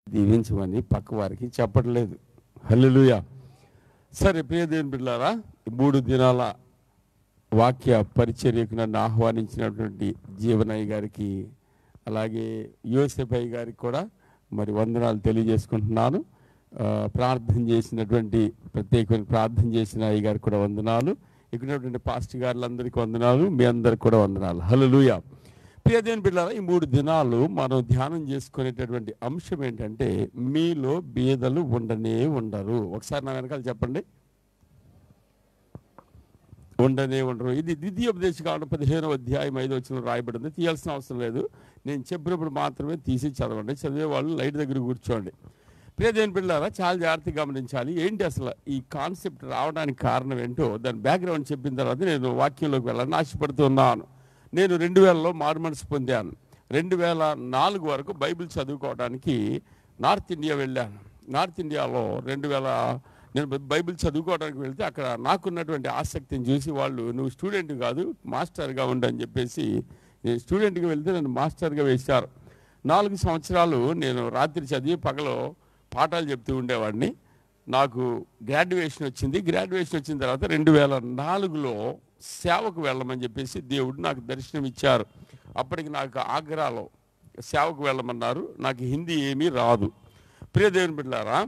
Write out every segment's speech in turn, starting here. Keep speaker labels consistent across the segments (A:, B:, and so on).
A: దీవించమని పక్క వారికి చెప్పట్లేదు హల్లెలూయా సరే ప్రియ దేవుని బిడ్డారా ఈ మూడు దినాల వాక్య పరిచర్యకు నన్ను ఆహ్వానించినటువంటి జీవనయ్య గారికి అలాగే యోసెఫ్ గారికి కూడా మరి వందనాలు తెలియజేసుకుంటున్నాను ఆ, ప్రార్థన చేసినటువంటి ప్రత్యేకమైన ప్రార్థన చేసిన అయ్య గారికి కూడా వందనాలు ఇక్కడ ఉన్నటువంటి పాస్టర్ గారులందరికీ వందనాలు మీ అందరికి కూడా వందనాలు హల్లెలూయా ప్రియదేని బిడ్డారా ఈ మూడు దినాలు మనం ధ్యానం చేసుకునేటటువంటి అంశం ఏంటంటే మీలో బీదలు ఉండనే ఉండరు ఒకసారి నా వెనకాల చెప్పండి ఉండనే ఉండరు ఇది ద్వితీయోపదేశ కావడం పదిహేనవ అధ్యాయం ఐదు వచ్చిన రాయబడింది తీయాల్సిన అవసరం లేదు నేను చెప్పినప్పుడు మాత్రమే తీసి చదవండి చదివే వాళ్ళు లైట్ దగ్గర కూర్చోండి ప్రియదేని పిల్లారా చాలా జాగ్రత్తగా గమనించాలి ఏంటి అసలు ఈ కాన్సెప్ట్ రావడానికి కారణం ఏంటో దాని బ్యాక్గ్రౌండ్ చెప్పిన తర్వాత నేను వాక్యంలోకి వెళ్ళాలని ఆశపడుతున్నాను నేను రెండు వేలలో మారు మనసు పొందాను రెండు వేల నాలుగు వరకు బైబిల్ చదువుకోవడానికి నార్త్ ఇండియా వెళ్ళాను నార్త్ ఇండియాలో రెండు వేల నేను బైబిల్ చదువుకోవడానికి వెళ్తే అక్కడ నాకున్నటువంటి ఆసక్తిని చూసి వాళ్ళు నువ్వు స్టూడెంట్ కాదు మాస్టర్గా ఉండని చెప్పేసి నేను స్టూడెంట్గా వెళ్తే నన్ను మాస్టర్గా వేశారు నాలుగు సంవత్సరాలు నేను రాత్రి చదివి పగలో పాఠాలు చెప్తూ ఉండేవాడిని నాకు గ్రాడ్యుయేషన్ వచ్చింది గ్రాడ్యుయేషన్ వచ్చిన తర్వాత రెండు వేల నాలుగులో సేవకు వెళ్ళమని చెప్పేసి దేవుడు నాకు దర్శనం ఇచ్చారు అప్పటికి నాకు ఆగ్రాలో సేవకు వెళ్ళమన్నారు నాకు హిందీ ఏమీ రాదు ప్రియ దేవుని బిడ్డారా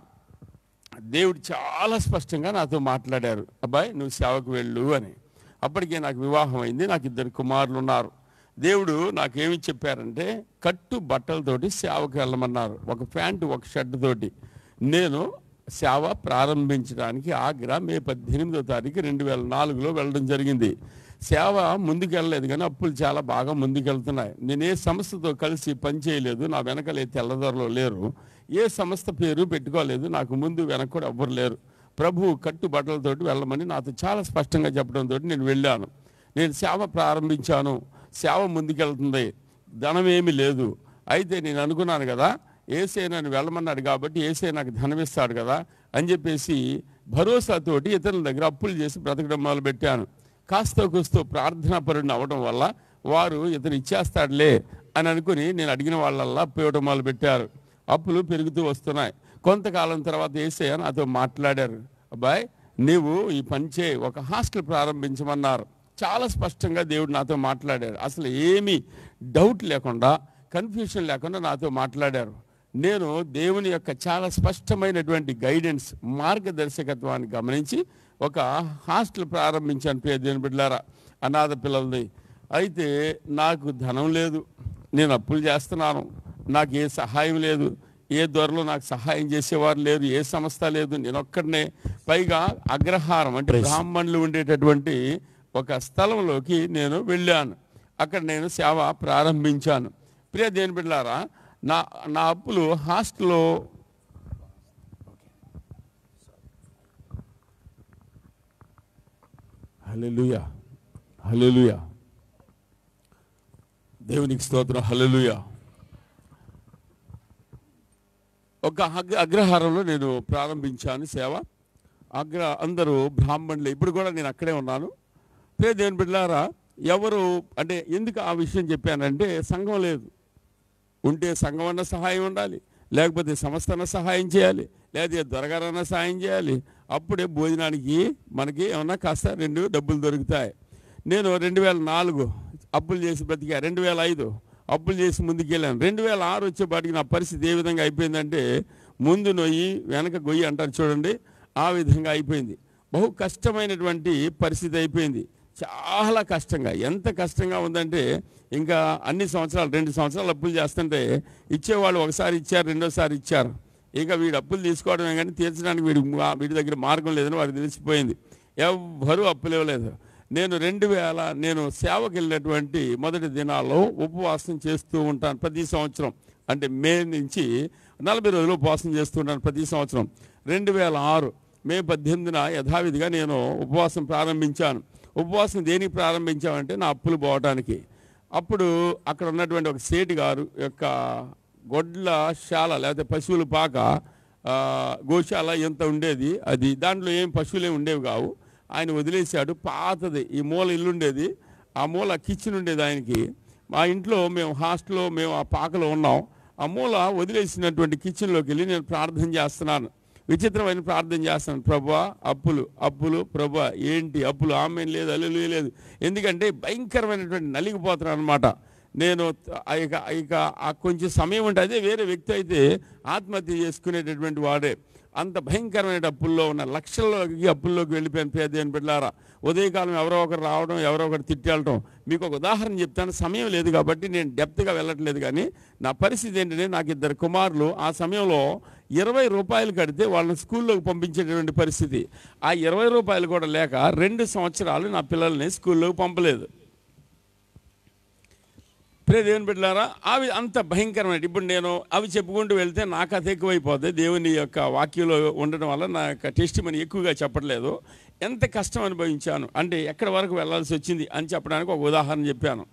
A: దేవుడు చాలా స్పష్టంగా నాతో మాట్లాడారు అబ్బాయి నువ్వు సేవకు వెళ్ళు అని అప్పటికే నాకు వివాహం అయింది నాకు ఇద్దరు కుమారులు ఉన్నారు దేవుడు నాకేమి చెప్పారంటే కట్టు బట్టలతోటి సేవకు వెళ్ళమన్నారు ఒక ప్యాంటు ఒక షర్ట్ తోటి నేను సేవ ప్రారంభించడానికి ఆగ్రా మే పద్దెనిమిదో తారీఖు రెండు వేల నాలుగులో వెళ్ళడం జరిగింది సేవ ముందుకెళ్ళలేదు కానీ అప్పులు చాలా బాగా ముందుకెళ్తున్నాయి నేను ఏ సంస్థతో కలిసి పని చేయలేదు నా వెనకలే తెల్లదొరలో లేరు ఏ సంస్థ పేరు పెట్టుకోలేదు నాకు ముందు వెనక కూడా ఎవ్వరు లేరు ప్రభు కట్టు బట్టలతోటి వెళ్ళమని నాతో చాలా స్పష్టంగా చెప్పడంతో నేను వెళ్ళాను నేను సేవ ప్రారంభించాను సేవ ముందుకెళ్తుంది ధనం ఏమీ లేదు అయితే నేను అనుకున్నాను కదా ఏసే నన్ను వెళ్ళమన్నాడు కాబట్టి ఏసే నాకు ధనం ఇస్తాడు కదా అని చెప్పేసి భరోసాతోటి ఇతరుల దగ్గర అప్పులు చేసి బ్రతకడం మొదలు పెట్టాను కాస్త కూస్తో ప్రార్థనా పరుడిని అవ్వడం వల్ల వారు ఇతను ఇచ్చేస్తాడులే అని అనుకుని నేను అడిగిన వాళ్ళల్లా అప్పు ఇవ్వడం మొదలు పెట్టారు అప్పులు పెరుగుతూ వస్తున్నాయి కొంతకాలం తర్వాత ఏసయ్య నాతో మాట్లాడారు అబ్బాయి నీవు ఈ పని చేయి ఒక హాస్టల్ ప్రారంభించమన్నారు చాలా స్పష్టంగా దేవుడు నాతో మాట్లాడారు అసలు ఏమీ డౌట్ లేకుండా కన్ఫ్యూషన్ లేకుండా నాతో మాట్లాడారు నేను దేవుని యొక్క చాలా స్పష్టమైనటువంటి గైడెన్స్ మార్గదర్శకత్వాన్ని గమనించి ఒక హాస్టల్ ప్రారంభించాను ప్రియ దేవుని బిడ్డారా అనాథ పిల్లలది అయితే నాకు ధనం లేదు నేను అప్పులు చేస్తున్నాను నాకు ఏ సహాయం లేదు ఏ దొరలో నాకు సహాయం చేసేవారు లేరు ఏ సంస్థ లేదు నేను ఒక్కడనే పైగా అగ్రహారం అంటే బ్రాహ్మణులు ఉండేటటువంటి ఒక స్థలంలోకి నేను వెళ్ళాను అక్కడ నేను సేవ ప్రారంభించాను ప్రియ దేని బిడ్డారా నా నా అప్పులు హాస్టల్లో హల్లెలూయా హల్లెలూయా దేవునికి స్తోత్రం హల్లెలూయా ఒక అగ్ర అగ్రహారంలో నేను ప్రారంభించాను సేవ అగ్ర అందరూ బ్రాహ్మణులు ఇప్పుడు కూడా నేను అక్కడే ఉన్నాను ప్రియ దేవుని బిడ్డారా ఎవరు అంటే ఎందుకు ఆ విషయం చెప్పానంటే సంఘం లేదు ఉంటే సంఘం అన్న సహాయం ఉండాలి లేకపోతే సంస్థ అన్న సహాయం చేయాలి లేకపోతే దొరగారన్న సహాయం చేయాలి అప్పుడే భోజనానికి మనకి ఏమన్నా కాస్త రెండు డబ్బులు దొరుకుతాయి నేను రెండు వేల నాలుగు అప్పులు చేసి బ్రతికా రెండు వేల ఐదు అప్పులు చేసి ముందుకెళ్ళాను రెండు వేల ఆరు వచ్చేపాటికి నా పరిస్థితి ఏ విధంగా అయిపోయిందంటే ముందు నొయ్యి వెనక గొయ్యి అంటారు చూడండి ఆ విధంగా అయిపోయింది బహు కష్టమైనటువంటి పరిస్థితి అయిపోయింది చాలా కష్టంగా ఎంత కష్టంగా ఉందంటే ఇంకా అన్ని సంవత్సరాలు రెండు సంవత్సరాలు అప్పులు చేస్తుంటే ఇచ్చేవాళ్ళు ఒకసారి ఇచ్చారు రెండోసారి ఇచ్చారు ఇక వీడు అప్పులు తీసుకోవడమే కానీ తీర్చడానికి వీడి వీడి దగ్గర మార్గం లేదని వారికి తెలిసిపోయింది ఎవ్వరూ అప్పులు ఇవ్వలేదు నేను రెండు వేల నేను సేవకి వెళ్ళినటువంటి మొదటి దినాల్లో ఉపవాసం చేస్తూ ఉంటాను ప్రతి సంవత్సరం అంటే మే నుంచి నలభై రోజులు ఉపవాసం చేస్తూ ఉంటాను ప్రతి సంవత్సరం రెండు వేల ఆరు మే పద్దెనిమిదిన యథావిధిగా నేను ఉపవాసం ప్రారంభించాను ఉపవాసం దేనికి ప్రారంభించామంటే నా అప్పులు పోవటానికి అప్పుడు అక్కడ ఉన్నటువంటి ఒక సేటి గారు యొక్క గొడ్ల శాల లేకపోతే పశువుల పాక ఆ, గోశాల ఎంత ఉండేది అది దాంట్లో ఏం పశువులే ఉండేవి కావు ఆయన వదిలేశాడు పాతది ఈ మూల ఇల్లు ఉండేది ఆ మూల కిచెన్ ఉండేది ఆయనకి మా ఇంట్లో మేము హాస్టల్లో మేము ఆ పాకలో ఉన్నాం ఆ మూల వదిలేసినటువంటి కిచెన్లోకి వెళ్ళి నేను ప్రార్థన చేస్తున్నాను విచిత్రమైన ప్రార్థన చేస్తున్నాను ప్రభా అప్పులు అప్పులు ప్రభా ఏంటి అప్పులు ఆమె లేదు అల్లు లేదు ఎందుకంటే భయంకరమైనటువంటి నలిగిపోతున్నాను అనమాట నేను ఆ ఇక ఇక ఆ కొంచెం సమయం ఉంటే అదే వేరే వ్యక్తి అయితే ఆత్మహత్య చేసుకునేటటువంటి వాడే అంత భయంకరమైన అప్పుల్లో ఉన్న లక్షల్లోకి అప్పుల్లోకి వెళ్ళిపోయాను పేదేని బిడ్డారా ఉదయకాలం ఎవరో ఒకరు రావడం ఎవరో ఒకరు తిట్టేయటం మీకు ఒక ఉదాహరణ చెప్తాను సమయం లేదు కాబట్టి నేను డెప్త్గా వెళ్ళట్లేదు కానీ నా పరిస్థితి ఏంటంటే నాకు ఇద్దరు కుమారులు ఆ సమయంలో ఇరవై రూపాయలు కడితే వాళ్ళని స్కూల్లోకి పంపించేటటువంటి పరిస్థితి ఆ ఇరవై రూపాయలు కూడా లేక రెండు సంవత్సరాలు నా పిల్లల్ని స్కూల్లోకి పంపలేదు ప్రే దేవుని బిడ్డలారా అవి అంత భయంకరమైన ఇప్పుడు నేను అవి చెప్పుకుంటూ వెళ్తే నా కథ ఎక్కువైపోద్ది దేవుని యొక్క వాక్యంలో ఉండడం వల్ల నా యొక్క టెస్ట్ మనీ ఎక్కువగా చెప్పట్లేదు ఎంత కష్టం అనుభవించాను అంటే ఎక్కడి వరకు వెళ్ళాల్సి వచ్చింది అని చెప్పడానికి ఒక ఉదాహరణ చెప్పాను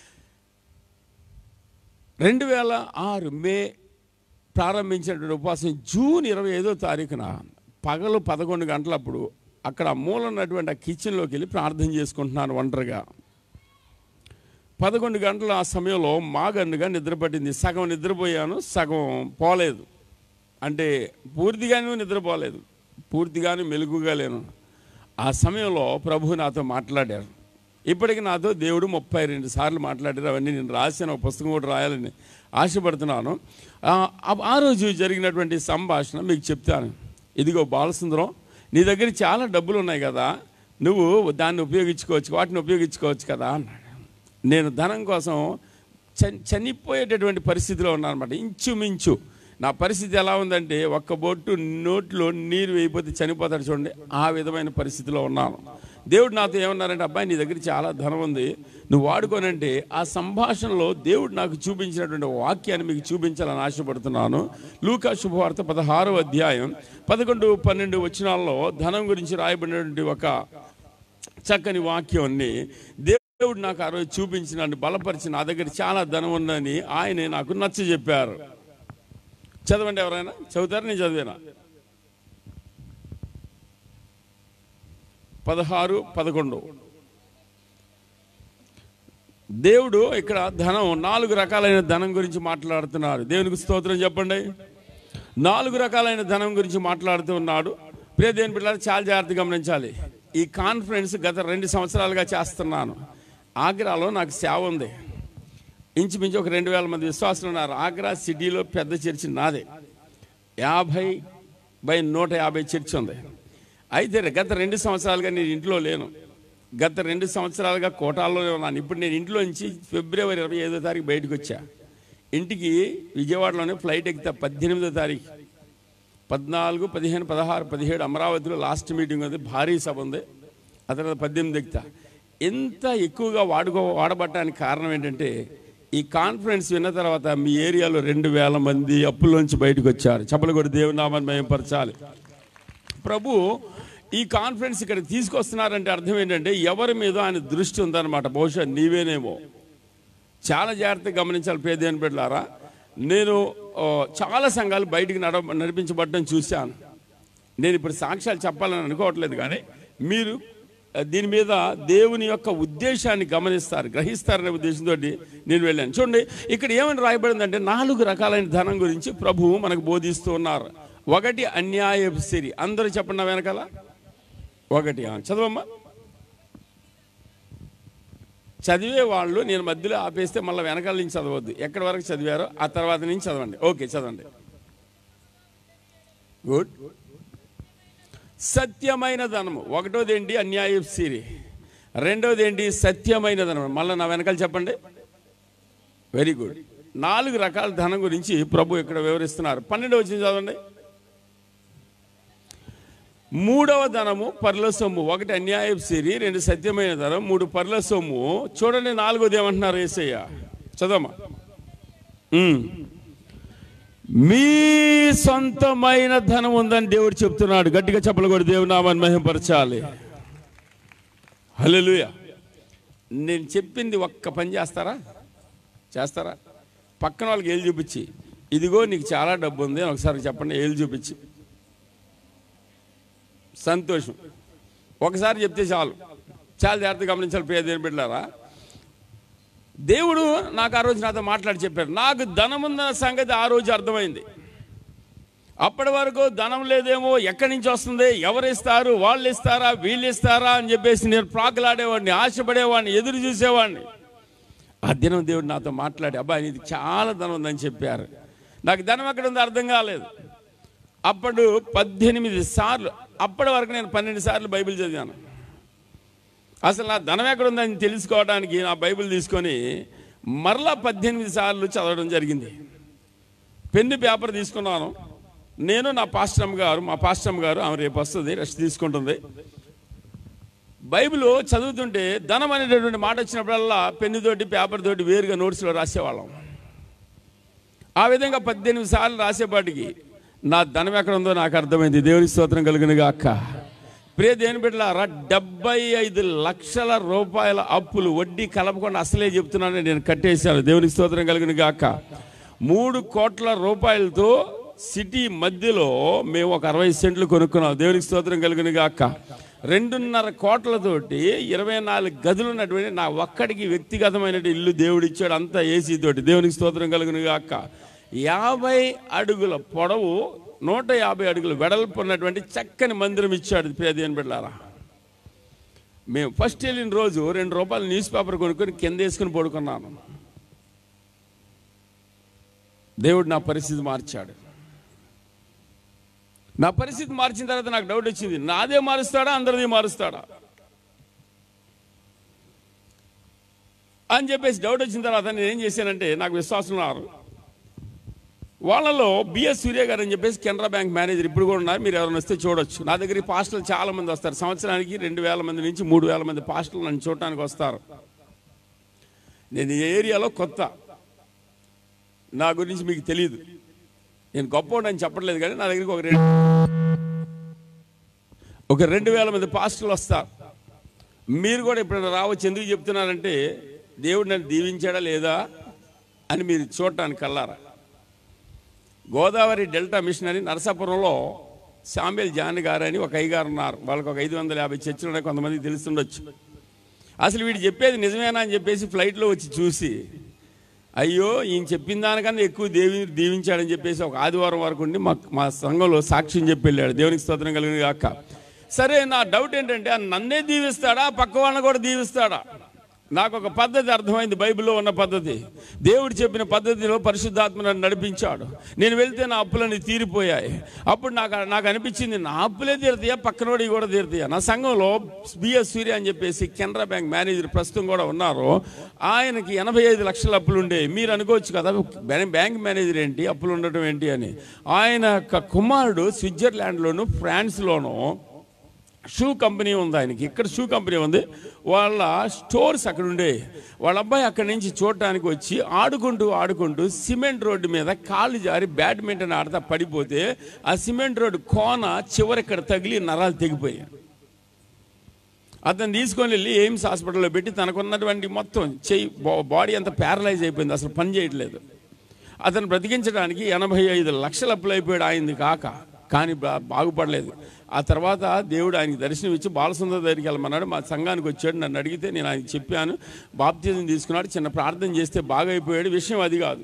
A: రెండు వేల ఆరు మే ప్రారంభించినటువంటి ఉపవాసం జూన్ ఇరవై ఐదో తారీఖున పగలు పదకొండు గంటలప్పుడు అక్కడ మూల ఉన్నటువంటి ఆ కిచెన్లోకి వెళ్ళి ప్రార్థన చేసుకుంటున్నాను ఒంటరిగా పదకొండు గంటల ఆ సమయంలో మాగన్నుగా నిద్రపట్టింది సగం నిద్రపోయాను సగం పోలేదు అంటే పూర్తిగానే నిద్రపోలేదు పూర్తిగానే మెలుగుగా లేను ఆ సమయంలో ప్రభు నాతో మాట్లాడారు ఇప్పటికి నాతో దేవుడు ముప్పై రెండు సార్లు మాట్లాడారు అవన్నీ నేను రాసిన ఒక పుస్తకం కూడా రాయాలని ఆశపడుతున్నాను ఆ, ఆ- ఆ రోజు జరిగినటువంటి సంభాషణ మీకు చెప్తాను ఇదిగో బాలసుందరం నీ దగ్గర చాలా డబ్బులు ఉన్నాయి కదా నువ్వు దాన్ని ఉపయోగించుకోవచ్చు వాటిని ఉపయోగించుకోవచ్చు కదా అన్నాడు నేను ధనం కోసం చని చనిపోయేటటువంటి పరిస్థితిలో ఉన్నాను అనమాట ఇంచుమించు నా పరిస్థితి ఎలా ఉందంటే ఒక్క బొట్టు నోట్లో నీరు వేయిపోతే చనిపోతాడు చూడండి ఆ విధమైన పరిస్థితిలో ఉన్నాను దేవుడు నాతో ఏమన్నారంటే అబ్బాయి నీ దగ్గర చాలా ధనం ఉంది నువ్వు వాడుకోనంటే ఆ సంభాషణలో దేవుడు నాకు చూపించినటువంటి వాక్యాన్ని మీకు చూపించాలని ఆశపడుతున్నాను లూకా శుభవార్త పదహారో అధ్యాయం పదకొండు పన్నెండు వచనాల్లో ధనం గురించి రాయబడినటువంటి ఒక చక్కని వాక్యాన్ని దేవుడు నాకు ఆ రోజు చూపించి నన్ను బలపరిచి నా దగ్గర చాలా ధనం ఉందని ఆయనే నాకు నచ్చ చెప్పారు చదవండి ఎవరైనా చదువుతారా నేను చదివేనా పదహారు పదకొండు దేవుడు ఇక్కడ ధనం నాలుగు రకాలైన ధనం గురించి మాట్లాడుతున్నారు దేవునికి స్తోత్రం చెప్పండి నాలుగు రకాలైన ధనం గురించి మాట్లాడుతూ ఉన్నాడు ప్రియ దేవుని బిడ్డలారా చాలా జాగ్రత్తగా గమనించాలి ఈ కాన్ఫరెన్స్ గత రెండు సంవత్సరాలుగా చేస్తున్నాను ఆగ్రాలో నాకు సేవ ఉంది ఇంచుమించు ఒక రెండు వేల మంది విశ్వాసులు ఉన్నారు ఆగ్రా సిటీలో పెద్ద చర్చి నాదే యాభై బై నూట యాభై చర్చి ఉంది అయితే గత రెండు సంవత్సరాలుగా నేను ఇంట్లో లేను గత రెండు సంవత్సరాలుగా కోటాల్లోనే ఉన్నాను ఇప్పుడు నేను ఇంట్లో నుంచి ఫిబ్రవరి ఇరవై ఐదో తారీఖు బయటకు వచ్చా ఇంటికి విజయవాడలోనే ఫ్లైట్ ఎక్కుతా పద్దెనిమిదో తారీఖు పద్నాలుగు పదిహేను పదహారు పదిహేడు అమరావతిలో లాస్ట్ మీటింగ్ ఉంది భారీ సభ ఉంది ఆ తర్వాత పద్దెనిమిది ఎక్కుతా ఎంత ఎక్కువగా వాడుకో వాడబట్టడానికి కారణం ఏంటంటే ఈ కాన్ఫరెన్స్ విన్న తర్వాత మీ ఏరియాలో రెండు వేల మంది అప్పుల్లోంచి బయటకు వచ్చారు చెప్పలు కూడా దేవునామాన్ని మయంపరచాలి ప్రభు ఈ కాన్ఫరెన్స్ ఇక్కడ తీసుకొస్తున్నారంటే అర్థం ఏంటంటే ఎవరి మీద ఆయన దృష్టి ఉందన్నమాట బహుశా నీవేనేమో చాలా జాగ్రత్తగా గమనించాలి పేదేని బిడ్డలారా నేను ఆ, చాలా సంఘాలు బయటికి నడ నడిపించబడడం చూశాను నేను ఇప్పుడు సాక్ష్యాలు చెప్పాలని అనుకోవట్లేదు కానీ మీరు ఆ, దీని మీద దేవుని యొక్క ఉద్దేశాన్ని గమనిస్తారు గ్రహిస్తారనే ఉద్దేశంతో నేను వెళ్ళాను చూడండి ఇక్కడ ఏమని రాయబడిందంటే నాలుగు రకాలైన ధనం గురించి ప్రభువు మనకు బోధిస్తూ ఉన్నారు ఒకటి అన్యాయపు సిరి అందరూ చెప్పండి నా వెనకాల ఒకటి ఆ, చదవమ్మా చదివే వాళ్ళు నేను మధ్యలో ఆపేస్తే మళ్ళీ వెనకాల నుంచి చదవద్దు ఎక్కడి వరకు చదివారో ఆ తర్వాత నుంచి చదవండి ఓకే చదవండి గుడ్ సత్యమైన ధనము ఒకటోది ఏంటి అన్యాయ సిరి రెండోది ఏంటి సత్యమైన ధనం మళ్ళీ నా వెనకాల చెప్పండి వెరీ గుడ్ నాలుగు రకాల ధనం గురించి ప్రభు ఇక్కడ వివరిస్తున్నారు పన్నెండు వచ్చింది చదవండి మూడవ ధనము పర్ల సొమ్ము ఒకటి అన్యాయపు సిరి రెండు సత్యమైన ధనం మూడు పర్ల సొమ్ము చూడండి నాలుగోది ఏమంటున్నారు ఏసయ్య చదవమ్మా ఉమ్. మీ సొంతమైన ధనం ఉందని దేవుడు చెప్తున్నాడు గట్టిగా చెప్పలు కూడా దేవుడు నామాన్ని మహింపరచాలి హల్లెలూయ నేను చెప్పింది ఒక్క పని చేస్తారా చేస్తారా పక్కన వాళ్ళకి ఏళ్ళు చూపించి ఇదిగో నీకు చాలా డబ్బు ఉంది అని ఒకసారి చెప్పండి ఏళ్ళు చూపించి సంతోషం ఒకసారి చెప్తే చాలు చాలా జాగ్రత్తగా గమనించాలి పేద బిడ్డారా దేవుడు నాకు ఆ రోజు నాతో మాట్లాడి చెప్పారు నాకు ధనం ఉందన్న సంగతి ఆ రోజు అర్థమైంది అప్పటి వరకు ధనం లేదేమో ఎక్కడి నుంచి వస్తుంది ఎవరు ఇస్తారు వాళ్ళు ఇస్తారా వీళ్ళు ఇస్తారా అని చెప్పేసి నేను ప్రాకులాడేవాడిని ఆశపడేవాడిని ఎదురు చూసేవాడిని ఆ దినం దేవుడు నాతో మాట్లాడి అబ్బాయి నీది చాలా ధనం ఉందని చెప్పారు నాకు ధనం ఎక్కడ ఉందో అర్థం కాలేదు అప్పుడు పద్దెనిమిది సార్లు అప్పటి వరకు నేను పన్నెండు సార్లు బైబిల్ చదివాను అసలు నా ధనం ఎక్కడ ఉందని తెలుసుకోవడానికి నా బైబిల్ తీసుకొని మరలా పద్దెనిమిది సార్లు చదవడం జరిగింది పెన్ను పేపర్ తీసుకున్నాను నేను నా పాస్టమ్ గారు మా పాస్టమ్ గారు ఆమె రేపు వస్తుంది రెస్ట్ తీసుకుంటుంది బైబిల్ చదువుతుంటే ధనం అనేటటువంటి మాట వచ్చినప్పుడల్లా పెన్నుతోటి పేపర్ తోటి వేరుగా నోట్స్లో రాసేవాళ్ళం ఆ విధంగా పద్దెనిమిది సార్లు రాసేపాటికి నా ధనం ఎక్కడ ఉందో నాకు అర్థమైంది దేవుని స్తోత్రం కలిగినగా అక్క ప్రియ దేని బిడ్డలారా డెబ్బై ఐదు లక్షల రూపాయల అప్పులు వడ్డీ కలపకుండా అసలే చెప్తున్నానని నేను కట్టేశాను దేవునికి స్తోత్రం కలిగిన గాక మూడు కోట్ల రూపాయలతో సిటీ మధ్యలో మేము ఒక అరవై సెంట్లు కొనుక్కున్నాం దేవునికి స్తోత్రం కలిగిన గాక రెండున్నర కోట్లతోటి ఇరవై నాలుగు గదులు ఉన్నటువంటి నా ఒక్కడికి వ్యక్తిగతమైన ఇల్లు దేవుడు ఇచ్చాడు అంతా ఏసీ తోటి దేవునికి స్తోత్రం కలుగును గాక యాభై అడుగుల పొడవు నూట యాభై అడుగుల వెడల్పు ఉన్నటువంటి చక్కని మందిరం ఇచ్చాడు ప్రియదేని బిడ్డారా మేము ఫస్ట్ వెళ్ళిన రోజు రెండు రూపాయలు న్యూస్ పేపర్ కొనుక్కొని కింద వేసుకుని పడుకున్నాను దేవుడు నా పరిస్థితి మార్చాడు నా పరిస్థితి మార్చిన తర్వాత నాకు డౌట్ వచ్చింది నాదే మారుస్తాడా అందరిది మారుస్తాడా అని చెప్పేసి డౌట్ వచ్చిన తర్వాత నేను ఏం చేశానంటే నాకు విశ్వాసం ఉన్నారు వాళ్ళలో బిఎస్ సూర్య గారు అని చెప్పేసి కెనరా బ్యాంక్ మేనేజర్ ఇప్పుడు కూడా ఉన్నారు మీరు ఎవరైనా వస్తే చూడొచ్చు నా దగ్గర పాస్టర్లు చాలా మంది వస్తారు సంవత్సరానికి రెండు వేల మంది నుంచి మూడు వేల మంది పాస్టర్లు నన్ను చూడటానికి వస్తారు నేను ఈ ఏరియాలో కొత్త నా గురించి మీకు తెలియదు నేను గొప్పవాడని చెప్పట్లేదు కానీ నా దగ్గరికి ఒక రెండు ఒక రెండు వేల మంది పాస్టర్లు వస్తారు మీరు కూడా ఎప్పుడైనా రావచ్చు ఎందుకు చెప్తున్నారంటే దేవుడు నన్ను దీవించాడా లేదా అని మీరు చూడటానికి కల్లారా గోదావరి డెల్టా మిషనరీ నరసాపురంలో శామ్యుల్ జాన్ గారు అని ఒక అయ్యగారు ఉన్నారు వాళ్ళకి ఒక ఐదు వందల యాభై చర్చలు ఉన్నాయి కొంతమందికి తెలుస్తుండొచ్చు అసలు వీడు చెప్పేది నిజమేనా అని చెప్పేసి ఫ్లైట్లో వచ్చి చూసి అయ్యో ఈయన చెప్పిన దానికన్నా ఎక్కువ దేవి దీవించాడని చెప్పేసి ఒక ఆదివారం వరకు ఉండి మా మా సంఘంలో సాక్ష్యం చెప్పి వెళ్ళాడు దేవునికి స్తోత్రం కలిగిన కాక సరే నా డౌట్ ఏంటంటే ఆ నన్నే దీవిస్తాడా పక్క వాళ్ళని కూడా దీవిస్తాడా నాకు ఒక పద్ధతి అర్థమైంది బైబిల్లో ఉన్న పద్ధతి దేవుడు చెప్పిన పద్ధతిలో పరిశుద్ధాత్మ నన్ను నడిపించాడు నేను వెళ్తే నా అప్పులన్నీ తీరిపోయాయి అప్పుడు నాకు నాకు అనిపించింది నా అప్పులే తీరుతాయా పక్కనోడి కూడా తీరుతాయా నా సంఘంలో బిఎస్ సూర్య అని చెప్పేసి కెనరా బ్యాంక్ మేనేజర్ ప్రస్తుతం కూడా ఉన్నారు ఆయనకి ఎనభై ఐదు లక్షల అప్పులు ఉండేవి మీరు అనుకోవచ్చు కదా బ్యాం- బ్యాంక్ మేనేజర్ ఏంటి అప్పులు ఉండటం ఏంటి అని ఆయన యొక్క కుమారుడు స్విట్జర్లాండ్లోను ఫ్రాన్స్లోను షూ కంపెనీ ఉంది ఆయనకి ఇక్కడ షూ కంపెనీ ఉంది వాళ్ళ స్టోర్స్ అక్కడ ఉండే వాళ్ళ అబ్బాయి అక్కడి నుంచి చూడటానికి వచ్చి ఆడుకుంటూ ఆడుకుంటూ సిమెంట్ రోడ్డు మీద కాళ్ళు జారి బ్యాడ్మింటన్ ఆడతా పడిపోతే ఆ సిమెంట్ రోడ్డు కోన చివరిక్కడ తగిలి నరాలు తెగిపోయాయి అతను తీసుకొని వెళ్ళి ఎయిమ్స్ హాస్పిటల్లో పెట్టి తనకున్నటువంటి మొత్తం చెయ్యి బా- బాడీ అంతా ప్యారలైజ్ అయిపోయింది అసలు పని చేయట్లేదు అతను బ్రతికించడానికి ఎనభై ఐదు లక్షలు అప్పులు అయిపోయాడు ఆయనది కాక కానీ బా- బాగుపడలేదు ఆ తర్వాత దేవుడు ఆయనకి దర్శనం ఇచ్చి బాలసుందర దగ్గరికి వెళ్ళమన్నాడు మా సంఘానికి వచ్చాడు నన్ను అడిగితే నేను ఆయనకి చెప్పాను బాప్తిజం తీసుకున్నాడు చిన్న ప్రార్థన చేస్తే బాగైపోయాడు విషయం అది కాదు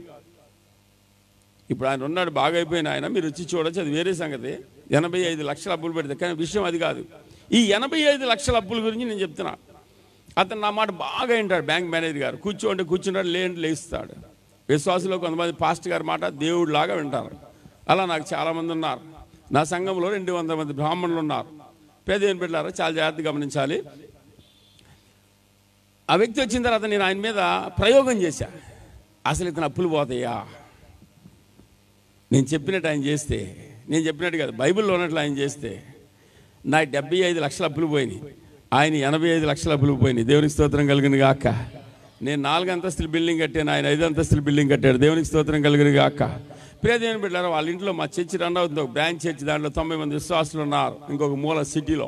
A: ఇప్పుడు ఆయన ఉన్నాడు బాగైపోయిన ఆయన మీరు వచ్చి చూడొచ్చు అది వేరే సంగతి ఎనభై ఐదు లక్షల అప్పులు పెడితే కానీ విషయం అది కాదు ఈ ఎనభై ఐదు లక్షల అప్పుల గురించి నేను చెప్తున్నా అతను నా మాట బాగా వింటాడు బ్యాంక్ మేనేజర్ గారు కూర్చోండి కూర్చుంటాడు లేండి లేస్తాడు విశ్వాసులో కొంతమంది పాస్ట్ గారి మాట దేవుడు లాగా వింటారు అలా నాకు చాలామంది ఉన్నారు నా సంఘంలో రెండు వందల మంది బ్రాహ్మణులు ఉన్నారు పేదేని బిడ్డారా చాలా జాగ్రత్తగా గమనించాలి ఆ వ్యక్తి వచ్చిన తర్వాత నేను ఆయన మీద ప్రయోగం చేశా అసలు ఇతను అప్పులు పోతాయా నేను చెప్పినట్టు ఆయన చేస్తే నేను చెప్పినట్టు కాదు బైబిల్లో ఉన్నట్లు ఆయన చేస్తే నా డెబ్బై ఐదు లక్షల అప్పులు పోయినాయి ఆయన ఎనభై ఐదు లక్షల అప్పులు పోయినాయి దేవునికి స్తోత్రం కలిగిన గాక నేను నాలుగు అంతస్తుల బిల్డింగ్ కట్టాను ఆయన ఐదు అంతస్తుల బిల్డింగ్ కట్టాడు దేవునికి స్తోత్రం కలిగిన గాక ప్రియ దేవుని బిడ్డారు వాళ్ళ ఇంట్లో మా చర్చి రన్ అవుతుంది ఒక బ్రాంచ్ చర్చి దాంట్లో తొంభై మంది విశ్వాసులు ఉన్నారు ఇంకొక మూల సిటీలో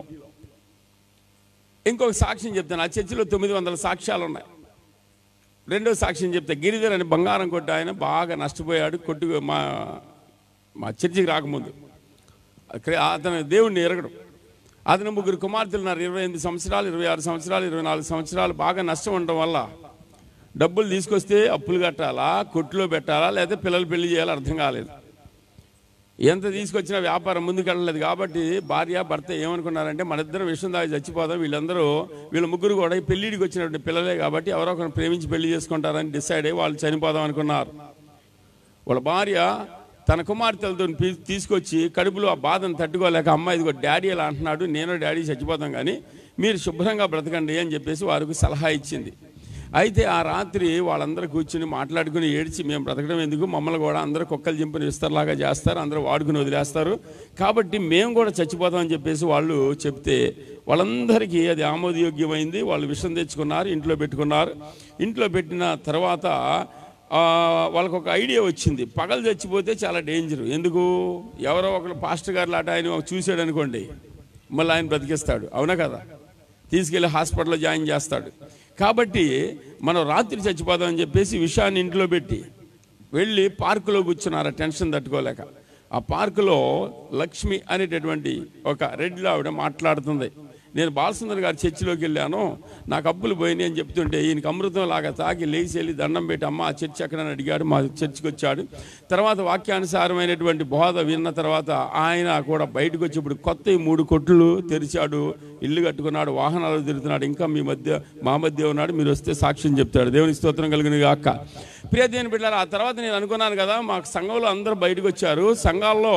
A: ఇంకొక సాక్ష్యం చెప్తాను ఆ చర్చిలో తొమ్మిది వందల సాక్ష్యాలు ఉన్నాయి రెండో సాక్ష్యం చెప్తే గిరిధర్ అని బంగారం కొట్టి ఆయన బాగా నష్టపోయాడు కొట్టు మా మా చర్చికి రాకముందు అక్కడ అతను దేవుణ్ణి ఎరగడం అతను ముగ్గురు కుమార్తెలు ఉన్నారు ఇరవై ఎనిమిది సంవత్సరాలు ఇరవై ఆరు సంవత్సరాలు ఇరవై నాలుగు సంవత్సరాలు బాగా నష్టం ఉండడం వల్ల డబ్బులు తీసుకొస్తే అప్పులు కట్టాలా కొట్లో పెట్టాలా లేదా పిల్లలు పెళ్లి చేయాలా అర్థం కాలేదు ఎంత తీసుకొచ్చినా వ్యాపారం ముందుకెళ్ళలేదు కాబట్టి భార్య భర్త ఏమనుకున్నారంటే మన ఇద్దరం విషయం దాగి చచ్చిపోదాం వీళ్ళందరూ వీళ్ళ ముగ్గురు కూడా ఈ పెళ్లిడికి వచ్చినటువంటి పిల్లలే కాబట్టి ఎవరో ఒకరిని ప్రేమించి పెళ్లి చేసుకుంటారని డిసైడ్ అయ్యి వాళ్ళు చనిపోదాం అనుకున్నారు వాళ్ళ భార్య తన కుమార్తెలతో పీ- తీసుకొచ్చి కడుపులో ఆ బాధను తట్టుకోలేక అమ్మ ఇదిగో డాడీ ఇలా అంటున్నాడు నేను డాడీ చచ్చిపోతాం కానీ మీరు శుభ్రంగా బ్రతకండి అని చెప్పేసి వారికి సలహా ఇచ్చింది అయితే ఆ రాత్రి వాళ్ళందరూ కూర్చుని మాట్లాడుకుని ఏడ్చి మేము బ్రతకడం ఎందుకు మమ్మల్ని కూడా అందరూ కుక్కలు చింపిన విస్తరలాగా చేస్తారు అందరూ వాడుకుని వదిలేస్తారు కాబట్టి మేము కూడా చచ్చిపోతామని చెప్పేసి వాళ్ళు చెప్తే వాళ్ళందరికీ అది ఆమోదయోగ్యమైంది వాళ్ళు విషం తెచ్చుకున్నారు ఇంట్లో పెట్టుకున్నారు ఇంట్లో పెట్టిన తర్వాత ఆ, వాళ్ళకు ఒక ఐడియా వచ్చింది పగలు చచ్చిపోతే చాలా డేంజర్ ఎందుకు ఎవరో ఒకరు పాస్టర్ గారు లాట ఆయన చూశాడు అనుకోండి మళ్ళీ ఆయన బ్రతికిస్తాడు అవునా కదా తీసుకెళ్ళి హాస్పిటల్లో జాయిన్ చేస్తాడు కాబట్టి మనం రాత్రి చచ్చిపోదామని చెప్పేసి విషయాన్ని ఇంట్లో పెట్టి వెళ్ళి పార్కులో కూర్చున్నారు ఆ టెన్షన్ తట్టుకోలేక ఆ పార్కులో లక్ష్మి అనేటటువంటి ఒక రెడ్లో ఆవిడ మాట్లాడుతుంది నేను బాలసుందర్ గారి చర్చిలోకి వెళ్ళాను నాకు అప్పులు పోయినాయి అని చెప్తుంటే ఈయనకి అమృతం లాగా తాగి లేచి వెళ్ళి దండం పెట్టి అమ్మ ఆ చర్చి ఎక్కడని అడిగాడు మా చర్చికి వచ్చాడు తర్వాత వాక్యానుసారమైనటువంటి బోధ విన్న తర్వాత ఆయన కూడా బయటకు వచ్చి ఇప్పుడు కొత్త ఈ మూడు కొట్లు తెరిచాడు ఇల్లు కట్టుకున్నాడు వాహనాలు తిరుగుతున్నాడు ఇంకా మీ మధ్య మా మధ్య ఉన్నాడు మీరు వస్తే సాక్ష్యం చెప్తాడు దేవుని స్తోత్రం కలిగిన గాక ప్రియ దేవుని బిడ్డారు ఆ తర్వాత నేను అనుకున్నాను కదా మాకు సంఘంలో అందరూ బయటకు వచ్చారు సంఘాల్లో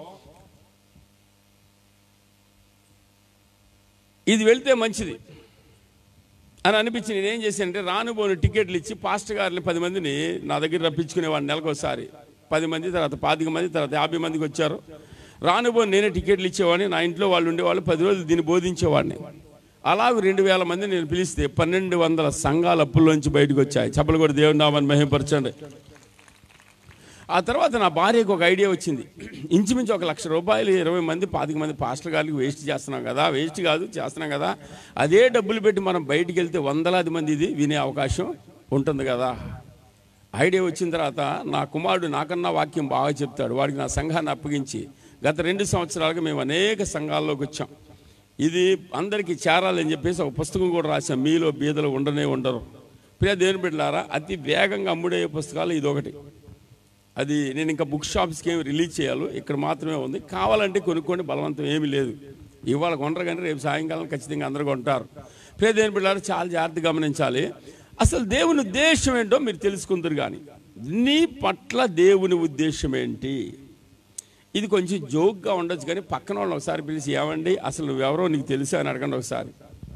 A: ఇది వెళ్తే మంచిది అని అనిపించి నేనేం చేశానంటే రానుబోని టికెట్లు ఇచ్చి పాస్టర్ గారిని పది మందిని నా దగ్గర రప్పించుకునేవాడిని నెలకోసారి పది మంది తర్వాత పాతిక మంది తర్వాత యాభై మందికి వచ్చారు రానుబోని నేనే టికెట్లు ఇచ్చేవాడిని నా ఇంట్లో వాళ్ళు ఉండేవాళ్ళు పది రోజులు దీన్ని బోధించేవాడిని అలాగ రెండు వేల మంది నేను పిలిస్తే పన్నెండు వందల సంఘాల అప్పుల్లోంచి బయటకు వచ్చాయి చెప్పలు కూడా దేవుని నామని మహిమపరచండి ఆ తర్వాత నా భార్యకు ఒక ఐడియా వచ్చింది ఇంచుమించు ఒక లక్ష రూపాయలు ఇరవై మంది పాతిక మంది పాస్టర్ గారికి వేస్ట్ చేస్తున్నాం కదా వేస్ట్ కాదు చేస్తున్నాం కదా అదే డబ్బులు పెట్టి మనం బయటికి వెళ్తే వందలాది మంది ఇది వినే అవకాశం ఉంటుంది కదా ఐడియా వచ్చిన తర్వాత నా కుమారుడు నాకన్నా వాక్యం బాగా చెప్తాడు వాడికి నా సంఘాన్ని అప్పగించి గత రెండు సంవత్సరాలుగా మేము అనేక సంఘాల్లోకి వచ్చాం ఇది అందరికీ చేరాలని చెప్పేసి ఒక పుస్తకం కూడా రాశాం మీలో బీదలు ఉండనే ఉండరు ప్రియ దేవుని బిడ్డలారా అతి వేగంగా అమ్ముడే పుస్తకాలు ఇది ఒకటి అది నేను ఇంకా బుక్ షాప్స్కి ఏమి రిలీజ్ చేయాలి ఇక్కడ మాత్రమే ఉంది కావాలంటే కొనుక్కోండి బలవంతం ఏమీ లేదు ఇవాళ కొనరు కానీ రేపు సాయంకాలం ఖచ్చితంగా అందరూ కొంటారు ప్రియ దేవుని బిడ్డలారా చాలా జాగ్రత్త గమనించాలి అసలు దేవుని ఉద్దేశం ఏంటో మీరు తెలుసుకుందరు కానీ నీ పట్ల దేవుని ఉద్దేశం ఏంటి ఇది కొంచెం జోక్గా ఉండొచ్చు కానీ పక్కన వాళ్ళని ఒకసారి పిలిచి ఏమండి అసలు నువ్వెవరో నీకు తెలుసా అని అడగండి ఒకసారి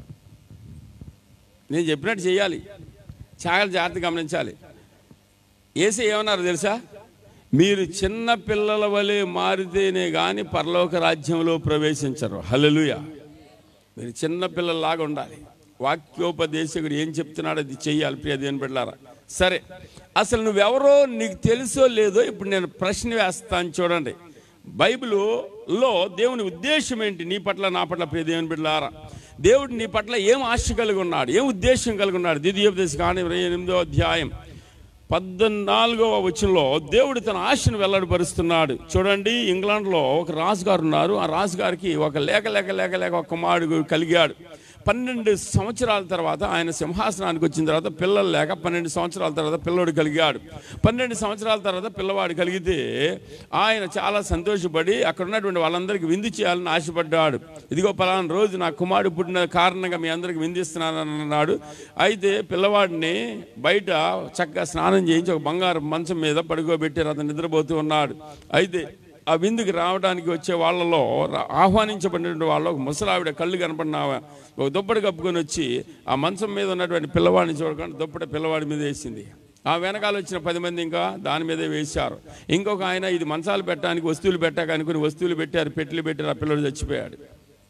A: నేను చెప్పినట్టు చేయాలి చాలా జాగ్రత్త గమనించాలి ఏసీ ఏమన్నారు తెలుసా మీరు చిన్న పిల్లల వలె మారితేనే కానీ పరలోక రాజ్యంలో ప్రవేశించరు హల్లెలూయ మీరు చిన్న పిల్లల్లాగా ఉండాలి వాక్యోపదేశకుడు ఏం చెప్తున్నాడో అది చెయ్యాలి ప్రియ దేవుని బిడ్డలారా సరే అసలు నువ్వెవరో నీకు తెలుసో లేదో ఇప్పుడు నేను ప్రశ్న వేస్తాను చూడండి బైబిల్లో దేవుని ఉద్దేశం ఏంటి నీ పట్ల నా పట్ల ప్రియ దేవుని బిడ్డలారా దేవుడు నీ పట్ల ఏం ఆశ కలిగి ఉన్నాడు ఏం ఉద్దేశం కలిగి ఉన్నాడు ద్వితీయోపదేశ కానీ ఇరవై ఎనిమిదో అధ్యాయం పద్నాలుగవ వచనంలో దేవుడు తన ఆశను వెల్లడిపరుస్తున్నాడు చూడండి ఇంగ్లాండ్లో ఒక రాజుగారు ఉన్నారు ఆ రాజుగారికి ఒక లేక లేక లేక లేక ఒక కుమారుడు కలిగాడు పన్నెండు సంవత్సరాల తర్వాత ఆయన సింహాసనానికి వచ్చిన తర్వాత పిల్లలు లేక పన్నెండు సంవత్సరాల తర్వాత పిల్లోడు కలిగాడు పన్నెండు సంవత్సరాల తర్వాత పిల్లవాడు కలిగితే ఆయన చాలా సంతోషపడి అక్కడ ఉన్నటువంటి వాళ్ళందరికీ విందు చేయాలని ఆశపడ్డాడు ఇదిగో పలానా రోజు నా కుమారుడు పుట్టిన కారణంగా మీ అందరికి విందిస్తున్నానని అన్నాడు అయితే పిల్లవాడిని బయట చక్కగా స్నానం చేయించి ఒక బంగారు మంచం మీద పడుకోబెట్టారు అతను నిద్రపోతూ ఉన్నాడు అయితే ఆ విందుకి రావడానికి వచ్చే వాళ్ళలో రా- ఆహ్వానించబడినటువంటి వాళ్ళు ఒక ముసలావిడ కళ్ళు కనపడిన ఆమె ఒక దుప్పటి కప్పుకొని వచ్చి ఆ మంచం మీద ఉన్నటువంటి పిల్లవాడిని చూడకుండా దుప్పటి పిల్లవాడి మీద వేసింది ఆ వెనకాల వచ్చిన పది మంది ఇంకా దాని మీదే వేశారు ఇంకొక ఆయన ఇది మంచాలు పెట్టడానికి వస్తువులు పెట్టాక అనుకుని వస్తువులు పెట్టారు పెట్టెలు పెట్టారు ఆ పిల్లడు చచ్చిపోయాడు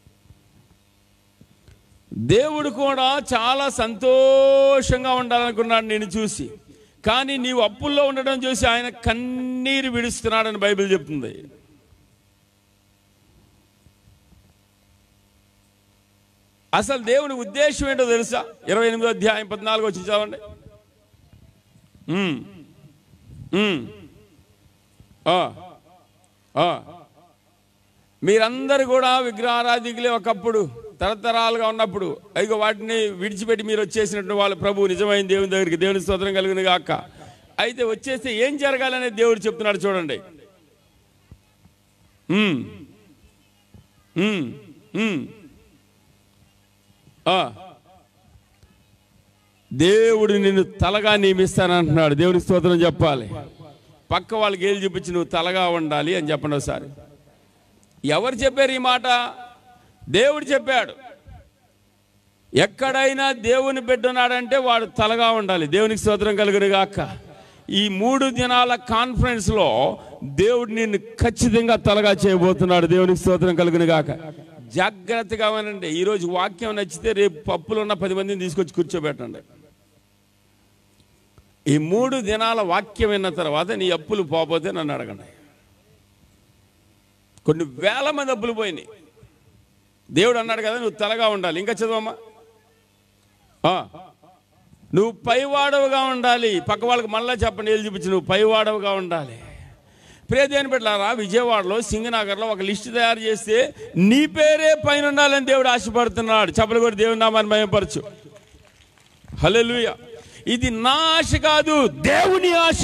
A: దేవుడు కూడా చాలా సంతోషంగా ఉండాలనుకున్నాడు నేను చూసి కానీ నీవు అప్పుల్లో ఉండడం చూసి ఆయన కన్నీరు విడుస్తున్నాడని బైబిల్ చెప్తుంది అసలు దేవుని ఉద్దేశం ఏంటో తెలుసా ఇరవై ఎనిమిదో అధ్యాయం పద్నాలుగు వచ్చి చదవండి ఉమ్. ఉమ్. ఆ. ఆ. మీరందరూ కూడా విగ్రహారాధికులే ఒకప్పుడు తరతరాలుగా ఉన్నప్పుడు అయిగో వాటిని విడిచిపెట్టి మీరు వచ్చేసినట్టు వాళ్ళ ప్రభు నిజమైన దేవుని దగ్గరికి దేవుని స్తోత్రం కలిగిన గాక అయితే వచ్చేస్తే ఏం జరగాలనే దేవుడు చెప్తున్నాడు చూడండి ఉమ్. ఉమ్. ఉమ్. ఆ. దేవుడు నిన్ను తలగా నియమిస్తానంటున్నాడు దేవునికి స్తోత్రం చెప్పాలి పక్క వాళ్ళకి ఏళ్ళు చూపించి నువ్వు తలగా ఉండాలి అని చెప్పండి ఒకసారి ఎవరు చెప్పారు ఈ మాట దేవుడు చెప్పాడు ఎక్కడైనా దేవుని బిడ్డ ఉన్నాడంటే వాడు తలగా ఉండాలి దేవునికి స్తోత్రం కలుగును గాక ఈ మూడు దినాల కాన్ఫరెన్స్లో దేవుడు నిన్ను ఖచ్చితంగా తలగా చేయబోతున్నాడు దేవునికి స్తోత్రం కలుగును గాక జాగ్రత్తగా వినండి ఈరోజు వాక్యం నచ్చితే రేపు పప్పులు ఉన్న పది మందిని తీసుకొచ్చి కూర్చోబెట్టండి ఈ మూడు దినాల వాక్యం విన్న తర్వాత నీ అప్పులు పోకపోతే నన్ను అడగండి కొన్ని వేల మంది అప్పులు పోయినాయి దేవుడు అన్నాడు కదా నువ్వు తలగా ఉండాలి ఇంకా చదవమ్మా ఆ. నువ్వు పైవాడవుగా ఉండాలి పక్క వాళ్ళకి మళ్ళీ చెప్పండి ఏళ్ళు చూపించి నువ్వు పైవాడవుగా ఉండాలి ప్రియదేని పెట్టారా విజయవాడలో సింగనగర్లో ఒక లిస్ట్ తయారు చేస్తే నీ పేరే పైన ఉండాలని దేవుడు ఆశపడుతున్నాడు చెప్పలు కూడా దేవుని నామాన్ని మయపరచు హల్లెలూయా ఇది నా ఆశ కాదు దేవుని ఆశ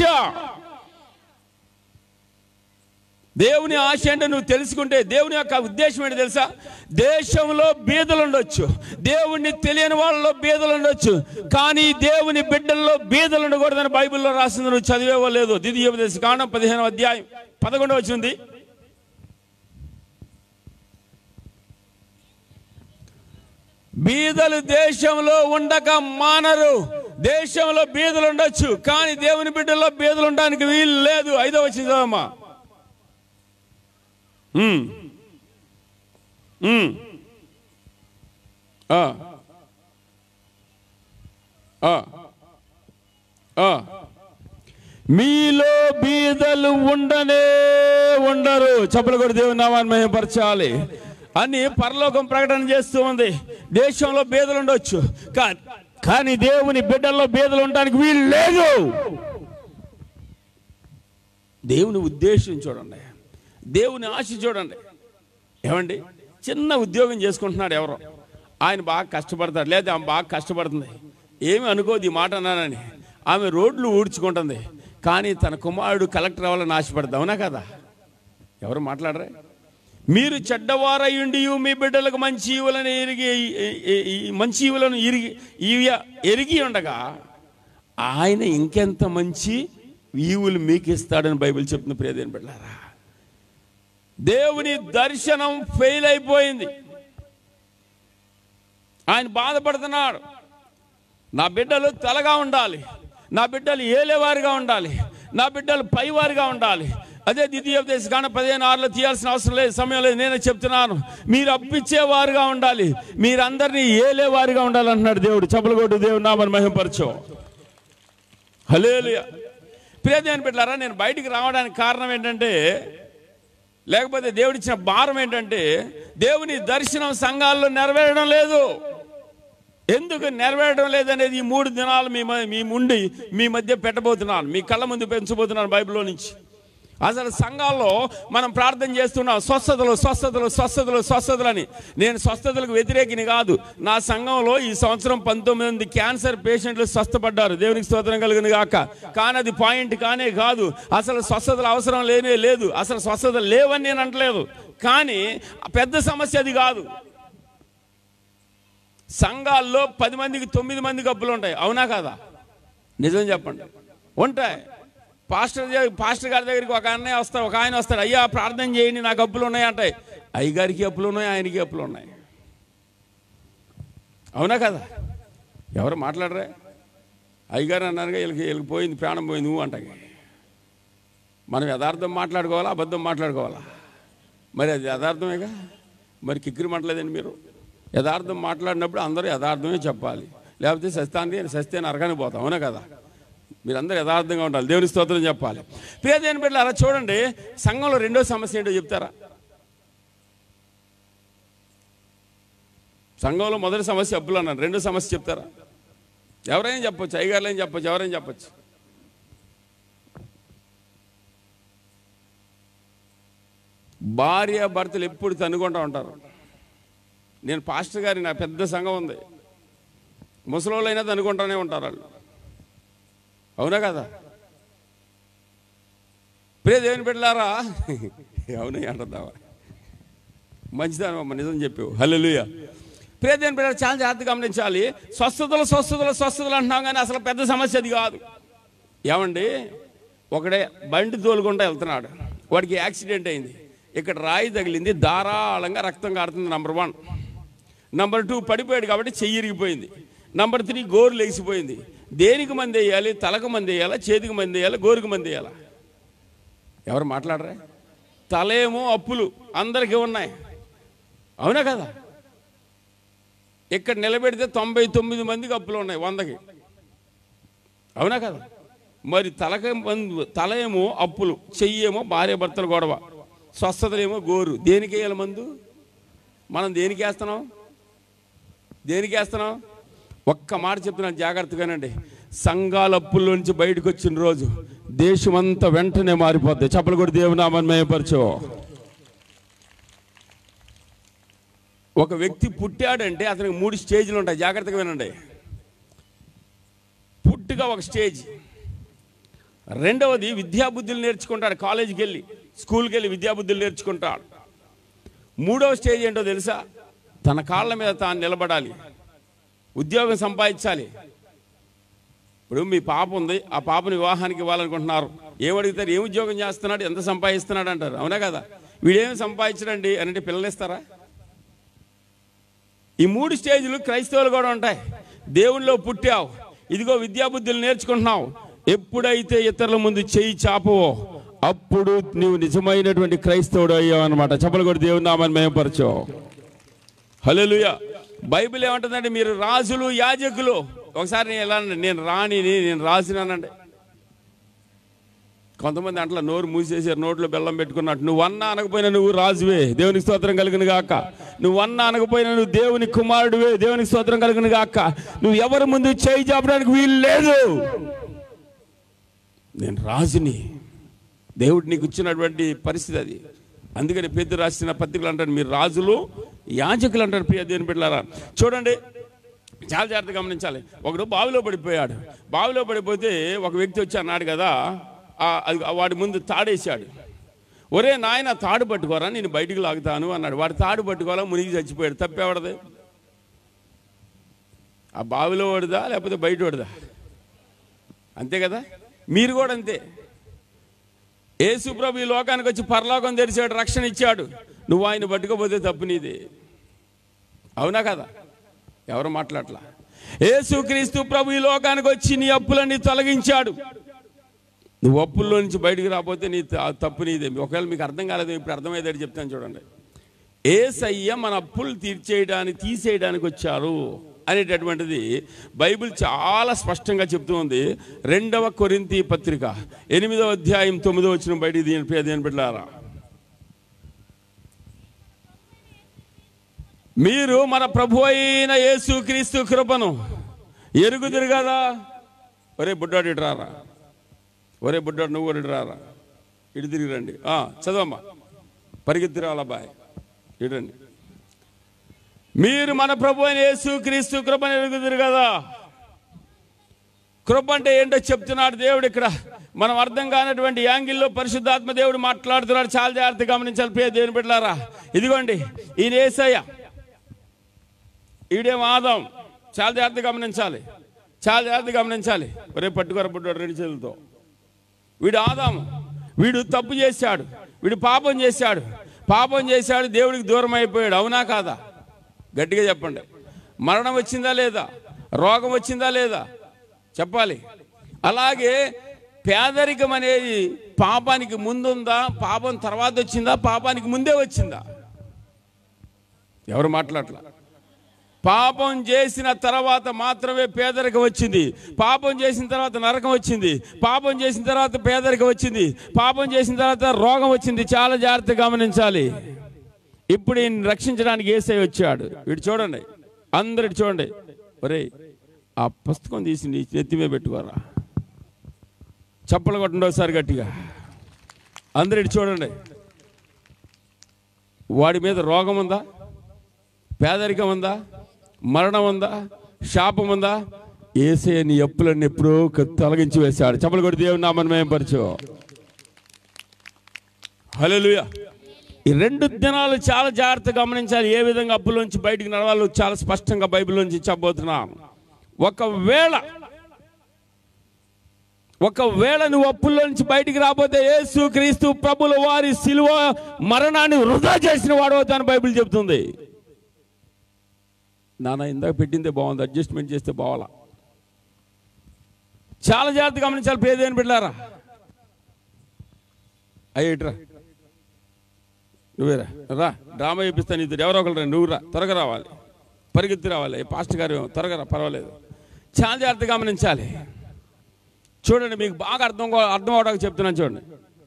A: దేవుని ఆశ అంటే నువ్వు తెలుసుకుంటే దేవుని యొక్క ఉద్దేశం ఏంటి తెలుసా దేశంలో బీదలు ఉండొచ్చు దేవుణ్ణి తెలియని వాళ్ళలో బీదలు ఉండొచ్చు కానీ దేవుని బిడ్డల్లో బీదలు ఉండకూడదని బైబిల్లో రాసింది నువ్వు చదివేవో లేదు ద్వితీయోపదేశ కాండం పదిహేను అధ్యాయం పదకొండు వచ్చింది బీదలు దేశంలో ఉండక మానరు దేశంలో బీదలు ఉండొచ్చు కానీ దేవుని బిడ్డల్లో బీదలు ఉండడానికి వీలు లేదు ఐదో వచ్చింది చదవమ్మా ఉమ్. ఉమ్. ఆ. ఆ. ఆ. మీలో బీదలు ఉండనే ఉండరు చెప్పలు కూడా దేవుని నామాన్ని మహిమపరచాలి అని పరలోకం ప్రకటన చేస్తూ ఉంది దేశంలో బీదలు ఉండొచ్చు కా- కానీ దేవుని బిడ్డల్లో బీదలు ఉండడానికి వీలు లేదు దేవుని ఉద్దేశం చూడండి దేవుని ఆశ చూడండి ఏమండి చిన్న ఉద్యోగం చేసుకుంటున్నాడు ఎవరో ఆయన బాగా కష్టపడతాడు లేదా ఆమె బాగా కష్టపడుతుంది ఏమి అనుకోదు ఈ మాట అన్నానని ఆమె రోడ్లు ఊడ్చుకుంటుంది కానీ తన కుమారుడు కలెక్టర్ అవ్వాలని ఆశపడతా అవునా కదా ఎవరు మాట్లాడరే మీరు చెడ్డవారయ్యుండి మీ బిడ్డలకు మంచి ఈవులను ఎరిగి ఈ- ఈ- ఈ మంచి ఈవులను ఇరిగి ఈయ- ఎరిగి ఉండగా ఆయన ఇంకెంత మంచి ఈవులు మీకు ఇస్తాడని బైబిల్ చెప్తున్న ప్రియదేని బిడ్డారా దేవుని దర్శనం ఫెయిల్ అయిపోయింది ఆయన బాధపడుతున్నాడు నా బిడ్డలు తలగా ఉండాలి నా బిడ్డలు ఏలేవారిగా ఉండాలి నా బిడ్డలు పైవారిగా ఉండాలి అదే ద్వితీయోపదేశ కాన పదిహేను ఆరులో తీయాల్సిన అవసరం లేదు సమయం లేదు నేనే చెప్తున్నాను మీరు అప్పిచ్చేవారుగా ఉండాలి మీరందరినీ ఏలేవారిగా ఉండాలంటున్నాడు దేవుడు చెప్పలగొట్టు దేవుడు నామని మహింపరచు హలేలుయ ప్రియదేని బిడ్డారా నేను బయటికి రావడానికి కారణం ఏంటంటే లేకపోతే దేవుడిచ్చిన భారం ఏంటంటే దేవుని దర్శనం సంఘాల్లో నెరవేరడం లేదు ఎందుకు నెరవేరడం లేదనేది ఈ మూడు దినాలు మీ మ- మీ ముండి మీ మధ్య పెట్టబోతున్నాను మీ కళ్ళ ముందు పెంచబోతున్నాను బైబిల్లో నుంచి అసలు సంఘాల్లో మనం ప్రార్థన చేస్తున్నాం స్వస్థతలు స్వస్థతలు స్వస్థతలు స్వస్థతలు అని నేను స్వస్థతలకు వ్యతిరేకిని కాదు నా సంఘంలో ఈ సంవత్సరం పంతొమ్మిది మంది క్యాన్సర్ పేషెంట్లు స్వస్థపడ్డారు దేవునికి స్తోత్రం కలిగిన గాక కానీ అది పాయింట్ కానే కాదు అసలు స్వస్థతలు అవసరం లేనే లేదు అసలు స్వస్థతలు లేవని నేను అంటలేదు కానీ పెద్ద సమస్య అది కాదు సంఘాల్లో పది మందికి తొమ్మిది మందికి అప్పులు ఉంటాయి అవునా కాదా నిజం చెప్పండి ఉంటాయి పాస్టర్ దగ్గర పాస్టర్ గారి దగ్గరికి ఒక అన్నయ్య వస్తాడు ఒక ఆయన వస్తాడు అయ్యా ప్రార్థన చేయండి నాకు అప్పులు ఉన్నాయి అంటాయి అయ్యగారికి అప్పులు ఉన్నాయి ఆయనకి అప్పులు ఉన్నాయి అవునా కదా ఎవరు మాట్లాడరే అయ్యగారు అన్నారుగా వీళ్ళకి వీళ్ళకి పోయింది ప్రాణం పోయింది నువ్వు అంటాయి మనం యథార్థం మాట్లాడుకోవాలా అబద్ధం మాట్లాడుకోవాలా మరి అది యథార్థమేగా మరి కిక్కిరి మాట్లాడలేదండి మీరు యథార్థం మాట్లాడినప్పుడు అందరూ యథార్థమే చెప్పాలి లేకపోతే సస్తాన్ని సస్తే నరకానికి పోతాం అవునా కదా మీరందరూ యథార్థంగా ఉండాలి దేవుని స్తోత్రం చెప్పాలి ప్రియదేని బిడ్డలు అలా చూడండి సంఘంలో రెండో సమస్య ఏంటో చెప్తారా సంఘంలో మొదటి సమస్య అప్పులు అన్నాను రెండో సమస్య చెప్తారా ఎవరైనా చెప్పొచ్చు అయ్యగారులు ఏం చెప్పొచ్చు ఎవరైనా చెప్పొచ్చు భార్య భర్తలు ఎప్పుడు తన్నుకుంటూ ఉంటారు నేను పాస్టర్ గారి నా పెద్ద సంఘం ఉంది ముసలోళ్ళైనా అనుకుంటానే ఉంటారు వాళ్ళు అవునా కదా ప్రియ దేవుని బిడ్డలారా అవును అంటుందావా మంచిదానమ్మ నిజం చెప్పావు హల్లెలూయ ప్రియ దేవుని బిడ్డలు చాలా జాగ్రత్త గమనించాలి స్వస్థతలు స్వస్థతలు స్వస్థతలు అంటున్నాం కానీ అసలు పెద్ద సమస్య అది కాదు ఏమండి ఒకడే బండి తోలుకుంటూ వెళ్తున్నాడు వాడికి యాక్సిడెంట్ అయింది ఇక్కడ రాయి తగిలింది ధారాళంగా రక్తం కారుతుంది నంబర్ వన్ నంబర్ టూ పడిపోయాడు కాబట్టి చెయ్యి ఇరిగిపోయింది నంబర్ త్రీ గోరు లేచిపోయింది దేనికి మంది వేయాలి తలకు మంది వేయాలా చేతికి మంది వేయాలా గోరుకి మంది వేయాలా ఎవరు మాట్లాడరా తలేమో అప్పులు అందరికీ ఉన్నాయి అవునా కదా ఇక్కడ నిలబెడితే తొంభై తొమ్మిది మందికి అప్పులు ఉన్నాయి వందకి అవునా కదా మరి తలక మందు తల ఏమో అప్పులు చెయ్యేమో భార్య భర్తల గొడవ స్వస్థతలేమో గోరు దేనికి వేయాలి మందు మనం దేనికి వేస్తున్నాం దేనికి వేస్తున్నాం ఒక్క మాట చెప్తున్నాను జాగ్రత్తగానండి సంఘాల అప్పుల నుంచి బయటకు వచ్చిన రోజు దేశమంతా వెంటనే మారిపోద్ది చెప్పలు కూడా దేవునామని మేయపరచు ఒక వ్యక్తి పుట్టాడంటే అతనికి మూడు స్టేజ్లు ఉంటాయి జాగ్రత్తగా వినండి పుట్టుక ఒక స్టేజ్ రెండవది విద్యాబుద్ధులు నేర్చుకుంటాడు కాలేజీకి వెళ్ళి స్కూల్కి వెళ్ళి విద్యాబుద్ధులు నేర్చుకుంటాడు మూడవ స్టేజ్ ఏంటో తెలుసా తన కాళ్ళ మీద తాను నిలబడాలి ఉద్యోగం సంపాదించాలి ఇప్పుడు మీ పాప ఉంది ఆ పాపని వివాహానికి ఇవ్వాలనుకుంటున్నారు ఏమడుగుతారు ఏం ఉద్యోగం చేస్తున్నాడు ఎంత సంపాదిస్తున్నాడు అంటారు అవునా కదా వీడేమి సంపాదించడండి అని అంటే పిల్లలు ఇస్తారా ఈ మూడు స్టేజ్లు క్రైస్తవులు కూడా ఉంటాయి దేవుళ్ళో పుట్టావు ఇదిగో విద్యాబుద్ధులు నేర్చుకుంటున్నావు ఎప్పుడైతే ఇతరుల ముందు చేయి చాపవో అప్పుడు నీవు నిజమైనటువంటి క్రైస్తవుడు అయ్యావు అనమాట చెప్పలు కూడా దేవుని నామని మేమపరచు హలోలుయ బైబిల్ ఏమంటుందంటే మీరు రాజులు యాజకులు ఒకసారి నేను ఎలా అన్నాను, నేను రాణిని నేను రాజునానండి కొంతమంది అంట్లా నోరు మూసేసారు నోట్లో బెల్లం పెట్టుకున్నట్టు నువ్వు అన్నా అనకపోయినా నువ్వు రాజువే దేవునికి స్తోత్రం కలిగిన గాక నువ్వు అన్నా అనకపోయినా నువ్వు దేవుని కుమారుడువే దేవునికి స్తోత్రం కలిగిన గాక నువ్వు ఎవరి ముందు చేయి చాపడానికి వీలు లేదు నేను రాజుని దేవుడు నీకు ఇచ్చినటువంటి పరిస్థితి అది అందుకని పెద్ద రాసిన పత్రికలు అంటారు మీరు రాజులు యాజకులు అంటారు ప్రియ దేవుని బిడ్డలారా చూడండి చాలా జాగ్రత్తగా గమనించాలి ఒకడు బావిలో పడిపోయాడు బావిలో పడిపోతే ఒక వ్యక్తి వచ్చి అన్నాడు కదా ఆ, అది వాడి ముందు తాడేశాడు ఒరే నాయన తాడు పట్టుకోరా నేను బయటికి లాగుతాను అన్నాడు వాడు తాడు పట్టుకోవాలా మునిగి చచ్చిపోయాడు తప్పేవాడది ఆ బావిలో వాడిదా లేకపోతే బయట వాడిదా అంతే కదా మీరు కూడా అంతే యేసు ప్రభు ఈ లోకానికి వచ్చి పరలోకం తెరిచాడు రక్షణ ఇచ్చాడు నువ్వు ఆయన పట్టుకోపోతే తప్పు నీదే అవునా కదా ఎవరు మాట్లాడలా యేసు క్రీస్తు ప్రభు ఈ లోకానికి వచ్చి నీ అప్పులన్నీ తొలగించాడు నువ్వు అప్పుల్లో నుంచి బయటికి రాకపోతే నీ త- తప్పు నీదే ఒకవేళ మీకు అర్థం కాలేదు ఇప్పుడు అర్థమయ్యేది చెప్తాను చూడండి ఏసయ్య మన అప్పులు తీర్చేయడానికి తీసేయడానికి వచ్చారు అనేటటువంటిది బైబిల్ చాలా స్పష్టంగా చెప్తూ ఉంది రెండవ కొరింతి పత్రిక ఎనిమిదవ అధ్యాయం తొమ్మిదో వచ్చిన బయటికి దీని పేరు దేని బిడ్డారా మీరు మన ప్రభు అయిన యేసు క్రీస్తు కృపను ఎరుగుదురు కదా ఒరే బుడ్డాడు ఇటు రారా ఒరే బుడ్డాడు నువ్వు కూడా ఇటు రారా ఇటు తిరిగి రండి ఆ, చదవమ్మా పరిగెత్తి రావాలా బాయ్ ఇడండి మీరు మన ప్రభు అయిన యేసు క్రీస్తు కృపను ఎరుగుదురు కదా కృప అంటే ఏంటో చెప్తున్నాడు దేవుడు ఇక్కడ మనం అర్థం కానటువంటి యాంగిల్లో పరిశుద్ధాత్మ దేవుడు మాట్లాడుతున్నాడు చాలా జాగ్రత్త గమనించాలి ప్రియ దేవుని బిడ్డలారా ఇదిగోండి ఈయన ఏసయ్య ఈడేం ఆదాం చాలా జాగ్రత్త గమనించాలి చాలా జాగ్రత్త గమనించాలి ఒరే పట్టుకోర పుట్టాడు రెండు చేతులతో వీడు ఆదాము వీడు తప్పు చేశాడు వీడు పాపం చేశాడు పాపం చేశాడు దేవుడికి దూరం అయిపోయాడు అవునా కాదా గట్టిగా చెప్పండి మరణం వచ్చిందా లేదా రోగం వచ్చిందా లేదా చెప్పాలి అలాగే పేదరికం అనేది పాపానికి ముందుందా పాపం తర్వాత వచ్చిందా పాపానికి ముందే వచ్చిందా ఎవరు మాట్లాడలా పాపం చేసిన తర్వాత మాత్రమే పేదరికం వచ్చింది పాపం చేసిన తర్వాత నరకం వచ్చింది పాపం చేసిన తర్వాత పేదరికం వచ్చింది పాపం చేసిన తర్వాత రోగం వచ్చింది చాలా జాగ్రత్తగా గమనించాలి ఇప్పుడు ఈయన రక్షించడానికి ఏసై వచ్చాడు వీడు చూడండి అందరు ఇటు చూడండి ఒరే ఆ పుస్తకం తీసి నీ నెత్తి మీద పెట్టుకోరా చప్పలు కొట్టండి ఒకసారి గట్టిగా అందరు ఇటు చూడండి వాడి మీద రోగం ఉందా పేదరికం ఉందా మరణం ఉందా శాపం ఉందా ఏసే నీ అప్పులన్నీ ఎప్పుడో క- తొలగించి వేశాడు చెప్పలు కొడి దేవుని నామని మేము పరచు హల్లెలూయా ఈ రెండు దినాలు చాలా జాగ్రత్తగా గమనించాలి ఏ విధంగా అప్పులోంచి బయటికి నడవాలో చాలా స్పష్టంగా బైబిల్లోంచి చెప్పబోతున్నాను ఒకవేళ ఒకవేళ నువ్వు అప్పుల్లో నుంచి బయటికి రాబోతే యేసు క్రీస్తు ప్రభుల వారి సిలువ మరణాన్ని వృధా చేసిన వాడు అవుతాను బైబిల్ చెబుతుంది నాన్న ఇందాక పెట్టిందే బాగుంది అడ్జస్ట్మెంట్ చేస్తే బావాలా చాలా జాగ్రత్త గమనించాలి పేదేని బిడ్డారా అయ్యేట్రా నువ్వేరా రా డ్రామా చూపిస్తాను ఇద్దరు ఎవరో ఒకరు రా నువ్వు రా త్వరగా రావాలి పరిగెత్తి రావాలి ఏ పాస్టర్ గారు త్వరగా రా పర్వాలేదు చాలా జాగ్రత్త గమనించాలి చూడండి మీకు బాగా అర్థం కో- అర్థం అవడానికి చెప్తున్నాను చూడండి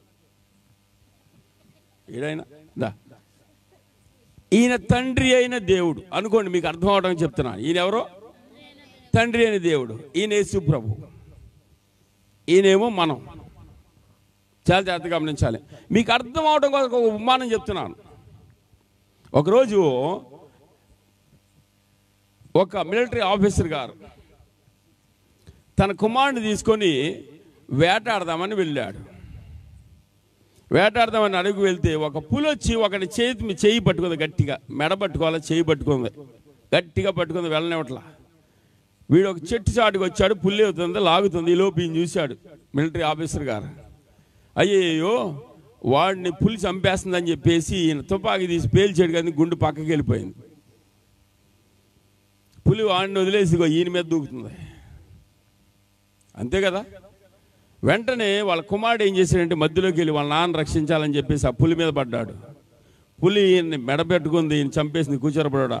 A: ఏడైనా దా ఈయన తండ్రి అయిన దేవుడు అనుకోండి మీకు అర్థం అవడానికి చెప్తున్నాను ఈయన ఎవరో తండ్రి అయిన దేవుడు ఈయన యేసు ప్రభు ఈయనేమో మనం చాలా జాగ్రత్తగా గమనించాలి మీకు అర్థం అవడం కోసం ఒక ఉపమానం చెప్తున్నాను ఒకరోజు ఒక మిలిటరీ ఆఫీసర్ గారు తన కుమారుని తీసుకొని వేటాడదామని వెళ్ళాడు వేటాడదామని అడుగు వెళ్తే ఒక పులి వచ్చి ఒకటి చేతి మీ చేయి పట్టుకుంది గట్టిగా మెడ పట్టుకోవాలి చేయి పట్టుకుంది గట్టిగా పట్టుకుంది వెళ్ళనివట్లా వీడు ఒక చెట్టు చాటుకు వచ్చాడు పుల్లి అవుతుంది లాగుతుంది ఈ లోపు ఈయన చూశాడు మిలిటరీ ఆఫీసర్ గారు అయ్యయ్యో వాడిని పులి చంపేస్తుందని చెప్పేసి ఈయన తుపాకీ తీసి పేల్చాడు కానీ గుండు పక్కకి వెళ్ళిపోయింది పులి వాడిని వదిలేసి ఇగో ఈయన మీద దూకుతుంది అంతే కదా వెంటనే వాళ్ళ కుమారుడు ఏం చేశాడంటే మధ్యలోకి వెళ్ళి వాళ్ళ నాన్న రక్షించాలని చెప్పేసి ఆ పులి మీద పడ్డాడు పులి ఈయన్ని మెడబెట్టుకుంది ఈయన చంపేసింది కూర్చోరపడా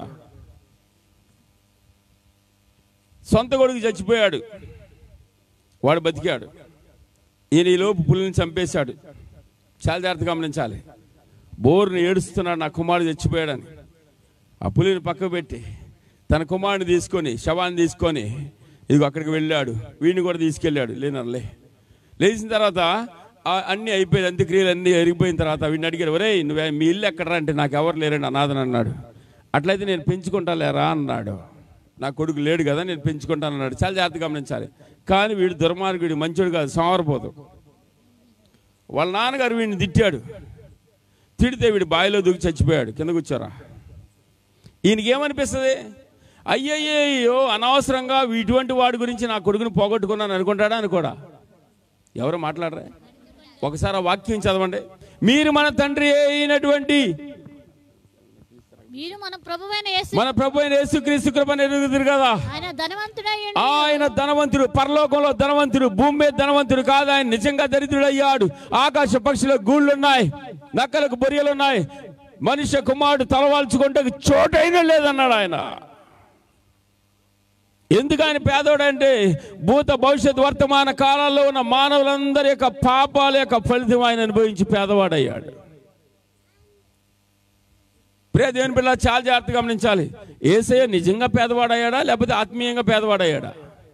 A: సొంత కొడుకు చచ్చిపోయాడు వాడు బతికాడు ఈయన ఈ లోపు పులిని చంపేశాడు చాలా జాగ్రత్తగా గమనించాలి బోరుని ఏడుస్తున్నాడు నా కుమారుడు చచ్చిపోయాడని ఆ పులిని పక్క పెట్టి తన కుమారుని తీసుకొని శవాన్ని తీసుకొని ఇదిగో అక్కడికి వెళ్ళాడు వీడిని కూడా తీసుకెళ్ళాడు లేనర్లే లేచిన తర్వాత ఆ అన్నీ అయిపోయింది అంత్యక్రియలు అన్నీ ఎరిగిపోయిన తర్వాత వీడిని అడిగాడు ఒరే నువ్వే మీ ఇల్లు ఎక్కడరా అంటే నాకు ఎవరు లేరండి అనాథని అన్నాడు అట్లయితే నేను పెంచుకుంటా లేరా అన్నాడు నా కొడుకు లేడు కదా నేను పెంచుకుంటాను అన్నాడు చాలా జాగ్రత్తగా గమనించాలి కానీ వీడు దుర్మార్గుడు మంచోడు కాదు సోమరపోదు వాళ్ళ నాన్నగారు వీడిని తిట్టాడు తిడితే వీడు బావిలో దూకి చచ్చిపోయాడు కింద కూర్చోరా ఈయనకి ఏమనిపిస్తుంది అయ్యయ్యో అనవసరంగా ఇటువంటి వాడి గురించి నా కొడుకుని పోగొట్టుకున్నాను అనుకుంటాడా అనుకోడా ఎవరు మాట్లాడరా ఒకసారి ఆ వాక్యం చదవండి మీరు మన తండ్రి అయినటువంటి
B: మీరు మన ప్రభువైన యేసు
A: మన ప్రభు అయిన యేసుక్రీస్తు కృపను ఎరుగుదురు కదా
B: ఆయన ధనవంతుడై ఉండి
A: ఆయన ధనవంతుడు పరలోకంలో ధనవంతుడు భూమి మీద ధనవంతుడు కాదు ఆయన నిజంగా దరిద్రుడు అయ్యాడు ఆకాశ పక్షులకు గూళ్ళున్నాయి నక్కలకు బొరియలున్నాయి మనుష్య కుమారుడు తలవాల్చుకుంటే చోటైనా లేదన్నాడు ఆయన ఎందుకు ఆయన పేదోడంటే భూత భవిష్యత్ వర్తమాన కాలాల్లో ఉన్న మానవులందరి యొక్క పాపాల యొక్క ఫలితం ఆయన అనుభవించి పేదవాడయ్యాడు ప్రియ దేవుని బిడ్డ చాలా జాగ్రత్తగా గమనించాలి ఏసయ్య నిజంగా పేదవాడయ్యాడా లేకపోతే ఆత్మీయంగా పేదవాడయ్యాడా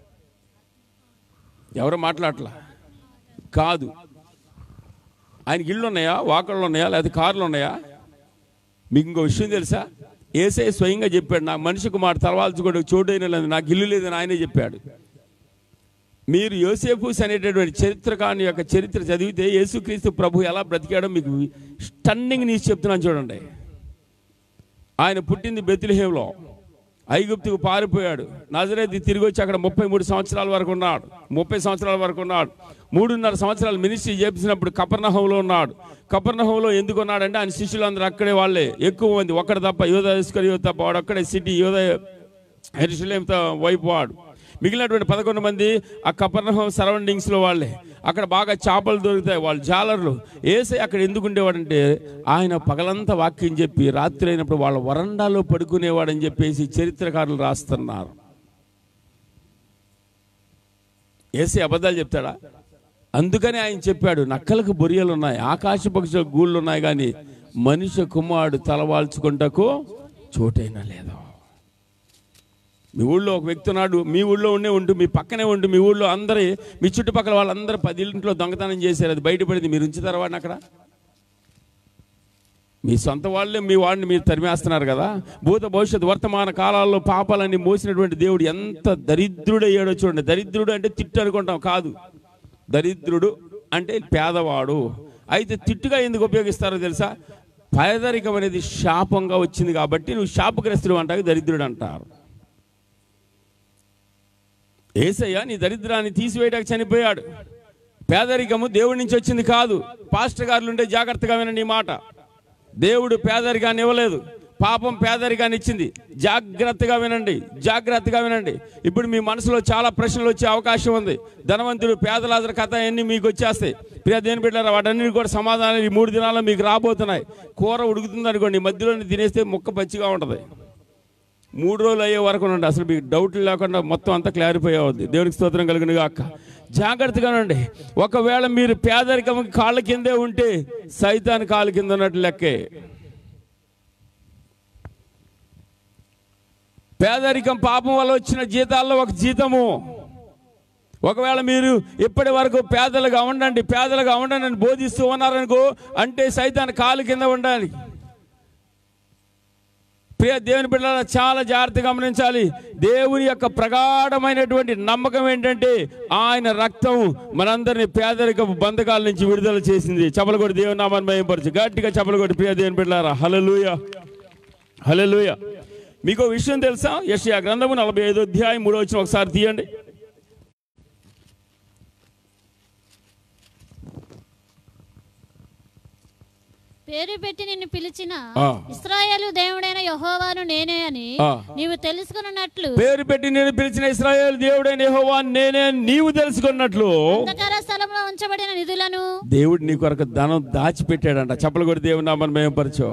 A: ఎవరు మాట్లాడలా కాదు ఆయనకి ఇళ్ళు ఉన్నాయా వాకళ్ళు ఉన్నాయా లేకపోతే కార్లు ఉన్నాయా మీకు ఇంకో విషయం తెలుసా ఏసే స్వయంగా చెప్పాడు నాకు మనిషి కుమార్ తలవాల్చుకోవడం చోటైన లేదు నాకు ఇల్లు లేదని ఆయనే చెప్పాడు మీరు యోసేఫూస్ అనేటటువంటి చరిత్రకాని యొక్క చరిత్ర చదివితే యేసుక్రీస్తు ప్రభు ఎలా బ్రతికాడో మీకు స్టన్నింగ్ న్యూస్ చెప్తున్నాను చూడండి ఆయన పుట్టింది బెత్తిలహేంలో ఐగుప్తుకు పారిపోయాడు నజరేతి తిరిగి వచ్చి అక్కడ ముప్పై మూడు సంవత్సరాల వరకు ఉన్నాడు ముప్పై సంవత్సరాల వరకు ఉన్నాడు మూడున్నర సంవత్సరాలు మినిస్ట్రీ చేపించినప్పుడు కపర్నహంలో ఉన్నాడు కపర్నహంలో ఎందుకు ఉన్నాడంటే ఆయన శిష్యులందరూ అక్కడే వాళ్ళే ఎక్కువ మంది ఒక్కడు తప్ప యోధ ఇస్కర్ యోధ తప్ప వాడు అక్కడే సిటీ యోధ ఎరుసలేం వైపు వాడు మిగిలినటువంటి పదకొండు మంది ఆ కపర్నహం సరౌండింగ్స్లో వాళ్ళే అక్కడ బాగా చేపలు దొరుకుతాయి వాళ్ళు జాలర్లు ఏసై అక్కడ ఎందుకు ఉండేవాడంటే ఆయన పగలంతా వాక్యం చెప్పి రాత్రి అయినప్పుడు వాళ్ళ వరండాలో పడుకునేవాడని చెప్పేసి చరిత్రకారులు రాస్తున్నారు ఏసై అబద్ధాలు చెప్తాడా అందుకని ఆయన చెప్పాడు నక్కలకు బొరియలు ఉన్నాయి ఆకాశ పక్షులకు గూళ్ళు ఉన్నాయి కానీ మనిషి కుమారుడు తలవాల్చుకుంటకు చోటైనా లేదు మీ ఊళ్ళో ఒక వ్యక్తి ఉన్నాడు మీ ఊళ్ళో ఉండే ఉంటూ మీ పక్కనే ఉంటూ మీ ఊళ్ళో అందరి మీ చుట్టుపక్కల వాళ్ళందరూ పది ఇంట్లో దొంగతనం చేశారు అది బయటపడింది మీరు ఉంచుతారా వాడిని అక్కడ మీ సొంత వాళ్ళే మీ వాడిని మీరు తరిమేస్తున్నారు కదా భూత భవిష్యత్ వర్తమాన కాలాల్లో పాపాలన్నీ మోసినటువంటి దేవుడు ఎంత దరిద్రుడయ్యాడో చూడండి దరిద్రుడు అంటే తిట్టు అనుకుంటాం కాదు దరిద్రుడు అంటే పేదవాడు అయితే తిట్టుగా ఎందుకు ఉపయోగిస్తారో తెలుసా పేదరికం అనేది శాపంగా వచ్చింది కాబట్టి నువ్వు శాపగ్రస్తుడు అంటావు దరిద్రుడు అంటారు ఏసయ్య నీ దరిద్రాన్ని తీసివేయడానికి చనిపోయాడు పేదరికము దేవుడి నుంచి వచ్చింది కాదు పాస్టర్ గారులు ఉంటే జాగ్రత్తగా వినండి ఈ మాట దేవుడు పేదరికాన్ని ఇవ్వలేదు పాపం పేదరికాన్ని ఇచ్చింది జాగ్రత్తగా వినండి జాగ్రత్తగా వినండి ఇప్పుడు మీ మనసులో చాలా ప్రశ్నలు వచ్చే అవకాశం ఉంది ధనవంతుడు పేదలాదర కథ అన్నీ మీకు వచ్చేస్తాయి ప్రియ దేని బిడ్డారా వాటన్నిటి కూడా సమాధానాలు ఈ మూడు దినాల్లో మీకు రాబోతున్నాయి కూర ఉడుకుతుంది అనుకోండి మధ్యలో తినేస్తే ముక్క పచ్చిగా ఉంటుంది మూడు రోజులు అయ్యే వరకు ఉండండి అసలు మీకు డౌట్ లేకుండా మొత్తం అంతా క్లారిఫై అవుద్ది దేవునికి స్తోత్రం కలిగిన అక్క జాగ్రత్తగా ఉండండి ఒకవేళ మీరు పేదరికం కాళ్ళ కిందే ఉంటే సైతాన్ కాళ్ళ కింద ఉన్నట్టు లెక్కే పేదరికం పాపం వల్ల వచ్చిన జీతాల్లో ఒక జీతము ఒకవేళ మీరు ఇప్పటి వరకు పేదలుగా ఉండండి పేదలుగా ఉండండి అని బోధిస్తూ ఉన్నారనుకో అంటే సైతాన్ కాలు కింద ఉండాలి ప్రియ దేవుని బిడ్డల చాలా జాగ్రత్తగా గమనించాలి దేవుని యొక్క ప్రగాఢమైనటువంటి నమ్మకం ఏంటంటే ఆయన రక్తం మనందరినీ పేదరికపు బంధకాల నుంచి విడుదల చేసింది చెప్పలగొడి దేవుని నామాన్ని భయపరచు గట్టిగా చెప్పలగొడి ప్రియ దేవుని బిడ్డలారా హలలుయ హలలుయ మీకు విషయం తెలుసా యషయా గ్రంథము నలభై ఐదో అధ్యాయం మూడో వచ్చిన ఒకసారి తీయండి
B: పేరు పెట్టి నిన్ను పిలిచిన
A: ఆ.
B: ఇస్రాయేలు దేవుడైన యహోవాను నేనే అని
A: ఆ.
B: నీవు తెలుసుకున్నట్లు
A: పేరు పెట్టి నేను పిలిచిన ఇస్రాయేల్ దేవుడైన యెహోవా నేనే నీవు తెలుసుకున్నట్లు
B: అంధకార స్థలంలో ఉంచబడిన నిధులను
A: దేవుడు నీ కొరకు ధనం దాచిపెట్టాడంట చెప్పలు కూడా దేవుని నామని మేమపరచు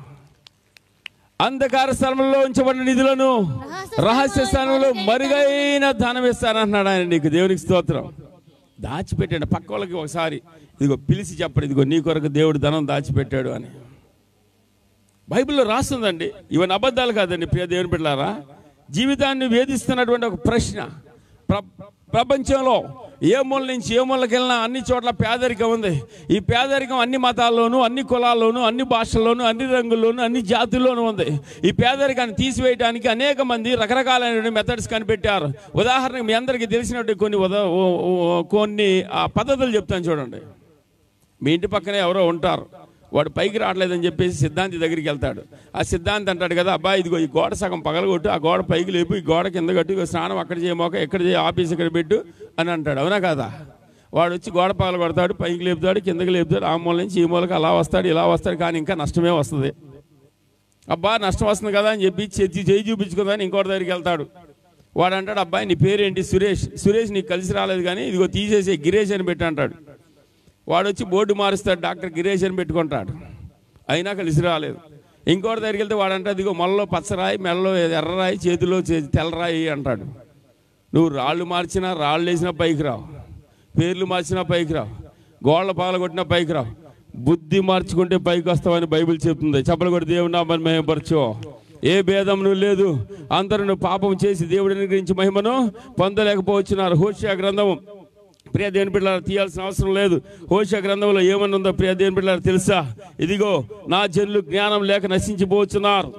A: అంధకార స్థలంలో ఉంచబడిన నిధులను రహస్య స్థానంలో మరుగైన ధనం ఇస్తానంటున్నాడు ఆయన నీకు దేవునికి స్తోత్రం దాచిపెట్టాడు పక్క వాళ్ళకి ఒకసారి ఇదిగో పిలిచి చెప్పడు ఇదిగో నీ కొరకు దేవుడు ధనం దాచిపెట్టాడు అని బైబిల్లో రాస్తుందండి ఇవన్నీ అబద్ధాలు కాదండి ప్రియ దేవుని బిడ్డలారా జీవితాన్ని వేధిస్తున్నటువంటి ఒక ప్రశ్న ప్ర ప్రపంచంలో ఏ మూల నుంచి ఏ మూలకి వెళ్ళినా అన్ని చోట్ల పేదరికం ఉంది ఈ పేదరికం అన్ని మతాల్లోనూ అన్ని కులాల్లోనూ అన్ని భాషల్లోనూ అన్ని రంగుల్లోనూ అన్ని జాతుల్లోనూ ఉంది ఈ పేదరికాన్ని తీసివేయడానికి అనేక మంది రకరకాలైన మెథడ్స్ కనిపెట్టారు ఉదాహరణకు మీ అందరికీ తెలిసినట్టు కొన్ని ఉదా ఓ- ఓ- కొన్ని ఆ, పద్ధతులు చెప్తాను చూడండి మీ ఇంటి పక్కనే ఎవరో ఉంటారు వాడు పైకి రావట్లేదని చెప్పేసి సిద్ధాంతి దగ్గరికి వెళ్తాడు ఆ సిద్ధాంతి అంటాడు కదా అబ్బాయి ఇదిగో ఈ గోడ సగం పగలగొట్టు ఆ గోడ పైకి లేపు ఈ గోడ కింద కట్టు ఇగో స్నానం అక్కడ చేయమోక ఎక్కడ చేయ ఆఫీస్ ఇక్కడ పెట్టు అని అంటాడు అవునా కదా వాడు వచ్చి గోడ పగల కొడతాడు పైకి లేపుతాడు కిందకి లేపుతాడు ఆ మూల నుంచి ఈ మూలకి అలా వస్తాడు ఇలా వస్తాడు కానీ ఇంకా నష్టమే వస్తుంది అబ్బా నష్టం వస్తుంది కదా అని చెప్పి చేతి చేయి చూపించుకుందని ఇంకోటి దగ్గరికి వెళ్తాడు వాడు అంటాడు అబ్బాయి నీ పేరేంటి సురేష్ సురేష్ నీకు కలిసి రాలేదు కానీ ఇదిగో తీసేసి గిరీష్ అని పెట్టి అంటాడు వాడు వచ్చి బోర్డు మారుస్తాడు డాక్టర్ గిరీష్ అని పెట్టుకుంటాడు అయినా కలిసి రాలేదు ఇంకోటి దగ్గరికి వెళ్తే వాడు అంటే ఇదిగో మొలలో పచ్చరాయి మెల్లలో ఎర్రరాయి చేతిలో చే- తెల్లరాయి అంటాడు నువ్వు రాళ్ళు మార్చినా రాళ్ళు వేసినా పైకి రావు పేర్లు మార్చినా పైకి రావు గోళ్ళ పాలగొట్టినా పైకి రావు బుద్ధి మార్చుకుంటే పైకి వస్తావని బైబిల్ చెప్తుంది చెప్పలు కూడా దేవుని నామని మహిమపరచు ఏ భేదం నువ్వు లేదు అందరూ నువ్వు పాపం చేసి దేవుడిని గురించి మహిమను పొందలేకపోతున్నారు హోషియా గ్రంథము ప్రియ దేవుని బిడ్డలారా తీయాల్సిన అవసరం లేదు హోషియా గ్రంథంలో ఏమని ఉందో ప్రియ దేవుని బిడ్డలారా తెలుసా ఇదిగో నా జనులు జ్ఞానం లేక నశించిపోతున్నారు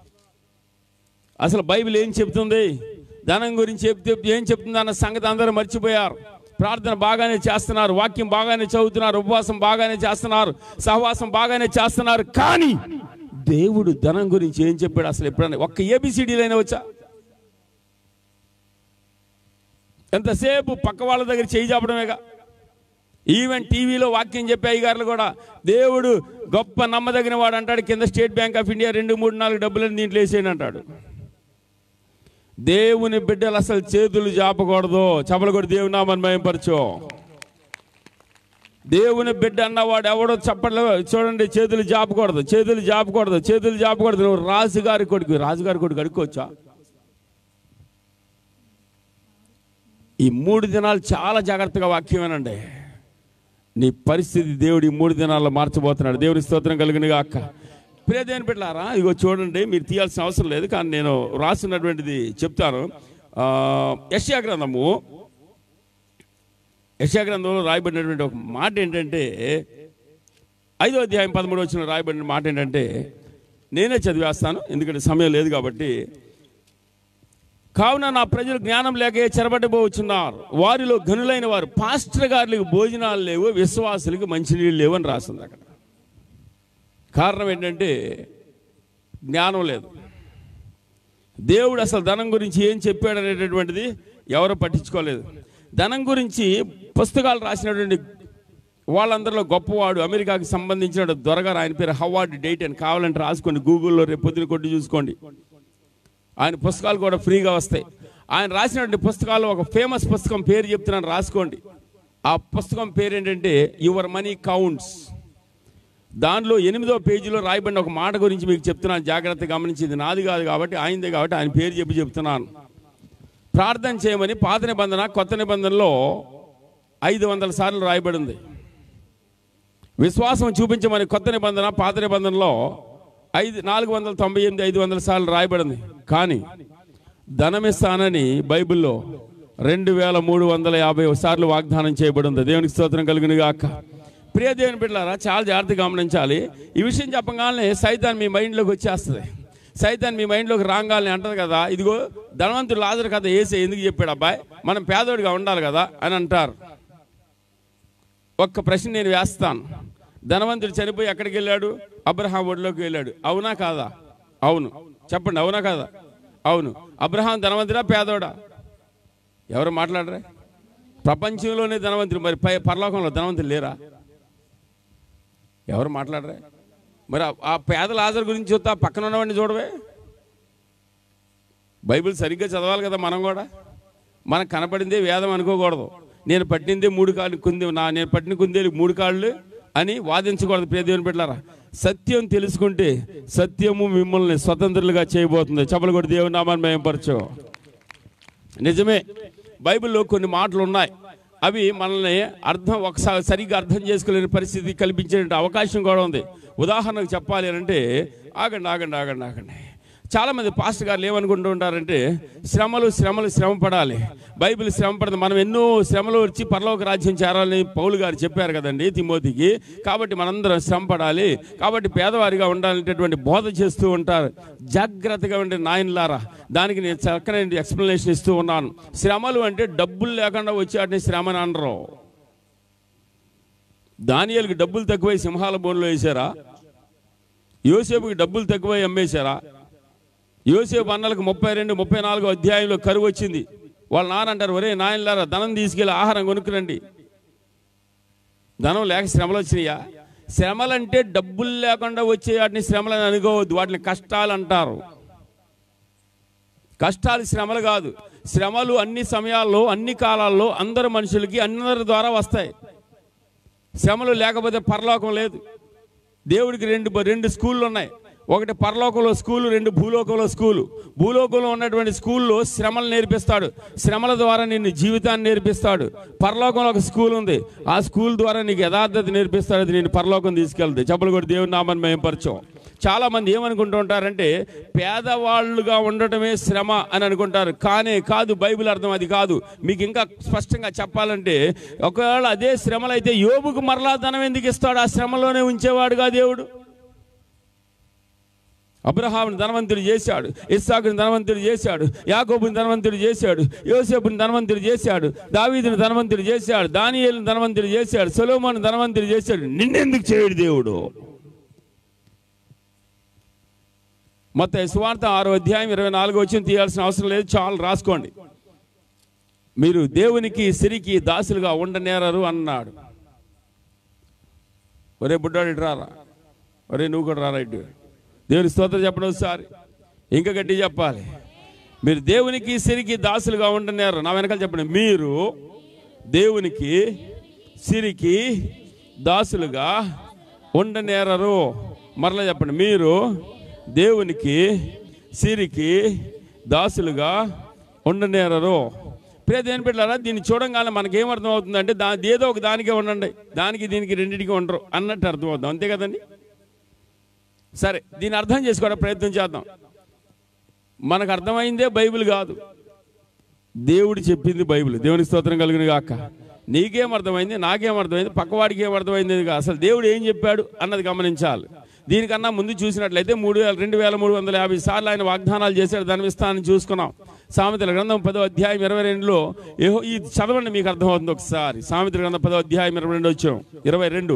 A: అసలు బైబిల్ ఏం చెప్తుంది ధనం గురించి చెప్తే ఏం చెప్తుంది అన్న సంగతి అందరూ మర్చిపోయారు ప్రార్థన బాగానే చేస్తున్నారు వాక్యం బాగానే చదువుతున్నారు ఉపవాసం బాగానే చేస్తున్నారు సహవాసం బాగానే చేస్తున్నారు కానీ దేవుడు ధనం గురించి ఏం చెప్పాడు అసలు ఎప్పుడైనా ఒక్క ఏబిసిడీలైనా వచ్చా ఎంతసేపు పక్క వాళ్ళ దగ్గర చేయి చాపడమేగా ఈవెన్ టీవీలో వాక్యం చెప్పే అయ్యగారులు కూడా దేవుడు గొప్ప నమ్మదగిన వాడు అంటాడు కింద స్టేట్ బ్యాంక్ ఆఫ్ ఇండియా రెండు మూడు నాలుగు డబ్బులను దీంట్లో వేసేయండి అంటాడు దేవుని బిడ్డలు అసలు చేతులు చాపకూడదు చపలకూడదు దేవుని నామని మయంపరచు దేవుని బిడ్డ అన్నవాడు ఎవడో చప్పట్లో చూడండి చేతులు జాపకూడదు చేతులు జాపకూడదు చేతులు జాపకూడదు నువ్వు రాజుగారి కొడుకు రాజుగారి కొడుకు అడుక్కోవచ్చా ఈ మూడు దినాలు చాలా జాగ్రత్తగా వాక్యమేనండి నీ పరిస్థితి దేవుడు ఈ మూడు దినాల్లో మార్చబోతున్నాడు దేవుని స్తోత్రం కలిగినగా అక్క ప్రియ దేవుని బిడ్డలారా ఇగో చూడండి మీరు తీయాల్సిన అవసరం లేదు కానీ నేను రాస్తున్నటువంటిది చెప్తాను ఆ, యెషయా గ్రంథము యెషయా గ్రంథంలో రాయబడినటువంటి ఒక మాట ఏంటంటే ఐదో అధ్యాయం పదమూడు వచ్చిన రాయబడిన మాట ఏంటంటే నేనే చదివేస్తాను ఎందుకంటే సమయం లేదు కాబట్టి కావున నా ప్రజలు జ్ఞానం లేక చెరబట్టబోచున్నారు వారిలో గనులైన వారు పాస్టర్ గారులకు భోజనాలు లేవు విశ్వాసులకు మంచినీళ్ళు లేవు అని రాస్తుంది అక్కడ కారణం ఏంటంటే జ్ఞానం లేదు దేవుడు అసలు ధనం గురించి ఏం చెప్పాడు అనేటటువంటిది ఎవరు పట్టించుకోలేదు ధనం గురించి పుస్తకాలు రాసినటువంటి వాళ్ళందరిలో గొప్పవాడు అమెరికాకి సంబంధించిన దొరగారు ఆయన పేరు హవార్డ్ డేట్ అని కావాలంటే రాసుకోండి గూగుల్లో రేపు పొద్దున కొట్టి చూసుకోండి ఆయన పుస్తకాలు కూడా ఫ్రీగా వస్తాయి ఆయన రాసినటువంటి పుస్తకాల్లో ఒక ఫేమస్ పుస్తకం పేరు చెప్తున్నాను రాసుకోండి ఆ పుస్తకం పేరు ఏంటంటే యువర్ మనీ కౌంట్స్ దానిలో ఎనిమిదో పేజీలో రాయబడిన ఒక మాట గురించి మీకు చెప్తున్నాను జాగ్రత్తగా గమనించి ఇది నాది కాదు కాబట్టి ఆయనదే కాబట్టి ఆయన పేరు చెప్పి చెప్తున్నాను ప్రార్థన చేయమని పాత నిబంధన కొత్త నిబంధనలో ఐదు వందల సార్లు రాయబడింది విశ్వాసం చూపించమని కొత్త నిబంధన పాత నిబంధనలో ఐదు నాలుగు వందల తొంభై ఎనిమిది ఐదు వందల సార్లు రాయబడింది కానీ ధనమిస్తానని బైబిల్లో రెండు వేల మూడు వందల యాభై సార్లు వాగ్దానం చేయబడింది దేవునికి స్తోత్రం కలిగిన గాక ప్రియ దేవుని బిడ్డలారా చాలా జాగ్రత్తగా గమనించాలి ఈ విషయం చెప్పగానే సైతాన్ మీ మైండ్లోకి వచ్చేస్తుంది సైతాన్ మీ మైండ్లోకి రాగాలని అంటది కదా ఇదిగో ధనవంతుడు లాజరు కథ వేసే ఎందుకు చెప్పాడు అబ్బాయి మనం పేదోడిగా ఉండాలి కదా అని అంటారు ఒక్క ప్రశ్న నేను వేస్తాను ధనవంతుడు చనిపోయి ఎక్కడికి వెళ్ళాడు అబ్రహాం ఒడిలోకి వెళ్ళాడు అవునా కాదా అవును చెప్పండి అవునా కాదా అవును అబ్రహాం ధనవంతుడా పేదోడా ఎవరు మాట్లాడరా ప్రపంచంలోనే ధనవంతుడు మరి పై పరలోకంలో ధనవంతులు లేరా ఎవరు మాట్లాడరా మరి ఆ- ఆ పేదల ఆధార గురించి చూస్తా పక్కన ఉన్నవాడిని చూడవే బైబిల్ సరిగ్గా చదవాలి కదా మనం కూడా మనకు కనపడిందే వేదం అనుకోకూడదు నేను పట్టిందే మూడు కాళ్ళు కుంది నా నేను పట్టిన కుందేలు మూడు కాళ్ళు అని వాదించకూడదు ప్రియ దేవుని బిడ్డలారా సత్యం తెలుసుకుంటే సత్యము మిమ్మల్ని స్వతంత్రులుగా చేయబోతుంది చెప్పలు కూడా దేవుని నామాన్ని మేంపరచు నిజమే బైబిల్లో కొన్ని మాటలు ఉన్నాయి అవి మనల్ని అర్థం ఒకసారి సరిగ్గా అర్థం చేసుకోలేని పరిస్థితి కల్పించే అవకాశం కూడా ఉంది ఉదాహరణకు చెప్పాలి అని అంటే ఆగండి ఆగండి ఆగండి ఆగండి చాలామంది పాస్టర్ గారు ఏమనుకుంటూ ఉంటారంటే శ్రమలు శ్రమలు శ్రమ పడాలి బైబిల్ శ్రమ పడదు మనం ఎన్నో శ్రమలు వచ్చి పరలోక రాజ్యం చేరాలని పౌలు గారు చెప్పారు కదండి తిమోతికి కాబట్టి మనందరం శ్రమ పడాలి కాబట్టి పేదవారిగా ఉండాలనేటటువంటి బోధ చేస్తూ ఉంటారు జాగ్రత్తగా ఉండే నాయనలారా దానికి నేను చక్కని ఎక్స్ప్లెనేషన్ ఇస్తూ ఉన్నాను శ్రమలు అంటే డబ్బులు లేకుండా వచ్చేటిని శ్రమ అని అనరు దానియాలకి డబ్బులు తక్కువై సింహాల బోన్లో వేశారా యోసేపుకి డబ్బులు తక్కువై అమ్మేశారా యోసేపు అన్నలకు ముప్పై రెండు ముప్పై నాలుగో అధ్యాయంలో కరువు వచ్చింది వాళ్ళ నాన్న అంటారు ఒరే నాయనలారా ధనం తీసుకెళ్ళి ఆహారం కొనుక్కురండి ధనం లేక శ్రమలు వచ్చినాయా శ్రమలంటే డబ్బులు లేకుండా వచ్చే వాటిని శ్రమలని అనుకోవద్దు వాటిని కష్టాలు అంటారు కష్టాలు శ్రమలు కాదు శ్రమలు అన్ని సమయాల్లో అన్ని కాలాల్లో అందరు మనుషులకి అందరి ద్వారా వస్తాయి శ్రమలు లేకపోతే పరలోకం లేదు దేవుడికి రెండు రెండు స్కూళ్ళు ఉన్నాయి ఒకటి పరలోకంలో స్కూలు రెండు భూలోకంలో స్కూలు భూలోకంలో ఉన్నటువంటి స్కూల్లో శ్రమలు నేర్పిస్తాడు శ్రమల ద్వారా నిన్ను జీవితాన్ని నేర్పిస్తాడు పరలోకంలో ఒక స్కూల్ ఉంది ఆ స్కూల్ ద్వారా నీకు యథార్థత నేర్పిస్తాడు అది నేను పరలోకం తీసుకెళ్తుంది చెప్పలు కూడా దేవుని నామాన్ని మేము పరిచయం చాలా మంది ఏమనుకుంటూ ఉంటారంటే పేదవాళ్ళుగా ఉండటమే శ్రమ అని అనుకుంటారు కానీ కాదు బైబిల్ అర్థం అది కాదు మీకు ఇంకా స్పష్టంగా చెప్పాలంటే ఒకవేళ అదే శ్రమలు అయితే యోబుకు మరలా ధనం ఎందుకు ఇస్తాడు ఆ శ్రమలోనే ఉంచేవాడుగా దేవుడు అబ్రహాముని ధనవంతుడు చేశాడు ఇస్సాకుని ధనవంతుడు చేశాడు యాకోబుని ధనవంతుడు చేశాడు యోసేపుని ధనవంతుడు చేశాడు దావీదుని ధనవంతుడు చేశాడు దానియేలుని ధనవంతుడు చేశాడు సొలోమోని ధనవంతుడు చేశాడు నిన్నెందుకు చేయడు దేవుడు మొత్తం సువార్త ఆరో అధ్యాయం ఇరవై నాలుగు వచ్చిన తీయాల్సిన అవసరం లేదు చాలు రాసుకోండి మీరు దేవునికి సిరికి దాసులుగా ఉండనేరరు అన్నాడు ఒరే బుడ్డాడు ఇటు రారా ఒరే నువ్వు కూడా రారా ఇటు దేవుని స్తోత్రం చెప్పడం ఒకసారి ఇంకా గట్టి చెప్పాలి మీరు దేవునికి సిరికి దాసులుగా ఉండనేరు నా వెనకాల చెప్పండి మీరు దేవునికి సిరికి దాసులుగా ఉండనేరరు మరలా చెప్పండి మీరు దేవునికి సిరికి దాసులుగా ఉండనేరరు ప్రియ దేని పెట్టారా దీన్ని చూడంగానే మనకేమర్థం అవుతుందంటే దా ఏదో ఒక దానికే ఉండండి దానికి దీనికి రెండింటికి ఉండరు అన్నట్టు అర్థమవుతుంది అంతే కదండి సరే దీన్ని అర్థం చేసుకోవడం ప్రయత్నం చేద్దాం మనకు అర్థమైందే బైబిల్ కాదు దేవుడు చెప్పింది బైబిల్ దేవుని స్తోత్రం కలిగిన గాక నీకేం అర్థమైంది నాకేం అర్థమైంది పక్కవాడికి ఏం అర్థమైంది ఇది కాదు. అసలు దేవుడు ఏం చెప్పాడు అన్నది గమనించాలి దీనికన్నా ముందు చూసినట్లయితే మూడు వేల రెండు వేల మూడు వందల యాభై సార్లు ఆయన వాగ్దానాలు చేశాడు దాని విస్తారాన్ని చూసుకున్నాం సామెతల గ్రంథం పదో అధ్యాయం ఇరవై రెండులో ఏహో ఈ చదవండి మీకు అర్థమవుతుంది ఒకసారి సామెతల గ్రంథం పదో అధ్యాయం ఇరవై రెండు వచ్చాం ఇరవై రెండు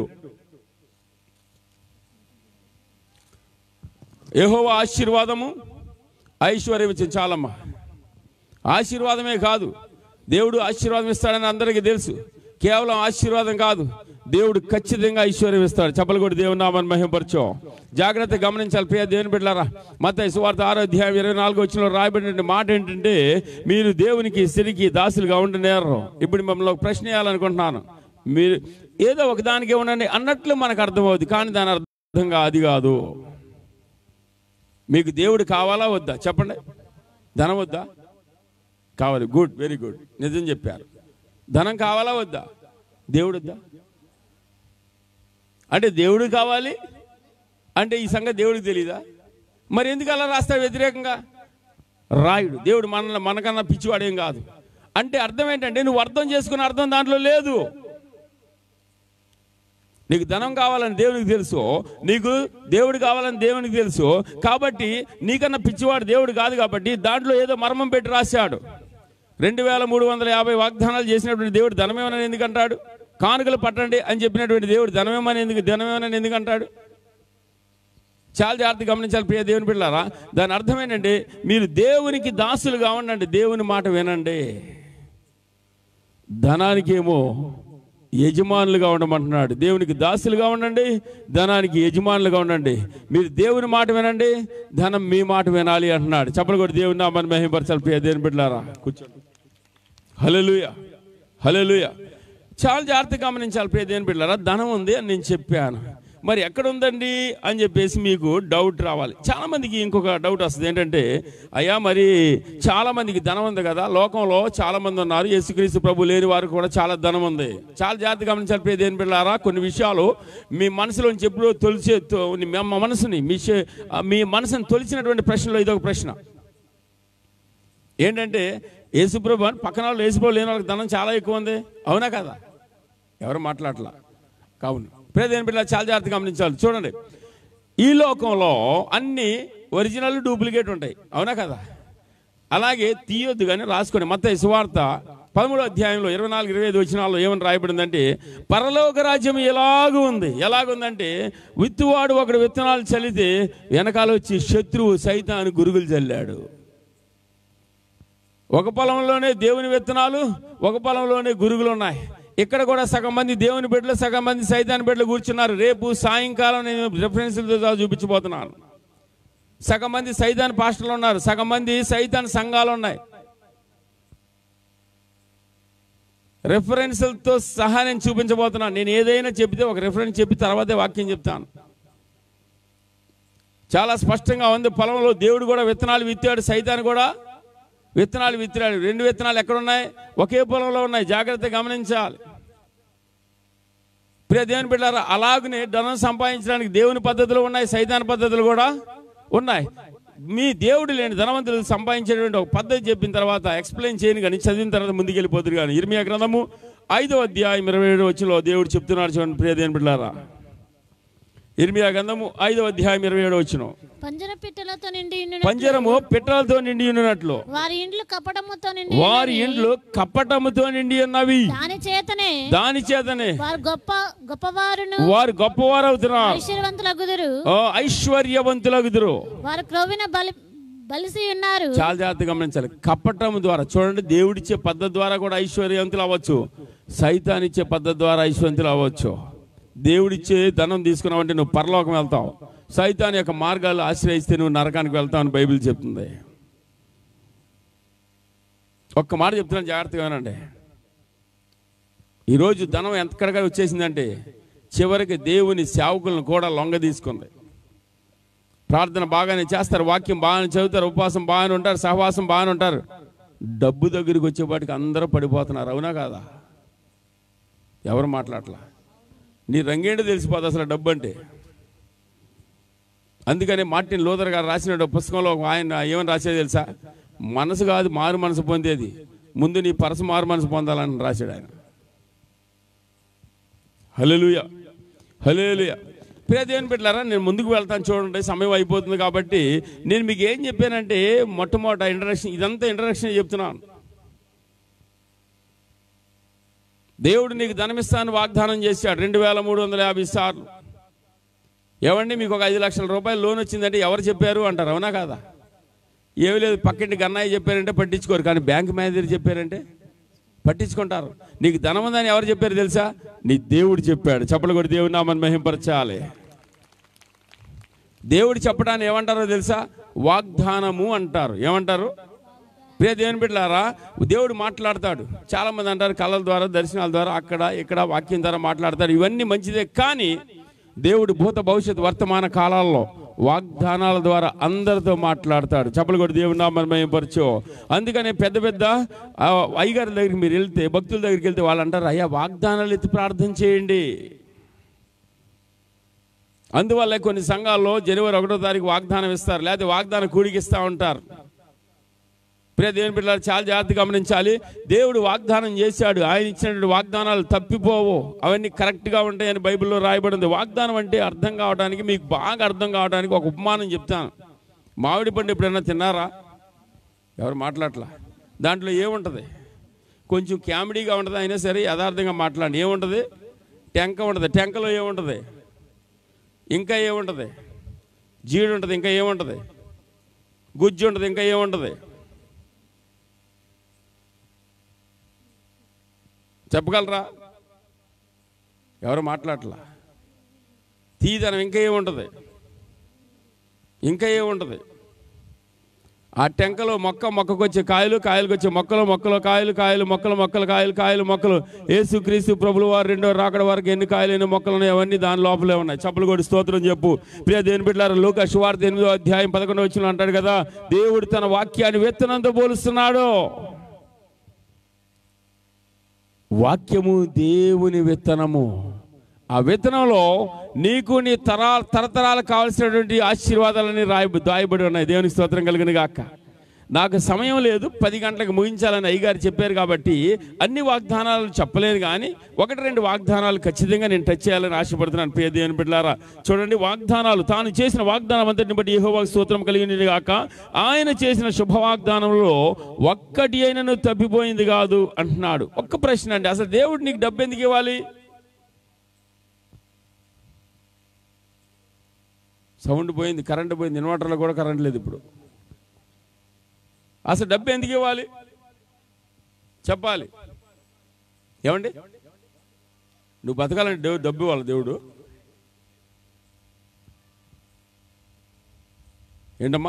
A: ఏహోవ ఆశీర్వాదము ఐశ్వర్యం ఇచ్చింది చాలమ్మా ఆశీర్వాదమే కాదు దేవుడు ఆశీర్వాదం ఇస్తాడని అందరికీ తెలుసు కేవలం ఆశీర్వాదం కాదు దేవుడు ఖచ్చితంగా ఐశ్వర్యం ఇస్తాడు చెప్పలు కూడా దేవుని నామని మహింపరచో జాగ్రత్త గమనించాలి ప్రియ దేవుని బిడ్డారా మత సువార్త ఆరో అధ్యాయం ఇరవై నాలుగు వచ్చిన రాయబడిన మాట ఏంటంటే మీరు దేవునికి సిరికి దాసులుగా ఉండనేరు ఇప్పుడు మిమ్మల్ని ఒక ప్రశ్న వేయాలనుకుంటున్నాను మీరు ఏదో ఒక దానికి ఉండండి అన్నట్లు మనకు అర్థమవుతుంది కానీ దాని అర్థంగా అది కాదు మీకు దేవుడు కావాలా వద్దా చెప్పండి ధనం వద్దా కావాలి గుడ్ వెరీ గుడ్ నిజం చెప్పారు ధనం కావాలా వద్దా దేవుడు వద్దా అంటే దేవుడు కావాలి అంటే ఈ సంగతి దేవుడికి తెలీదా మరి ఎందుకు అలా రాస్తాడు వ్యతిరేకంగా రాయుడు దేవుడు మన మనకన్నా పిచ్చివాడేం కాదు అంటే అర్థం ఏంటంటే నువ్వు అర్థం చేసుకున్న అర్థం దాంట్లో లేదు నీకు ధనం కావాలని దేవునికి తెలుసు నీకు దేవుడు కావాలని దేవునికి తెలుసు కాబట్టి నీకన్నా పిచ్చివాడు దేవుడు కాదు కాబట్టి దాంట్లో ఏదో మర్మం పెట్టి రాశాడు రెండు వేల మూడు వందల యాభై వాగ్దానాలు చేసినటువంటి దేవుడు ధనమేమని ఎందుకు అంటాడు కానుకలు పట్టండి అని చెప్పినటువంటి దేవుడు ధనమేమని ఎందుకు ధనమేమని ఎందుకు అంటాడు చాలా జాగ్రత్త గమనించాలి ప్రియ దేవుని పిల్లారా దాని అర్థం ఏంటంటే మీరు దేవునికి దాసులుగా ఉండండి దేవుని మాట వినండి ధనానికేమో యజమానులుగా ఉండమంటున్నాడు దేవునికి దాసులుగా ఉండండి ధనానికి యజమానులుగా ఉండండి మీరు దేవుని మాట వినండి ధనం మీ మాట వినాలి అంటున్నాడు చెప్పలు కూడా దేవుని నామాన్ని మహింపరచాలి ప్రియ దేవుని బిడ్డారా కూర్చోండి హలలుయ హలలుయ చాలా జాగ్రత్తగా గమనించాలి ప్రియ దేవుని బిడ్డారా ధనం ఉంది అని నేను చెప్పాను మరి ఎక్కడ ఉందండి అని చెప్పేసి మీకు డౌట్ రావాలి చాలా మందికి ఇంకొక డౌట్ వస్తుంది ఏంటంటే అయ్యా మరి చాలా మందికి ధనం ఉంది కదా లోకంలో చాలా మంది ఉన్నారు యేసుక్రీస్తు ప్రభు లేని వారు కూడా చాలా ధనం ఉంది చాలా జాగ్రత్తగా గమనించాలి ప్రియ దేవుని బిడ్డారా కొన్ని విషయాలు మీ మనసులోంచి ఎప్పుడో తొలిచే తొ- మీ మనసుని మీ శ- మీ మనసుని తొలిచినటువంటి ప్రశ్నలో ఇదొక ప్రశ్న ఏంటంటే యేసుప్రభు అని పక్కన వాళ్ళు యేసుప్రభు లేని వాళ్ళకి ధనం చాలా ఎక్కువ ఉంది అవునా కదా ఎవరు మాట్లాడలా కావును ప్రేదేని బిడ్డ చాలా జాగ్రత్తగా గమనించాలి చూడండి ఈ లోకంలో అన్ని ఒరిజినల్ డూప్లికేట్ ఉంటాయి అవునా కదా అలాగే తీయొద్దు కానీ రాసుకోండి మత సువార్త పదమూడో అధ్యాయంలో ఇరవై నాలుగు ఇరవై ఐదు వచ్చినాల్లో ఏమని రాయబడిందంటే పరలోక రాజ్యం ఎలాగూ ఉంది ఎలాగుందంటే విత్తువాడు ఒకడు విత్తనాలు చల్లితే వెనకాల వచ్చి శత్రువు సైతాన్ని గురుగులు చల్లాడు ఒక పొలంలోనే దేవుని విత్తనాలు ఒక పొలంలోనే గురుగులు ఉన్నాయి ఇక్కడ కూడా సగం మంది దేవుని బిడ్డలు సగం మంది సైతాన్ బిడ్డలు కూర్చున్నారు రేపు సాయంకాలం నేను రిఫరెన్స్లతో చూపించబోతున్నాను సగం మంది సైతాన్ పాస్టర్లు ఉన్నారు సగం మంది సైతాన్ సంఘాలు ఉన్నాయి రెఫరెన్స్లతో సహా నేను చూపించబోతున్నాను నేను ఏదైనా చెబితే ఒక రెఫరెన్స్ చెప్పి తర్వాతే వాక్యం చెప్తాను చాలా స్పష్టంగా ఉంది పొలంలో దేవుడు కూడా విత్తనాలు విత్తాడు సైతాన్ కూడా విత్తనాలు విత్తాడు రెండు విత్తనాలు ఎక్కడ ఉన్నాయి ఒకే పొలంలో ఉన్నాయి జాగ్రత్త గమనించాలి ప్రియ దేవుని బిడ్డారా అలాగనే ధనం సంపాదించడానికి దేవుని పద్ధతులు ఉన్నాయి సైతాన్ పద్ధతులు కూడా ఉన్నాయి మీ దేవుడు లేని ధనవంతులు సంపాదించేటువంటి ఒక పద్ధతి చెప్పిన తర్వాత ఎక్స్ప్లెయిన్ చేయను కానీ చదివిన తర్వాత ముందుకెళ్ళిపోతురు కానీ ఇర్మియా గ్రంథము ఐదో అధ్యాయం ఇరవై ఏడు వచ్చిలో దేవుడు చెప్తున్నాడు చూడండి ప్రియ దేవుని బిడ్డారా ఇర్మియా గ్రంథము ఐదో అధ్యాయం ఇరవై ఏడు వచ్చిన
B: పంజర పిట్టలతో నిండి ఉండునట్లు
A: పంజరము పిట్టలతో నిండి ఉన్నట్లు
B: వారి ఇండ్లు కపటముతో నిండి
A: వారి
B: ఉన్నవి.
A: ఇండ్లు కపటముతో నిండి ఉన్నవి
B: దాని చేతనే
A: దాని చేతనే
B: వారు గొప్ప గొప్పవారును
A: వారు గొప్పవారు అవుతున్నారు
B: ఐశ్వర్యవంతులగుదురు
A: ఓ ఐశ్వర్యవంతులగుదురు
B: వారు క్రొవ్విన బలి బలిసి ఉన్నారు
A: చాలా జాగ్రత్తగా గమనించాలి కప్పటం ద్వారా చూడండి దేవుడిచ్చే పద్ధతి ద్వారా కూడా ఐశ్వర్యవంతులు అవ్వచ్చు సైతానిచ్చే పద్ధతి ద్వారా ఐశ్వర్యవంతులు అవ్వచ్చు దేవుడిచ్చే ధనం తీసుకున్నావంటే నువ్వు పరలోకం వెళ్తావు సైతాన్ యొక్క మార్గాలు ఆశ్రయిస్తే నువ్వు నరకానికి వెళ్తావు అని బైబిల్ చెప్తుంది ఒక్క మాట చెప్తున్నాను జాగ్రత్తగా వినండి ఈరోజు ధనం ఎక్కడికి వచ్చేసిందంటే చివరికి దేవుని సేవకులను కూడా లొంగ తీసుకుంది ప్రార్థన బాగానే చేస్తారు వాక్యం బాగానే చదువుతారు ఉపవాసం బాగానే ఉంటారు సహవాసం బాగానే ఉంటారు డబ్బు దగ్గరికి వచ్చేపాటికి అందరూ పడిపోతున్నారు అవునా కాదా ఎవరు మాట్లాడలా నీ రంగేంటో తెలిసిపోతుంది అసలు డబ్బు అంటే అందుకని మార్టిన్ లూథర్ గారు రాసిన ఒక పుస్తకంలో ఒక ఆయన ఏమని రాసేది తెలుసా మనసు కాదు మారు మనసు పొందేది ముందు నీ పరస మారు మనసు పొందాలని రాశాడు ఆయన హలేలుయ హలేలుయ ప్రియ దేవుని బిడ్డలారా నేను ముందుకు వెళ్తాను చూడండి సమయం అయిపోతుంది కాబట్టి నేను మీకు ఏం చెప్పానంటే మొట్టమొదట ఇంట్రడక్షన్ ఇదంతా ఇంట్రడక్షన్ చెప్తున్నాను దేవుడు నీకు ధనమిస్తాను వాగ్దానం చేశాడు రెండు వేల మూడు వందల యాభై సార్లు ఏమండి మీకు ఒక ఐదు లక్షల రూపాయలు లోన్ వచ్చిందంటే ఎవరు చెప్పారు అంటారు అవునా కాదా ఏమీ లేదు పక్కింటి గన్నయ్య చెప్పారంటే పట్టించుకోరు కానీ బ్యాంక్ మేనేజర్ చెప్పారంటే పట్టించుకుంటారు నీకు ధనం ఉందని ఎవరు చెప్పారు తెలుసా నీ దేవుడు చెప్పాడు చెప్పలు కూడా దేవుడు నామని మహింపరచాలి దేవుడు చెప్పడాన్ని ఏమంటారో తెలుసా వాగ్దానము అంటారు ఏమంటారు ప్రియ దేవుని బిడ్డలారా దేవుడు మాట్లాడతాడు చాలా మంది అంటారు కళల ద్వారా దర్శనాల ద్వారా అక్కడ ఇక్కడ వాక్యం ద్వారా మాట్లాడతాడు ఇవన్నీ మంచిదే కానీ దేవుడు భూత భవిష్యత్ వర్తమాన కాలాల్లో వాగ్దానాల ద్వారా అందరితో మాట్లాడతాడు చెప్పలు కూడా దేవుడు నామని మహింపరచు అందుకనే పెద్ద పెద్ద ఆ, అయ్యగారి దగ్గరికి మీరు వెళ్తే భక్తుల దగ్గరికి వెళ్తే వాళ్ళు అంటారు అయ్యా వాగ్దానాలు ఎత్తి ప్రార్థన చేయండి అందువల్ల కొన్ని సంఘాల్లో జనవరి ఒకటో తారీఖు వాగ్దానం ఇస్తారు లేకపోతే వాగ్దానం కూడికిస్తూ ఉంటారు ప్రియ దేవుని బిడ్డలారా చాలా జాగ్రత్త గమనించాలి దేవుడు వాగ్దానం చేశాడు ఆయన ఇచ్చినటువంటి వాగ్దానాలు తప్పిపోవు అవన్నీ కరెక్ట్గా ఉంటాయని బైబిల్లో రాయబడింది వాగ్దానం అంటే అర్థం కావడానికి మీకు బాగా అర్థం కావడానికి ఒక ఉపమానం చెప్తాను మామిడి పండు ఎప్పుడైనా తిన్నారా ఎవరు మాట్లాడలా దాంట్లో ఏముంటుంది కొంచెం కామెడీగా ఉంటుంది అయినా సరే యథార్థంగా మాట్లాడండి ఏముంటుంది టెంక ఉంటుంది టెంకలో ఏముంటుంది ఇంకా ఏముంటుంది జీడు ఉంటుంది ఇంకా ఏముంటుంది గుజ్జు ఉంటుంది ఇంకా ఏముంటుంది చెప్పగలరా ఎవరు మాట్లాడలా తీదనం ఇంకా ఏముంటుంది ఇంకా ఏముంటుంది ఆ టెంకలో మొక్క మొక్కకు వచ్చే కాయలు కాయలకు వచ్చే మొక్కలు మొక్కలు కాయలు కాయలు మొక్కలు మొక్కలు కాయలు కాయలు మొక్కలు ఏసు క్రీస్తు ప్రభులు వారు రెండో రాకడ వరకు ఎన్ని కాయలు ఎన్ని మొక్కలు ఉన్నాయి అవన్నీ దాని లోపలే ఉన్నాయి చప్పలు కొడి స్తోత్రం చెప్పు ప్రియ దేని బిడ్డారు లోక శువార్త ఎనిమిదో అధ్యాయం పదకొండో వచ్చిన అంటాడు కదా దేవుడు తన వాక్యాన్ని విత్తనంతో పోలుస్తున్నాడు వాక్యము దేవుని విత్తనము ఆ విత్తనంలో నీకు నీ తరా తరతరాలకు కావలసినటువంటి ఆశీర్వాదాలని రాయ దాయబడి ఉన్నాయి దేవుని స్తోత్రం కలిగిన గాక నాకు సమయం లేదు పది గంటలకు ముగించాలని అయ్యగారు చెప్పారు కాబట్టి అన్ని వాగ్దానాలు చెప్పలేను కానీ ఒకటి రెండు వాగ్దానాలు ఖచ్చితంగా నేను టచ్ చేయాలని ఆశపడుతున్నాను ప్రియ దేవుని బిడ్డారా చూడండి వాగ్దానాలు తాను చేసిన వాగ్దానం అంతటిని బట్టి యెహోవా స్తోత్రం కలిగినది గాక ఆయన చేసిన శుభ వాగ్దానంలో ఒక్కటి అయినను తప్పిపోయింది కాదు అంటున్నాడు ఒక్క ప్రశ్న అండి అసలు దేవుడు నీకు డబ్బు ఎందుకు ఇవ్వాలి సౌండ్ పోయింది కరెంట్ పోయింది ఇన్వర్టర్లో కూడా కరెంట్ లేదు ఇప్పుడు అసలు డబ్బు ఎందుకు ఇవ్వాలి చెప్పాలి ఏమండి నువ్వు బతకాలంటే దేవు- డబ్బు ఇవ్వాలి దేవుడు ఏంటమ్మా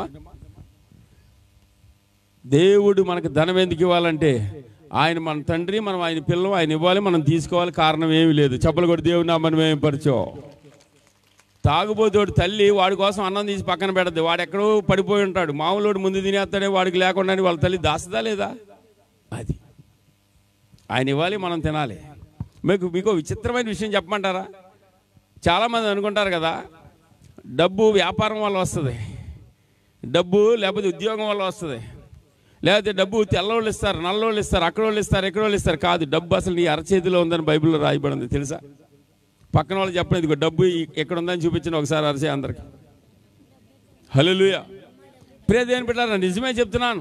A: దేవుడు మనకు ధనం ఎందుకు ఇవ్వాలంటే ఆయన మన తండ్రి మనం ఆయన పిల్లలు ఆయన ఇవ్వాలి మనం తీసుకోవాలి కారణం ఏమీ లేదు చెప్పలు కూడా దేవుడు నామని మేము పరిచో తాగుబోతోడు తల్లి వాడి కోసం అన్నం తీసి పక్కన పెడద్దు వాడు ఎక్కడో పడిపోయి ఉంటాడు మామూలుడు ముందు తినేస్తాడే వాడికి లేకుండా వాళ్ళ తల్లి దాస్తుందా లేదా అది ఆయన ఇవ్వాలి మనం తినాలి మీకు మీకు విచిత్రమైన విషయం చెప్పమంటారా చాలామంది అనుకుంటారు కదా డబ్బు వ్యాపారం వల్ల వస్తుంది డబ్బు లేకపోతే ఉద్యోగం వల్ల వస్తుంది లేకపోతే డబ్బు తెల్లవాళ్ళు ఇస్తారు నల్లోళ్ళు ఇస్తారు అక్కడోళ్ళు ఇస్తారు ఎక్కడోళ్ళు ఇస్తారు కాదు డబ్బు అసలు నీ అరచేతిలో ఉందని బైబిల్లో రాయబడింది తెలుసా పక్కన వాళ్ళు చెప్పండి ఇదిగో డబ్బు ఈ- ఎక్కడ ఉందని చూపించండి ఒకసారి అరిసే అందరికి హలోలుయ ప్రియ దేని పెట్టారా నిజమే చెప్తున్నాను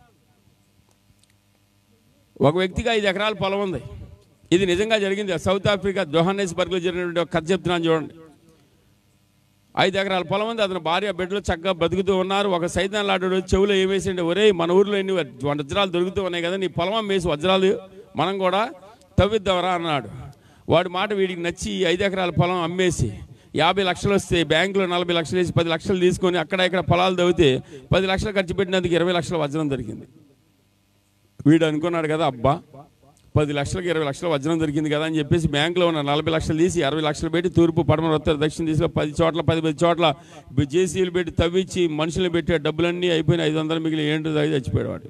A: ఒక వ్యక్తికి ఐదు ఎకరాల పొలం ఉంది ఇది నిజంగా జరిగింది సౌత్ ఆఫ్రికా జోహానేస్బర్గ్లో జరిగినటువంటి ఒక కథ చెప్తున్నాను చూడండి ఐదు ఎకరాల పొలం ఉంది అతని భార్య బిడ్డలు చక్కగా బతుకుతూ ఉన్నారు ఒక సైతం లాంటి చెవులో ఏమేసిండే ఒరే మన ఊర్లో ఎన్ని వజ్రాలు దొరుకుతూ ఉన్నాయి కదా నీ పొలం అమ్మేసి వజ్రాలు మనం కూడా తవ్విద్దామరా అన్నాడు వాడి మాట వీడికి నచ్చి ఈ ఐదు ఎకరాల పొలం అమ్మేసి యాభై లక్షలు వస్తే బ్యాంకులో నలభై లక్షలు వేసి పది లక్షలు తీసుకొని అక్కడ ఇక్కడ పొలాలు తవ్వితే పది లక్షలు ఖర్చు పెట్టినందుకు ఇరవై లక్షల వజ్రం దొరికింది వీడు అనుకున్నాడు కదా అబ్బా పది లక్షలకు ఇరవై లక్షల వజ్రం దొరికింది కదా అని చెప్పేసి బ్యాంకులో ఉన్న నలభై లక్షలు తీసి అరవై లక్షలు పెట్టి తూర్పు పడమర ఉత్తర దక్షిణ దిశలో పది చోట్ల పది పది చోట్ల జేసీలు పెట్టి తవ్వించి మనుషులు పెట్టి ఆ డబ్బులన్నీ అయిపోయిన ఐదు వందలు మిగిలి ఏంటో అది చచ్చిపోయాడు వాడు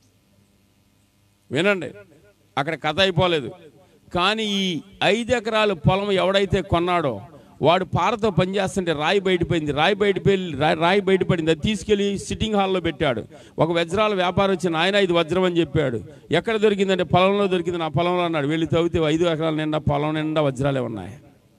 A: వినండి అక్కడ కథ అయిపోలేదు కానీ ఈ ఐదు ఎకరాల పొలం ఎవడైతే కొన్నాడో వాడు పారతో పనిచేస్తుంటే రాయి బయటపోయింది రాయి బయటపోయి రా- రాయి బయటపడింది అది తీసుకెళ్లి సిట్టింగ్ హాల్లో పెట్టాడు ఒక వజ్రాల వ్యాపారం వచ్చి నాయన ఇది వజ్రం అని చెప్పాడు ఎక్కడ దొరికిందంటే పొలంలో దొరికింది నా పొలంలో అన్నాడు వెళ్ళి తవ్వితే ఐదు ఎకరాల నిండా పొలం నిండా వజ్రాలే ఉన్నాయి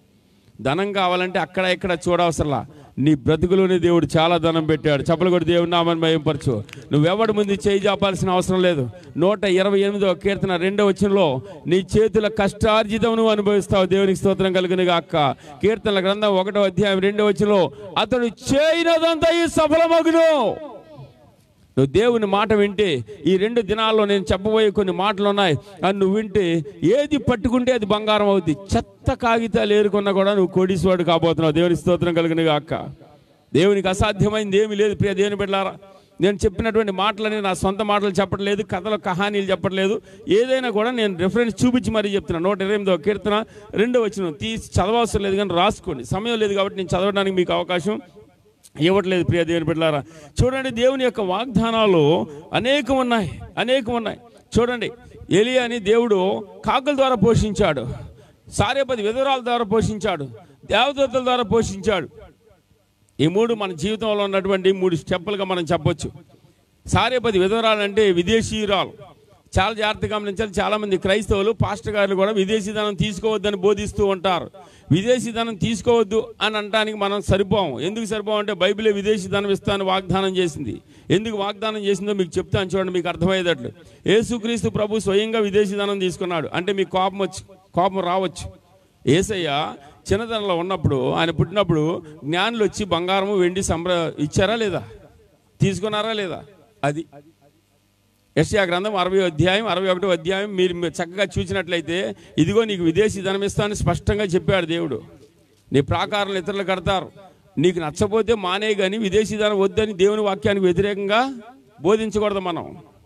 A: ధనం కావాలంటే అక్కడ ఇక్కడ చూడవసరలా నీ బ్రతుకులోనే దేవుడు చాలా ధనం పెట్టాడు చెప్పలు కూడా దేవుడు నామని భయంపరచు నువ్వెవడి ముందు చేయి చాపాల్సిన అవసరం లేదు నూట ఇరవై ఎనిమిదో కీర్తన రెండో వచనంలో నీ చేతుల కష్టార్జితం నువ్వు అనుభవిస్తావు దేవునికి స్తోత్రం కలిగిన అక్క కీర్తనల గ్రంథం ఒకటో అధ్యాయం రెండో వచనంలో అతడు చేయనదంతా ఈ సఫలమగును నువ్వు దేవుని మాట వింటే ఈ రెండు దినాల్లో నేను చెప్పబోయే కొన్ని మాటలు ఉన్నాయి అని నువ్వు వింటే ఏది పట్టుకుంటే అది బంగారం అవుద్ది చెత్త కాగితాలు ఏరుకున్నా కూడా నువ్వు కోడీశ్వరుడు కాబోతున్నావు దేవుని స్తోత్రం కలిగిన అక్క దేవునికి అసాధ్యమైంది ఏమీ లేదు ప్రియ దేవుని బిడ్డారా నేను చెప్పినటువంటి మాటలని నా సొంత మాటలు చెప్పట్లేదు కథలు కహానీలు చెప్పట్లేదు ఏదైనా కూడా నేను రెఫరెన్స్ చూపించి మరీ చెప్తున్నాను నూట ఇరవై ఎనిమిదో కీర్తన రెండో వచ్చిన తీసి చదవవసరం లేదు కానీ రాసుకోండి సమయం లేదు కాబట్టి నేను చదవడానికి మీకు అవకాశం ఇవ్వట్లేదు ప్రియ దేవుని బిడ్డలారా చూడండి దేవుని యొక్క వాగ్దానాలు అనేకం ఉన్నాయి అనేకం ఉన్నాయి చూడండి ఎలియాని దేవుడు కాకుల ద్వారా పోషించాడు సారేపది విధురాల ద్వారా పోషించాడు దేవదూతల ద్వారా పోషించాడు ఈ మూడు మన జీవితంలో ఉన్నటువంటి మూడు స్టెప్పులుగా మనం చెప్పొచ్చు సారేపది విధవరాలు అంటే విదేశీయురాలు చాలా జాగ్రత్తగా గమనించాలి చాలా మంది క్రైస్తవులు పాస్టర్ గారు కూడా విదేశీ ధనం తీసుకోవద్దని బోధిస్తూ ఉంటారు విదేశీ ధనం తీసుకోవద్దు అని అనడానికి మనం సరిపోం ఎందుకు సరిపోం అంటే బైబిలే విదేశీ ధనం ఇస్తాను వాగ్దానం చేసింది ఎందుకు వాగ్దానం చేసిందో మీకు చెప్తాను చూడండి మీకు అర్థమయ్యేటట్లు యేసుక్రీస్తు ప్రభు స్వయంగా విదేశీ ధనం తీసుకున్నాడు అంటే మీకు కోపం వచ్చి కోపం రావచ్చు ఏసయ్య చిన్నతనంలో ఉన్నప్పుడు ఆయన పుట్టినప్పుడు జ్ఞానులు వచ్చి బంగారము వెండి సంప్ర ఇచ్చారా లేదా తీసుకున్నారా లేదా అది యెషయా గ్రంథం అరవై అధ్యాయం అరవై ఒకటో అధ్యాయం మీరు మీరు చక్కగా చూసినట్లయితే ఇదిగో నీకు విదేశీ ధనం ఇస్తానని స్పష్టంగా చెప్పాడు దేవుడు నీ ప్రాకారాలు ఇతరులు కడతారు నీకు నచ్చపోతే మానే కానీ విదేశీ ధనం వద్దని దేవుని వాక్యానికి వ్యతిరేకంగా బోధించకూడదు మనం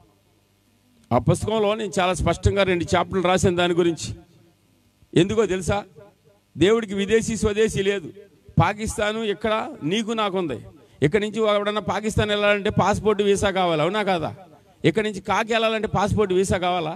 A: ఆ పుస్తకంలో నేను చాలా స్పష్టంగా రెండు చాప్టర్లు రాశాను దాని గురించి ఎందుకో తెలుసా దేవుడికి విదేశీ స్వదేశీ లేదు పాకిస్తాను ఇక్కడ నీకు నాకుంది ఇక్కడ నుంచి ఎవడన్నా పాకిస్తాన్ వెళ్ళాలంటే పాస్పోర్ట్ వీసా కావాలి అవునా కాదా ఇక్కడ నుంచి కాకి వెళ్ళాలంటే పాస్పోర్ట్ వీసా కావాలా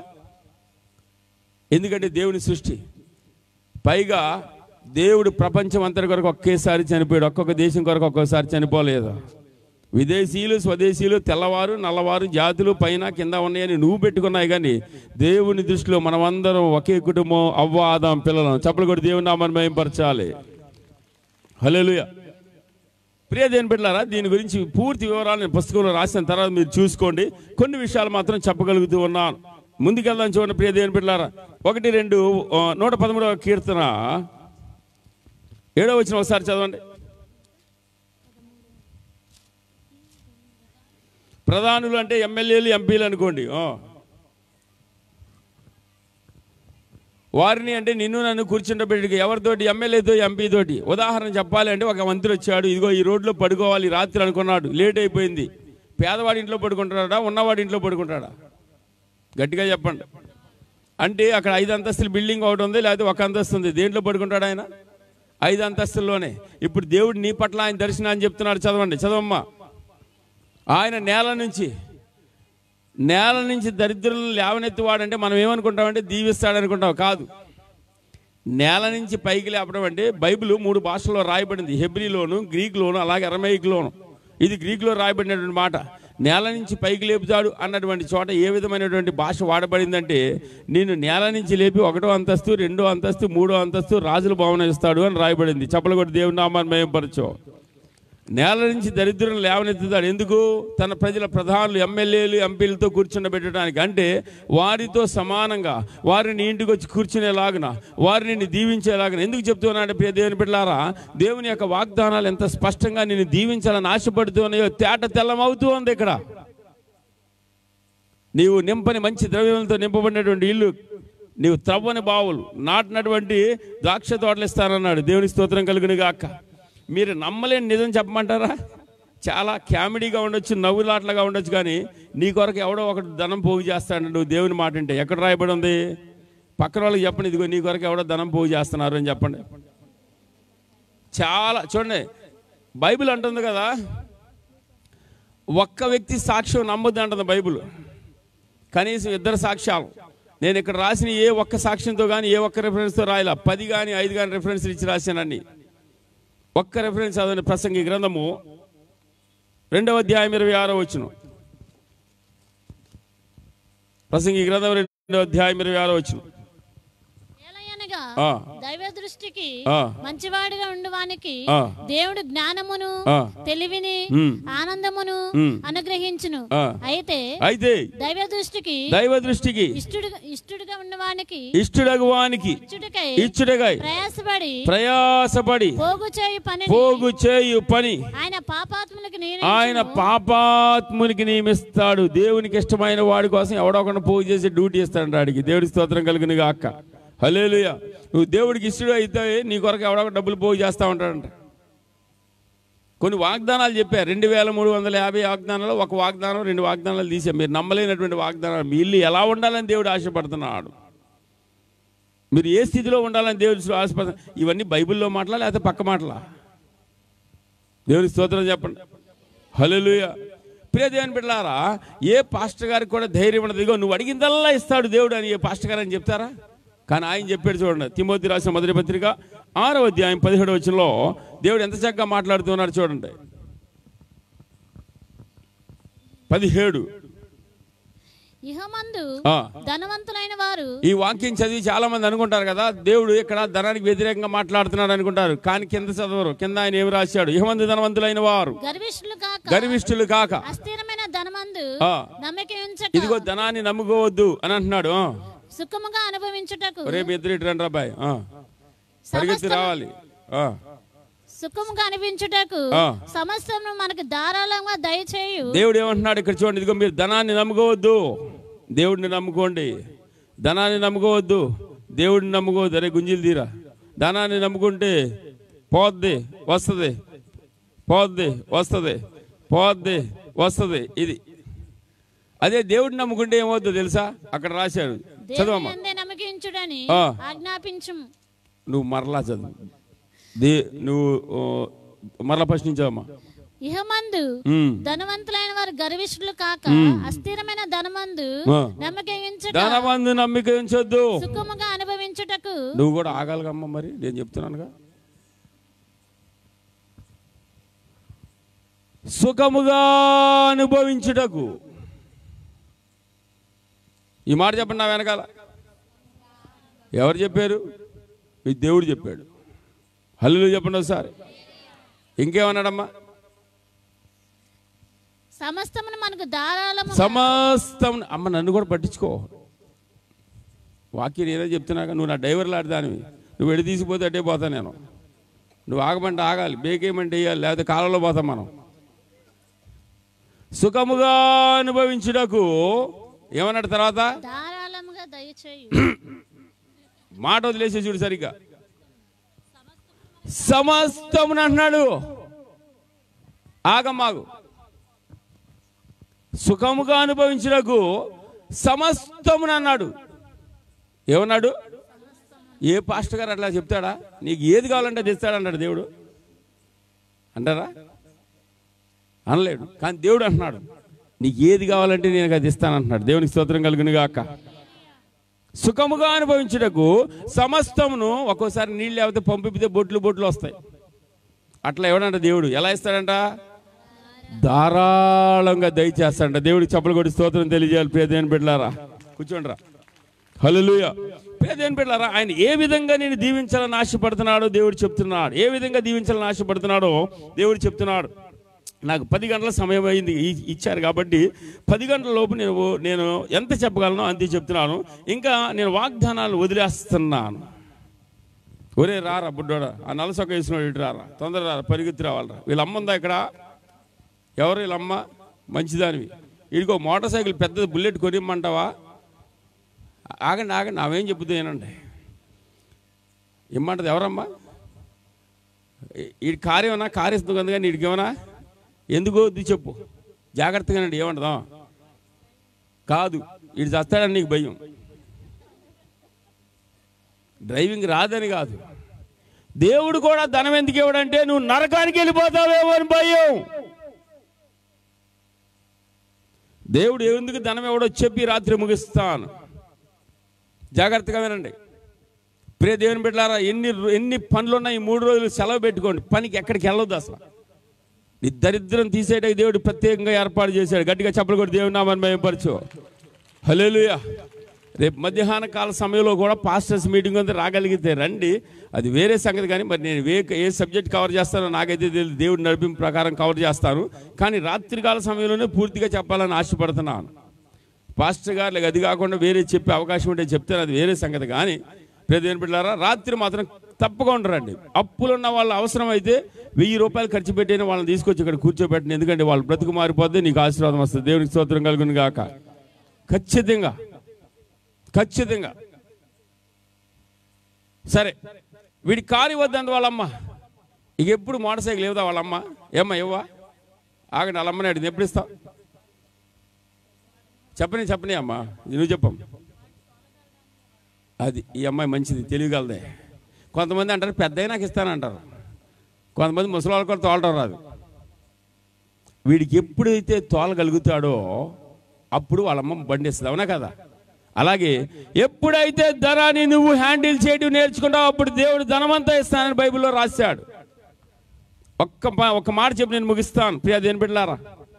A: ఎందుకంటే దేవుని సృష్టి పైగా దేవుడు ప్రపంచం అంతటి కొరకు ఒకేసారి చనిపోయాడు ఒక్కొక్క దేశం కొరకు ఒక్కొక్కసారి చనిపోలేదు విదేశీయులు స్వదేశీయులు తెల్లవారు నల్లవారు జాతులు పైన కింద ఉన్నాయని నువ్వు పెట్టుకున్నాయి కానీ దేవుని దృష్టిలో మనమందరం ఒకే కుటుంబం అవ్వ ఆదాం పిల్లలం చప్పలు కూడా దేవుని నామని మయంపరచాలి హల్లెలూయా ప్రియ దేని బిడ్డలారా దీని గురించి పూర్తి వివరాలు నేను పుస్తకంలో రాసిన తర్వాత మీరు చూసుకోండి కొన్ని విషయాలు మాత్రం చెప్పగలుగుతూ ఉన్నాను ముందుకెళ్దాం చూడండి ప్రియ దేని బిడ్డలారా ఒకటి రెండు ఆ, నూట పదమూడవ కీర్తన ఏడవ వచ్చిన ఒకసారి చదవండి ప్రధానులు అంటే ఎమ్మెల్యేలు ఎంపీలు అనుకోండి ఆ. వారిని అంటే నిన్ను నన్ను కూర్చుండబెట్టి ఎవరితోటి ఎమ్మెల్యేతో ఎంపీ తోటి ఉదాహరణ చెప్పాలి అంటే ఒక మంత్రి వచ్చాడు ఇదిగో ఈ రోడ్లో పడుకోవాలి రాత్రి అనుకున్నాడు లేట్ అయిపోయింది పేదవాడి ఇంట్లో పడుకుంటాడా ఉన్నవాడి ఇంట్లో పడుకుంటాడా గట్టిగా చెప్పండి అంటే అక్కడ ఐదు అంతస్తుల బిల్డింగ్ ఒకటి ఉంది లేకపోతే ఒక అంతస్తు ఉంది దేంట్లో పడుకుంటాడు ఆయన ఐదు అంతస్తుల్లోనే ఇప్పుడు దేవుడు నీ పట్ల ఆయన దర్శనాన్ని చెప్తున్నాడు చదవండి చదవమ్మా ఆయన నేల నుంచి నేల నుంచి దరిద్రులను లేవనెత్తివాడంటే మనం ఏమనుకుంటామంటే దీవిస్తాడు అనుకుంటాం కాదు నేల నుంచి పైకి లేపడం అంటే బైబిల్ మూడు భాషల్లో రాయబడింది హెబ్రిలోను గ్రీక్లోను అలాగే అరమైక్లోను ఇది గ్రీక్లో రాయబడినటువంటి మాట నేల నుంచి పైకి లేపుతాడు అన్నటువంటి చోట ఏ విధమైనటువంటి భాష వాడబడిందంటే నేను నేల నుంచి లేపి ఒకటో అంతస్తు రెండో అంతస్తు మూడో అంతస్తు రాజుల భవనం ఇస్తాడు అని రాయబడింది చెప్పలు కూడా దేవుని నామాన్ని మయంపరచు నేల నుంచి దరిద్రులను లేవనెత్తుతాడు ఎందుకు తన ప్రజల ప్రధానులు ఎమ్మెల్యేలు ఎంపీలతో కూర్చుండబెట్టడానికి అంటే వారితో సమానంగా వారిని ఇంటికి వచ్చి కూర్చునేలాగున వారిని దీవించేలాగున ఎందుకు చెప్తున్నాడు ప్రియ దేవుని బిడ్డలారా దేవుని యొక్క వాగ్దానాలు ఎంత స్పష్టంగా నేను దీవించాలని ఆశపడుతున్నాయో తేట తెల్లమవుతూ ఉంది ఇక్కడ నీవు నింపని మంచి ద్రవ్యములతో నింపబడినటువంటి ఇల్లు నీవు త్రవ్వని బావులు నాటినటువంటి ద్రాక్ష తోటలు ఇస్తానన్నాడు దేవుని స్తోత్రం కలుగును గాక మీరు నమ్మలేని నిజం చెప్పమంటారా చాలా కామెడీగా ఉండొచ్చు నవ్వులాట్లుగా ఉండొచ్చు కానీ నీ కొరకు ఎవడో ఒకటి ధనం పోగు చేస్తాడు నువ్వు దేవుని మాట అంటే ఎక్కడ రాయబడి ఉంది పక్కన వాళ్ళకి చెప్పండి ఇదిగో నీ కొరకు ఎవడో ధనం పోగు చేస్తున్నారు అని చెప్పండి చాలా చూడండి బైబిల్ అంటుంది కదా ఒక్క వ్యక్తి సాక్ష్యం నమ్మొద్దు అంటుంది బైబిల్ కనీసం ఇద్దరు సాక్ష్యాలు నేను ఇక్కడ రాసిన ఏ ఒక్క సాక్ష్యంతో కానీ ఏ ఒక్క రెఫరెన్స్తో రాయలా పది కానీ ఐదు కానీ రెఫరెన్స్లు ఇచ్చి రాశానని ఒక్క రెఫరెన్స్ చదవండి ప్రసంగి గ్రంథము రెండవ అధ్యాయం ఇరవై ఆరో వచ్చిన ప్రసంగి గ్రంథం రెండవ అధ్యాయం ఇరవై ఆరో వచ్చిన
B: ఏలయనగా
A: ఆ.
B: దైవ దృష్టికి
A: ఆ.
B: మంచివాడిగా ఉండువానికి
A: ఆ.
B: దేవుడు జ్ఞానమును
A: ఆ.
B: తెలివిని
A: ఉమ్.
B: ఆనందమును
A: ఉమ్.
B: అనుగ్రహించును
A: ఆ.
B: అయితే
A: అయితే
B: దైవ దృష్టికి
A: దైవ దృష్టికి
B: ఇష్టడుగా ఇష్టడుగా ఉన్నవానికి
A: ఇష్టడగువానికి
B: ఇచ్చుటకై
A: ఇచ్చుడగై
B: ప్రయాసపడి
A: ప్రయాసపడి
B: పోగు చేయు పని
A: పోగు చేయు పని
B: ఆయన పాపాత్ములకు
A: ఆయన
B: నియమించును.
A: పాపాత్మునికి నియమిస్తాడు దేవునికి ఇష్టమైన వాడి కోసం ఎవడో ఒకడు పోగు చేసి డ్యూటీ ఇస్తాడు వాడికి దేవుడికి స్తోత్రం కలిగిన అక్క హలేలుయ నువ్వు దేవుడికి ఇష్టడు అయితే నీ కొరకు ఎవడో ఒకడు డబ్బులు పోగు చేస్తా ఉంటాడంట కొన్ని వాగ్దానాలు చెప్పారు రెండు వేల మూడు వందల యాభై వాగ్దానాలు ఒక వాగ్దానం రెండు వాగ్దానాలు తీసాం మీరు నమ్మలేనటువంటి వాగ్దానాలు మీ ఇల్లు ఎలా ఉండాలని దేవుడు ఆశపడుతున్నాడు మీరు ఏ స్థితిలో ఉండాలని దేవుడు ఆశపడుతున్నాడు ఇవన్నీ బైబిల్లో మాటలా లేకపోతే పక్క మాటలా దేవుని స్తోత్రం చెప్పండి హల్లెలూయ ప్రియ దేవుని బిడ్డలారా ఏ పాస్టర్ గారికి కూడా ధైర్యం ఉండదు ఇదిగో నువ్వు అడిగిందల్లా ఇస్తాడు దేవుడు అని ఏ పాస్టర్ గారు అని చెప్తారా కానీ ఆయన చెప్పాడు చూడండి తిమోతి రాసిన మొదటి పత్రిక ఆరో అధ్యాయం పదిహేడు వచనంలో దేవుడు ఎంత చక్కగా మాట్లాడుతున్నాడు చూడండి పదిహేడు
B: ఇహమందు
A: ఆ.
B: ధనవంతులైన వారు
A: ఈ వాక్యం చదివి చాలా మంది అనుకుంటారు కదా దేవుడు ఇక్కడ ధనానికి వ్యతిరేకంగా మాట్లాడుతున్నాడు అనుకుంటారు కానీ కింద చదవరు కింద ఆయన ఏమి రాశాడు ఇహమంది ధనవంతులైన వారు
B: గర్విష్ఠులు కాక
A: గర్విష్ఠులు కాక
B: అస్థిరమైన ధనమందు
A: ఆ.
B: నమ్మక ఉంచక
A: ఇదిగో ధనాన్ని నమ్ముకోవద్దు అని అంటున్నాడు ఆ.
B: సుఖముగా అనుభవించుటకు
A: రేపు ఇద్దరు ఇటు రండి అబ్బాయి ఆ. పరిగెత్తి
B: సమస్తము-
A: రావాలి ఆ.
B: సుఖముగా అనిపించుటకు
A: ఆ.
B: సమస్తము మనకు ధారాళంగా దయచేయు
A: దేవుడు ఏమంటున్నాడు ఇక్కడ చూడండి ఇదిగో మీరు ధనాన్ని నమ్ముకోవద్దు దేవుడిని నమ్ముకోండి ధనాన్ని నమ్ముకోవద్దు దేవుడిని నమ్ముకోవద్దు అరే గుంజీలు తీరా ధనాన్ని నమ్ముకుంటే పోద్ది వస్తుంది పోద్ది వస్తుంది పోద్ది వస్తుంది ఇది అదే దేవుడిని నమ్ముకుంటే ఏమవుద్దో తెలుసా అక్కడ రాశాడు
B: దేవుని
A: చదవమ్మా
B: యందే నమ్మకించుడని
A: ఆ.
B: ఆజ్ఞాపించు
A: నువ్వు మరలా చదువు దే నువ్వు ఓ, మరలా ఫస్ట్ నుంచి చదవమ్మా
B: ఇహమందు
A: ఉమ్.
B: ధనవంతులైన వారు గర్విష్ఠులు కాక అస్థిరమైన ధనమందు
A: ఆ.
B: నమ్మకించుట
A: ధనవంతు నమ్మిక ఉంచొద్దు
B: సుఖముగా అనుభవించుటకు
A: నువ్వు కూడా ఆగాలిగమ్మ మరి నేను చెప్తున్నానుగా సుఖముగా అనుభవించుటకు ఈ మాట చెప్పండి నా వెనకాల ఎవరు చెప్పారు మీ దేవుడు చెప్పాడు హల్లు చెప్పండి ఒకసారి ఇంకేమన్నాడమ్మా
B: సమస్తమును మనకు ధారాళము
A: సమస్తం అమ్మ నన్ను కూడా పట్టించుకో వాక్యం నేనే చెప్తున్నాక నువ్వు నా డ్రైవర్ లాంటిదానివి నువ్వు ఎడి తీసిపోతే అట్టే పోతా నేను నువ్వు ఆగమంటే ఆగాలి బేకేయమంటే వేయాలి లేకపోతే కాలంలో పోతాం మనం సుఖముగా అనుభవించుటకు ఏమన్నాడు తర్వాత
B: ధారాళముగా దయచేయు
A: మాట వదిలేసి చూడు సరిగ్గా సమస్తమును అంటున్నాడు ఆగమాగు సుఖముగా అనుభవించుటకు సమస్తమును అన్నాడు ఏమన్నాడు ఏ పాస్టర్ గారు అట్లా చెప్తాడా నీకు ఏది కావాలంటే తెస్తాడు అన్నాడు దేవుడు అంటారా అనలేడు కానీ దేవుడు అంటున్నాడు నీకు ఏది కావాలంటే నేను అది ఇస్తాను అంటున్నాడు దేవునికి స్తోత్రం కలుగును గాక సుఖముగా అనుభవించుటకు సమస్తమును ఒక్కోసారి నీళ్ళు లేకపోతే పంపితే బొట్లు బొట్లు వస్తాయి అట్లా ఎవడంట దేవుడు ఎలా ఇస్తాడంట ధారాళంగా దయచేస్తాడంట దేవుడికి చెప్పలు కొట్టి స్తోత్రం తెలియజేయాలి ప్రియదేని బిడ్డలారా కూర్చోండి రా హల్లెలూయ ప్రియదేని బిడ్డలారా ఆయన ఏ విధంగా నేను దీవించాలని ఆశపడుతున్నాడో దేవుడు చెప్తున్నాడు ఏ విధంగా దీవించాలని ఆశపడుతున్నాడో దేవుడు చెప్తున్నాడు నాకు పది గంటల సమయం అయింది ఇ- ఇచ్చారు కాబట్టి పది గంటల లోపు నేను నేను ఎంత చెప్పగలను అంతే చెప్తున్నాను ఇంకా నేను వాగ్దానాలు వదిలేస్తున్నాను ఒరే రారా బుడ్డోడా ఆ నలసొక్క వేసినోడు ఇటు రారా తొందర రారా పరిగెత్తి రావాలరా వీళ్ళ అమ్మ ఉందా ఇక్కడ ఎవరు వీళ్ళమ్మ మంచిదానివి ఇదిగో మోటార్ సైకిల్ పెద్దది బుల్లెట్ కొనిమ్మంటావా ఆగండి ఆగండి ఆమెం చెబుతూ ఏనండి ఇమ్మంటది ఎవరమ్మా ఈ కారు ఏమన్నా కారు ఇస్తుంది కదా కానీ వీడికి ఏమన్నా ఎందుకు ఇది చెప్పు జాగ్రత్తగానండి ఏమంటదా కాదు వీడు చస్తాడని నీకు భయం డ్రైవింగ్ రాదని కాదు దేవుడు కూడా ధనం ఎందుకు ఇవ్వడంటే నువ్వు నరకానికి వెళ్ళిపోతావేమో అని భయం దేవుడు ఎందుకు ధనం ఇవ్వడో చెప్పి రాత్రి ముగిస్తాను జాగ్రత్తగా వినండి ప్రియ దేవుని బిడ్డారా ఎన్ని ఎన్ని పనులు ఉన్నాయి ఈ మూడు రోజులు సెలవు పెట్టుకోండి పనికి ఎక్కడికి వెళ్ళొద్దు అసలు నీ దరిద్రం తీసేయడానికి దేవుడు ప్రత్యేకంగా ఏర్పాటు చేశాడు గట్టిగా చెప్పలు కూడా దేవుని నామాన్ని భయపరచు హలేలుయా రేపు మధ్యాహ్న కాల సమయంలో కూడా పాస్టర్స్ మీటింగ్ ఉంది రాగలిగితే రండి అది వేరే సంగతి కానీ మరి నేను ఏ ఏ సబ్జెక్ట్ కవర్ చేస్తానో నాకైతే తెలియదు దేవుడి నడిపింపు ప్రకారం కవర్ చేస్తాను కానీ రాత్రికాల సమయంలోనే పూర్తిగా చెప్పాలని ఆశపడుతున్నాను పాస్టర్ గారు అది కాకుండా వేరే చెప్పే అవకాశం ఉంటే చెప్తాను అది వేరే సంగతి కానీ ప్రదేని బిడ్డారా రాత్రి మాత్రం తప్పకుండా రండి అప్పులు ఉన్న వాళ్ళ అవసరం అయితే వెయ్యి రూపాయలు ఖర్చు పెట్టిన వాళ్ళని తీసుకొచ్చి ఇక్కడ కూర్చోబెట్టండి ఎందుకంటే వాళ్ళు బ్రతుకు మారిపోతే నీకు ఆశీర్వాదం వస్తుంది దేవునికి స్తోత్రం కలుగును గాక ఖచ్చితంగా ఖచ్చితంగా సరే వీడి కారు ఇవ్వద్దంది వాళ్ళమ్మ ఇక ఎప్పుడు మోటార్ సైకిల్ ఇవ్వదా వాళ్ళమ్మ ఏమ్మా ఇవ్వా ఆగండి వాళ్ళమ్మని అడిగింది ఎప్పుడు ఇస్తావు చెప్పని చెప్పని అమ్మా నువ్వు చెప్పం అది ఈ అమ్మాయి మంచిది తెలియగలదే కొంతమంది అంటారు పెద్ద నాకు ఇస్తానంటారు కొంతమంది ముసలి వాళ్ళు కూడా తోలటం రాదు వీడికి ఎప్పుడైతే తోలగలుగుతాడో అప్పుడు వాళ్ళమ్మ బండి ఇస్తుంది అవునా కదా అలాగే ఎప్పుడైతే ధనాన్ని నువ్వు హ్యాండిల్ చేయడం నేర్చుకుంటావు అప్పుడు దేవుడు ధనమంతా ఇస్తానని బైబిల్లో రాశాడు ఒక్క ప- ఒక్క మాట చెప్పి నేను ముగిస్తాను ప్రియా దేని బిడ్డలారా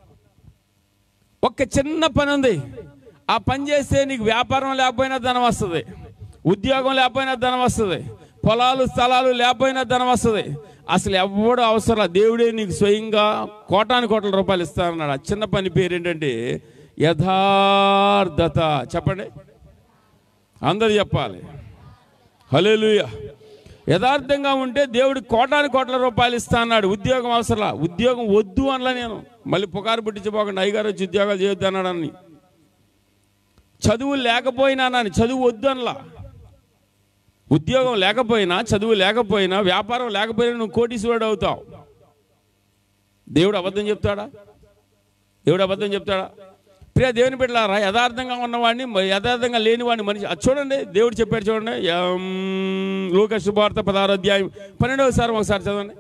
A: ఒక్క చిన్న పని ఉంది ఆ పని చేస్తే నీకు వ్యాపారం లేకపోయినా ధనం వస్తుంది ఉద్యోగం లేకపోయినా ధనం వస్తుంది పొలాలు స్థలాలు లేకపోయినా ధనం వస్తుంది అసలు ఎవడు అవసరం లేదు. దేవుడే నీకు స్వయంగా కోటాను కోట్ల రూపాయలు ఇస్తానన్నాడు ఆ చిన్న పని పేరు ఏంటంటే యథార్థత చెప్పండి అందరు చెప్పాలి హలేలుయ యథార్థంగా ఉంటే దేవుడు కోటాను కోట్ల రూపాయలు ఇస్తా అన్నాడు ఉద్యోగం అవసరం ఉద్యోగం వద్దు అనలా నేను మళ్ళీ పుకారు పుట్టించిపోకుండా అయ్యగారు వచ్చి ఉద్యోగాలు చేయొద్దు అన్నాడని చదువు లేకపోయినా నాని చదువు వద్దు అనలా ఉద్యోగం లేకపోయినా చదువు లేకపోయినా వ్యాపారం లేకపోయినా నువ్వు కోటీశ్వరుడు అవుతావు దేవుడు అబద్ధం చెప్తాడా దేవుడు అబద్ధం చెప్తాడా ప్రియ దేవుని బిడ్డలారా యథార్థంగా ఉన్నవాడిని మ- యథార్థంగా లేనివాడిని మనిషి అది చూడండి దేవుడు చెప్పాడు చూడండి యం, లూకా శుభవార్త పదహారు అధ్యాయం పన్నెండవ సారి ఒకసారి చదవండి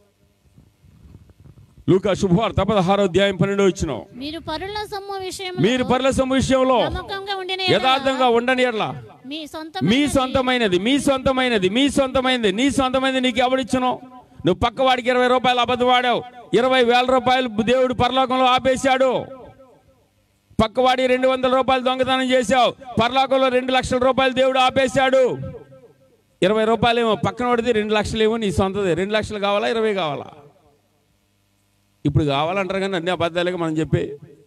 A: లూకా శుభవార్త పదహారో అధ్యాయం పన్నెండవ ఇచ్చిన
B: మీరు పరుల సొమ్ము విషయం
A: మీరు పర్ల సొమ్ము విషయంలో
B: నమ్మకంగా ఉండిన
A: యథార్థంగా ఉండని ఎట్లా
B: మీ సొంత
A: మీ సొంతమైనది మీ సొంతమైనది మీ సొంతమైనది నీ సొంతమైనది నీకు ఎవడిచ్చును నువ్వు పక్కవాడికి ఇరవై రూపాయలు అబద్ధం వాడావు ఇరవై వేల రూపాయలు దేవుడు పరలోకంలో ఆపేశాడు పక్కవాడి రెండు వందల రూపాయలు దొంగతనం చేశావు పరలోకంలో రెండు లక్షల రూపాయలు దేవుడు ఆపేశాడు ఇరవై రూపాయలు ఏమో పక్కన పడితే రెండు లక్షలు ఏమో నీ సొంతది రెండు లక్షలు కావాలా ఇరవై కావాలా ఇప్పుడు కావాలంటారు కానీ అన్ని అబద్ధాలుగా మనం చెప్పి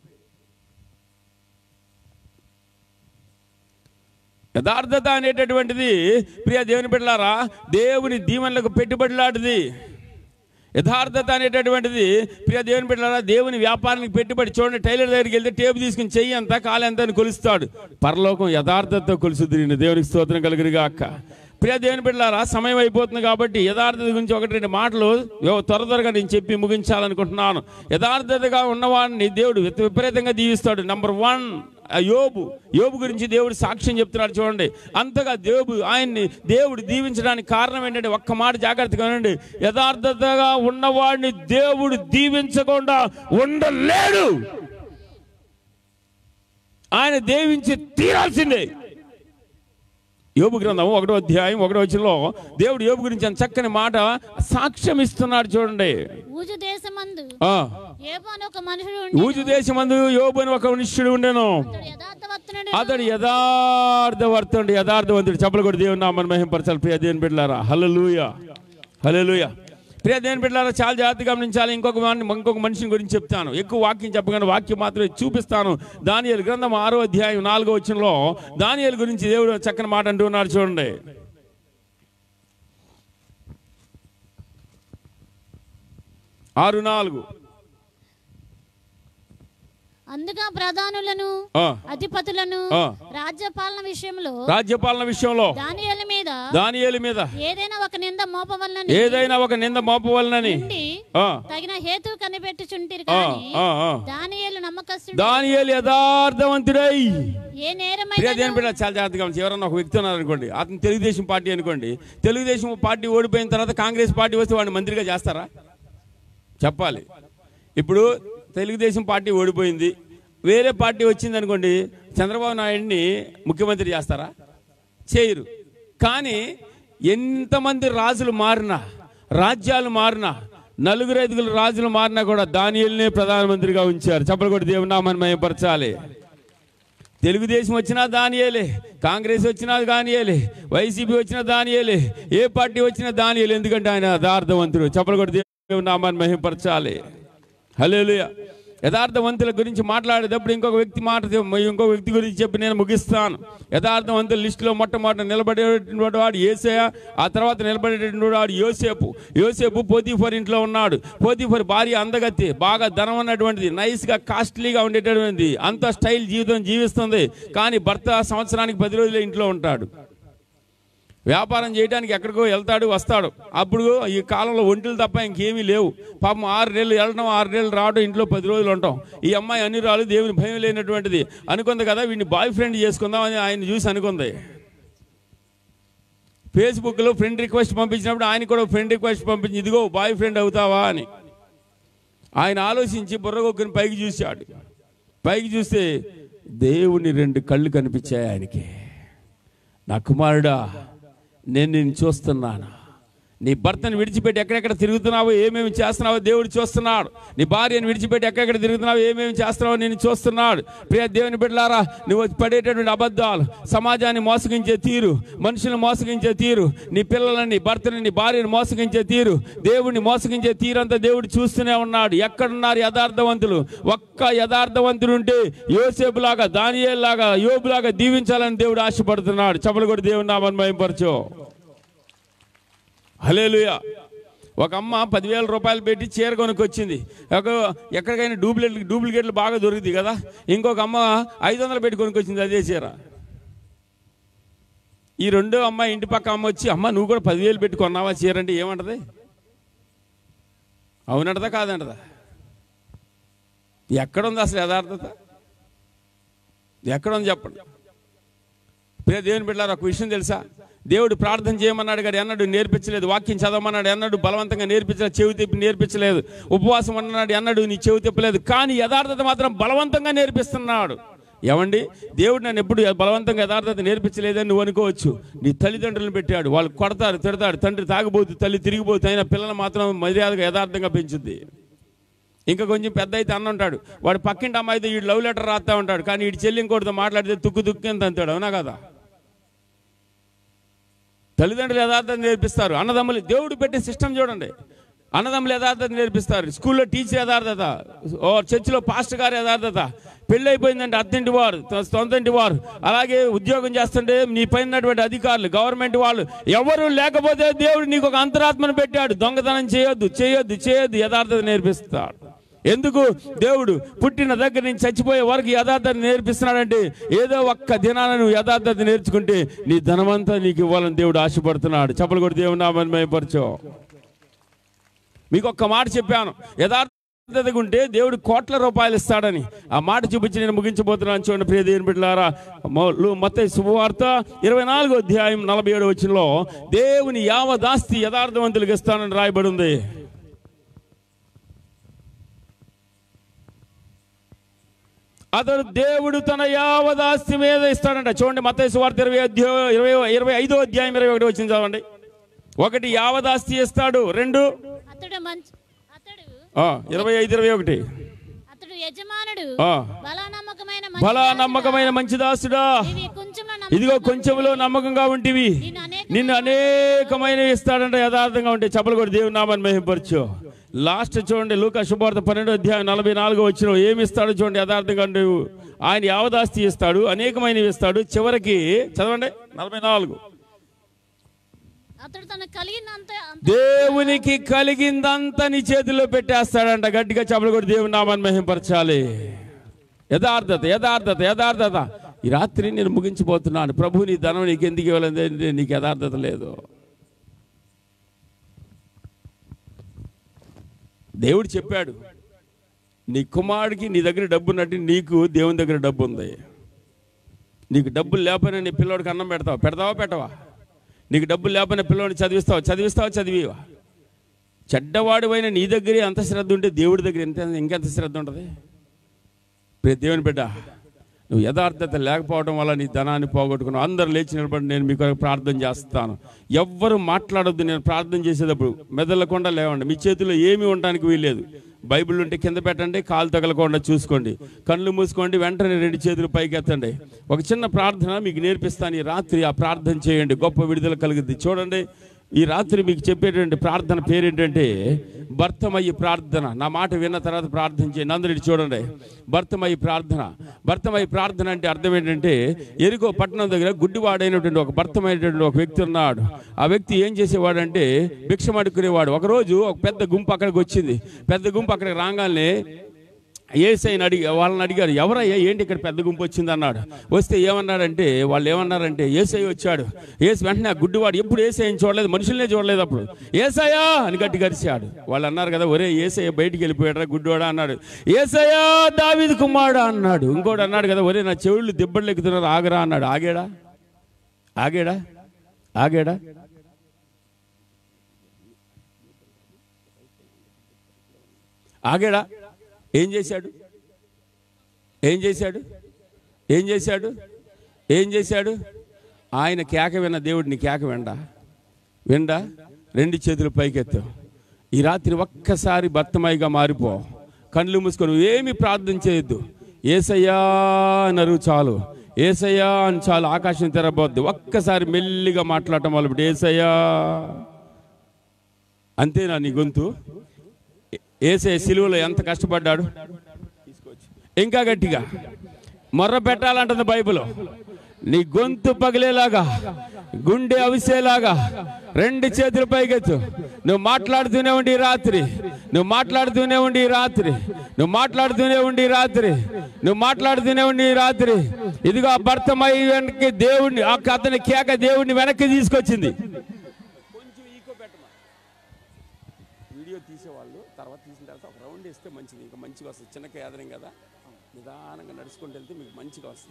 A: యథార్థత అనేటటువంటిది ప్రియ దేవుని బిడ్డలారా దేవుని దీవెనలకు పెట్టుబడిలాంటిది యథార్థత అనేటటువంటిది ప్రియ దేవుని బిడ్డలారా దేవుని వ్యాపారానికి పెట్టుబడి చూడండి టైలర్ దగ్గరికి వెళ్తే టేపు తీసుకుని చెయ్యి ఎంత కాలు ఎంత అని కొలుస్తాడు పరలోకం యథార్థతతో కొలుసుద్ది నేను దేవునికి స్తోత్రం కలుగురుగా అక్క ప్రియ దేవుని బిడ్డలారా సమయం అయిపోతుంది కాబట్టి యథార్థత గురించి ఒకటి రెండు మాటలు యో- త్వర త్వరగా నేను చెప్పి ముగించాలనుకుంటున్నాను యథార్థతగా ఉన్నవాడిని దేవుడు విప- విపరీతంగా దీవిస్తాడు నంబర్ వన్ ఆ యోబు యోబు గురించి దేవుడు సాక్ష్యం చెప్తున్నాడు చూడండి అంతగా దేవుడు ఆయన్ని దేవుడు దీవించడానికి కారణం ఏంటంటే ఒక్క మాట జాగ్రత్తగా వినండి యథార్థతగా ఉన్నవాడిని దేవుడు దీవించకుండా ఉండలేడు ఆయన దీవించి తీరాల్సిందే యోబు గ్రంథం ఒకటో అధ్యాయం ఒకటో వచ్చినలో దేవుడు యోబు గురించి అంత చక్కని మాట సాక్ష్యం ఇస్తున్నాడు చూడండి
B: ఊజు దేశమందు
A: ఆ
B: ఏబు అని ఒక మనుషుడు ఉండి
A: ఊజు దేశమందు యోబు అని ఒక నిష్ఠుడు ఉండెను
B: అతడు యథార్థవర్తనుడు
A: అతడు యథార్థవర్తుడు యథార్థవంతుడు చెప్పలు కూడా దేవుని నామని మహింపరచాలి ప్రియ దేవుని బిడ్డలారా హల్లెలూయ హల్లెలూయ ప్రియ దేవుని బిడ్డలారా చాలా జాగ్రత్త గమనించాలి ఇంకొక వాడిని ఇంకొక మనిషిని గురించి చెప్తాను ఎక్కువ వాక్యం చెప్పగానే వాక్యం మాత్రమే చూపిస్తాను దానియేలు గ్రంథం ఆరో అధ్యాయం నాలుగో వచ్చినలో దానియేలు గురించి దేవుడు చక్కని మాట అంటున్నాడు చూడండి ఆరు నాలుగు
B: అందుగా ప్రధానులను
A: ఆ,
B: అధిపతులను
A: ఆ.
B: రాజ్యపాలన విషయంలో
A: రాజ్యపాలన విషయంలో
B: దానియేలు మీద
A: దానియేలు మీద
B: ఏదైనా ఒక నింద మోపవలనని
A: ఏదైనా ఒక నింద మోపవలనని
B: ఉండి
A: ఆ,
B: తగిన హేతు కనిపెట్టుచుంటిరి
A: ఆ,
B: కానీ
A: ఆ, ఆ.
B: దానియేలు నమ్మకస్తుడు
A: దానియేలు యథార్థవంతుడై
B: ఏ నేరమైన
A: ప్రియ దేని బిడ్డ చాలా జాగ్రత్తగా గమనించి. ఎవరన్నా ఒక వ్యక్తి ఉన్నారు అనుకోండి అతను తెలుగుదేశం పార్టీ అనుకోండి తెలుగుదేశం పార్టీ ఓడిపోయిన తర్వాత కాంగ్రెస్ పార్టీ వస్తే వాడిని మంత్రిగా చేస్తారా చెప్పాలి ఇప్పుడు తెలుగుదేశం పార్టీ ఓడిపోయింది వేరే పార్టీ వచ్చింది అనుకోండి చంద్రబాబు నాయుడిని ముఖ్యమంత్రి చేస్తారా చేయరు కానీ ఎంతమంది రాజులు మారినా రాజ్యాలు మారినా నలుగురు ఐదుగురు రాజులు మారినా కూడా దానియల్నే ప్రధానమంత్రిగా ఉంచారు చెప్పలు కూడా దేవునామని మయపరచాలి తెలుగుదేశం వచ్చినా దానియేలే కాంగ్రెస్ వచ్చినా దానియేలే వైసీపీ వచ్చినా దానియేలే ఏ పార్టీ వచ్చినా దానియేలే ఎందుకంటే ఆయన యథార్థవంతుడు చెప్పలు కూడా దేవునామాన్ని మహింపరచాలి హల్లెలూయా యథార్థవంతుల గురించి మాట్లాడేటప్పుడు ఇంకొక వ్యక్తి మాట ఇంకొక వ్యక్తి గురించి చెప్పి నేను ముగిస్తాను యథార్థవంతుల లిస్టులో మొట్టమొదటి నిలబడేటువంటి వాడు ఏసయ ఆ తర్వాత నిలబడేటువంటి వాడు యోసేపు యోసేపు పోతీఫర్ ఇంట్లో ఉన్నాడు పోతీఫర్ భార్య అందగత్తి బాగా ధనం ఉన్నటువంటిది నైస్గా కాస్ట్లీగా ఉండేటటువంటిది అంత స్టైల్ జీవితం జీవిస్తుంది కానీ భర్త సంవత్సరానికి పది రోజులే ఇంట్లో ఉంటాడు వ్యాపారం చేయడానికి ఎక్కడికో వెళ్తాడు వస్తాడు అప్పుడు ఈ కాలంలో ఒంటిలు తప్ప ఇంకేమీ లేవు పాపం ఆరు నెలలు వెళ్ళడం ఆరు నెలలు రావడం ఇంట్లో పది రోజులు ఉంటాం ఈ అమ్మాయి అన్ని రాళ్ళు దేవుని భయం లేనటువంటిది అనుకుంది కదా వీడిని బాయ్ ఫ్రెండ్ చేసుకుందామని ఆయన చూసి అనుకుంది ఫేస్బుక్లో ఫ్రెండ్ రిక్వెస్ట్ పంపించినప్పుడు ఆయన కూడా ఫ్రెండ్ రిక్వెస్ట్ పంపించి ఇదిగో బాయ్ ఫ్రెండ్ అవుతావా అని ఆయన ఆలోచించి బుర్రగొక్కుని పైకి చూశాడు పైకి చూస్తే దేవుని రెండు కళ్ళు కనిపించాయి ఆయనకి నా కుమారుడా నేను నిన్ను చూస్తున్నాను నీ భర్తను విడిచిపెట్టి ఎక్కడెక్కడ తిరుగుతున్నావో ఏమేమి చేస్తున్నావో దేవుడు చూస్తున్నాడు నీ భార్యను విడిచిపెట్టి ఎక్కడెక్కడ తిరుగుతున్నావో ఏమేమి చేస్తున్నావో నేను చూస్తున్నాడు ప్రియ దేవుని బిడ్డలారా నువ్వు పడేటటువంటి అబద్ధాలు సమాజాన్ని మోసగించే తీరు మనుషులను మోసగించే తీరు నీ పిల్లలని నీ భర్తని నీ భార్యను మోసగించే తీరు దేవుడిని మోసగించే తీరంతా దేవుడు చూస్తూనే ఉన్నాడు ఎక్కడున్నారు యథార్థవంతులు ఒక్క యథార్థవంతుడు ఉంటే యోసేపులాగా దానియేలాగా యోబులాగా దీవించాలని దేవుడు ఆశపడుతున్నాడు చపలు కూడా దేవుని నామని భయంపరచు హలేలుయా ఒక అమ్మ పదివేల రూపాయలు పెట్టి చీర కొనుక్కొచ్చింది ఒక ఎక్కడికైనా డూప్లికేట్ డూప్లికేట్లు బాగా దొరుకుతాయి కదా ఇంకొక అమ్మ ఐదు వందలు పెట్టి కొనుక్కొచ్చింది అదే చీర ఈ రెండో అమ్మ ఇంటి పక్క అమ్మ వచ్చి అమ్మ నువ్వు కూడా పదివేలు పెట్టి కొన్నావా చీర అంటే ఏమంటది అవునంటదా కాదంటదా ఎక్కడుంది అసలు యథార్థత ఎక్కడుంది చెప్పండి ప్రియ దేవుని బిడ్డారు ఒక విషయం తెలుసా దేవుడు ప్రార్థన చేయమన్నాడు కానీ అన్నాడు నేర్పించలేదు వాక్యం చదవమన్నాడు అన్నాడు బలవంతంగా నేర్పించలేదు చెవి తిప్పి నేర్పించలేదు ఉపవాసం అన్నాడు అన్నాడు నీ చెవి తిప్పలేదు కానీ యథార్థత మాత్రం బలవంతంగా నేర్పిస్తున్నాడు ఏమండి దేవుడు నన్ను ఎప్పుడు బలవంతంగా యథార్థత నేర్పించలేదని నువ్వు అనుకోవచ్చు నీ తల్లిదండ్రులను పెట్టాడు వాళ్ళు కొడతారు తిడతాడు తండ్రి తాగిపోతు తల్లి తిరిగిపోతు అయినా పిల్లలు మాత్రం మర్యాదగా యథార్థంగా పెంచుద్ది ఇంకా కొంచెం పెద్ద అయితే అన్న ఉంటాడు వాడు పక్కింటి అమ్మాయితో వీడు లవ్ లెటర్ రాస్తా ఉంటాడు కానీ వీడి చెల్లి ఇంకోటితో మాట్లాడితే తుక్కు తుక్కు అని అంటాడు అవునా కదా తల్లిదండ్రులు యథార్థత నేర్పిస్తారు అన్నదమ్ములు దేవుడు పెట్టే సిస్టమ్ చూడండి అన్నదమ్ములు యథార్థత నేర్పిస్తారు స్కూల్లో టీచర్ యథార్థత ఓ చర్చిలో పాస్టర్ గారు యథార్థత పెళ్ళి అయిపోయిందంటే అత్తింటి వారు త- సొంతంటి వారు అలాగే ఉద్యోగం చేస్తుంటే నీ పైన ఉన్నటువంటి అధికారులు గవర్నమెంట్ వాళ్ళు ఎవరు లేకపోతే దేవుడు నీకు ఒక అంతరాత్మను పెట్టాడు దొంగతనం చేయొద్దు చేయొద్దు చేయొద్దు యథార్థత నేర్పిస్తాడు ఎందుకు దేవుడు పుట్టిన దగ్గర నుంచి చచ్చిపోయే వరకు యథార్థత నేర్పిస్తున్నాడంటే ఏదో ఒక్క దినాన నువ్వు యథార్థత నేర్చుకుంటే నీ ధనమంతా నీకు ఇవ్వాలని దేవుడు ఆశపడుతున్నాడు చెప్పలు కూడా దేవుడు నామని మయపరచో మీకు ఒక్క మాట చెప్పాను యథార్థతగా ఉంటే దేవుడు కోట్ల రూపాయలు ఇస్తాడని ఆ మాట చూపించి నేను ముగించబోతున్నాను చూడండి ప్రియ దేవుని బిడ్డలారా మొత్తం శుభవార్త ఇరవై నాలుగో అధ్యాయం నలభై ఏడు వచ్చినలో దేవుని యావదాస్తి యథార్థవంతులకు ఇస్తానని రాయబడి ఉంది అతడు దేవుడు తన యావదాస్తి మీద ఇస్తాడంట చూడండి మత్తయి సువార్త ఇరవై అధ్యాయం ఇరవై ఇరవై ఐదో అధ్యాయం ఇరవై ఒకటి వచ్చింది చదవండి ఒకటి యావదాస్తి ఇస్తాడు రెండు
B: అతడు మంచి అతడు
A: ఆ, ఇరవై ఐదు ఇరవై ఒకటి
B: అతడు యజమానుడు
A: ఆ,
B: బలా నమ్మకమైన
A: బలా నమ్మకమైన మంచి దాసుడా
B: ఇవి కొంచెంలో
A: ఇదిగో కొంచెంలో నమ్మకంగా ఉంటివి
B: నిన్ను అనేక
A: నిన్ను అనేకమైన ఇస్తాడంట యథార్థంగా ఉంటే చెప్పలు కూడా దేవుని నామాన్ని మహింపరచు లాస్ట్ చూడండి లూకా శుభార్త పన్నెండు అధ్యాయం నలభై నాలుగు వచ్చిన ఏమి ఇస్తాడు చూడండి యథార్థంగా ఉంటే ఆయన యావదాస్తి ఇస్తాడు అనేకమైనవి ఇస్తాడు చివరికి చదవండి నలభై నాలుగు
B: అతడు తన కలిగినంత అంత
A: దేవునికి కలిగిందంతా నీ చేతిలో పెట్టేస్తాడంట గట్టిగా చెప్పలు కూడా దేవుని నామాన్ని మహింపరచాలి యథార్థత యథార్థత యథార్థత ఈ రాత్రి నేను ముగించిపోతున్నాను ప్రభు నీ ధనం నీకు ఎందుకు ఇవ్వలేదు అంటే నీకు యథార్థత లేదు దేవుడు చెప్పాడు నీ కుమారుడికి నీ దగ్గర డబ్బు ఉన్నట్టు నీకు దేవుని దగ్గర డబ్బు ఉంది నీకు డబ్బులు లేకపోయినా నీ పిల్లోడికి అన్నం పెడతావా పెడతావా పెట్టవా నీకు డబ్బులు లేకపోయినా పిల్లోడిని చదివిస్తావా చదివిస్తావా చదివివా చెడ్డవాడివైన నీ దగ్గరే అంత శ్రద్ధ ఉంటే దేవుడి దగ్గర ఎంత ఇంకెంత శ్రద్ధ ఉంటుంది ప్రియ దేవుని బిడ్డ నువ్వు యథార్థత లేకపోవడం వల్ల నీ ధనాన్ని పోగొట్టుకున్నావు అందరు లేచి నిలబడి నేను మీ కొరకు ప్రార్థన చేస్తాను ఎవ్వరు మాట్లాడొద్దు నేను ప్రార్థన చేసేటప్పుడు మెదలకుండా లేవండి మీ చేతిలో ఏమీ ఉండడానికి వీల్లేదు బైబిల్ ఉంటే కింద పెట్టండి కాలు తగలకుండా చూసుకోండి కళ్ళు మూసుకోండి వెంటనే రెండు చేతులు పైకి ఎత్తండి ఒక చిన్న ప్రార్థన మీకు నేర్పిస్తాను ఈ రాత్రి ఆ ప్రార్థన చేయండి గొప్ప విడుదల కలుగుద్ది చూడండి ఈ రాత్రి మీకు చెప్పేటువంటి ప్రార్థన పేరేంటంటే భర్తమయ్యి ప్రార్థన నా మాట విన్న తర్వాత ప్రార్థన చేయండి అందరూ ఇటు చూడండి భర్తమయ్యి ప్రార్థన భర్తమయ్యి ప్రార్థన అంటే అర్థం ఏంటంటే ఎరుకో పట్టణం దగ్గర గుడ్డివాడైనటువంటి ఒక భర్తమైనటువంటి ఒక వ్యక్తి ఉన్నాడు ఆ వ్యక్తి ఏం చేసేవాడంటే భిక్షం అడుక్కునేవాడు ఒకరోజు ఒక పెద్ద గుంపు అక్కడికి వచ్చింది పెద్ద గుంపు అక్కడికి రాగానే ఏసైని అడిగి వాళ్ళని అడిగారు ఎవరయ్యా ఏంటి ఇక్కడ పెద్ద గుంపు వచ్చింది అన్నాడు వస్తే ఏమన్నారంటే వాళ్ళు ఏమన్నారంటే ఏసై వచ్చాడు ఏసు వెంటనే ఆ గుడ్డివాడు ఎప్పుడు ఏసైని చూడలేదు మనుషులనే చూడలేదు అప్పుడు ఏసయ్యా అని గట్టి గరిచాడు వాళ్ళు అన్నారు కదా ఒరే ఏసయ్య బయటికి వెళ్ళిపోయాడు గుడ్డివాడా అన్నాడు ఏసయ్యా దావిది కుమారుడా అన్నాడు ఇంకోటి అన్నాడు కదా ఒరే నా చెవుళ్ళు దెబ్బలు ఎక్కుతున్నారు ఆగరా అన్నాడు ఆగాడా ఆగాడా ఆగాడా ఆగాడా ఏం చేశాడు ఏం చేశాడు ఏం చేశాడు ఏం చేశాడు ఆయన కేక విన్న దేవుడిని కేక విండా విండా రెండు చేతులు పైకెత్తు ఈ రాత్రి ఒక్కసారి భర్తమయ్యగా మారిపో కళ్ళు మూసుకొని ఏమి ప్రార్థన చేయొద్దు ఏసయ్యా అన్నారు చాలు ఏసయ్యా అని చాలు ఆకాశం తెరబోద్దు ఒక్కసారి మెల్లిగా మాట్లాడటం మొదలుపెట్టి ఏసయ్యా అంతేనా నీ గొంతు ఏసే సిలువలో ఎంత కష్టపడ్డాడు ఇంకా గట్టిగా మొర్ర పెట్టాలంటుంది బైబిల్ నీ గొంతు పగిలేలాగా గుండె అవిసేలాగా రెండు చేతుల పైకెత్తు నువ్వు మాట్లాడుతూనే ఉండి ఈ రాత్రి నువ్వు మాట్లాడుతూనే ఉండి ఈ రాత్రి నువ్వు మాట్లాడుతూనే ఉండి ఈ రాత్రి నువ్వు మాట్లాడుతూనే ఉండి ఈ రాత్రి ఇదిగో ఆ భర్తమై వెనక్కి దేవుడిని ఆ అతని కేక దేవుడిని వెనక్కి తీసుకొచ్చింది కొంచెం ఈకో పెట్టమా వీడియో తీసేవాళ్ళు తర్వాత తీసిన తర్వాత ఒక రౌండ్ వేస్తే మంచిది ఇంకా మంచిగా వస్తుంది చిన్న కేదరం కదా నిదానంగా నడుచుకుంటూ వెళ్తే మీకు మంచిగా వస్తుంది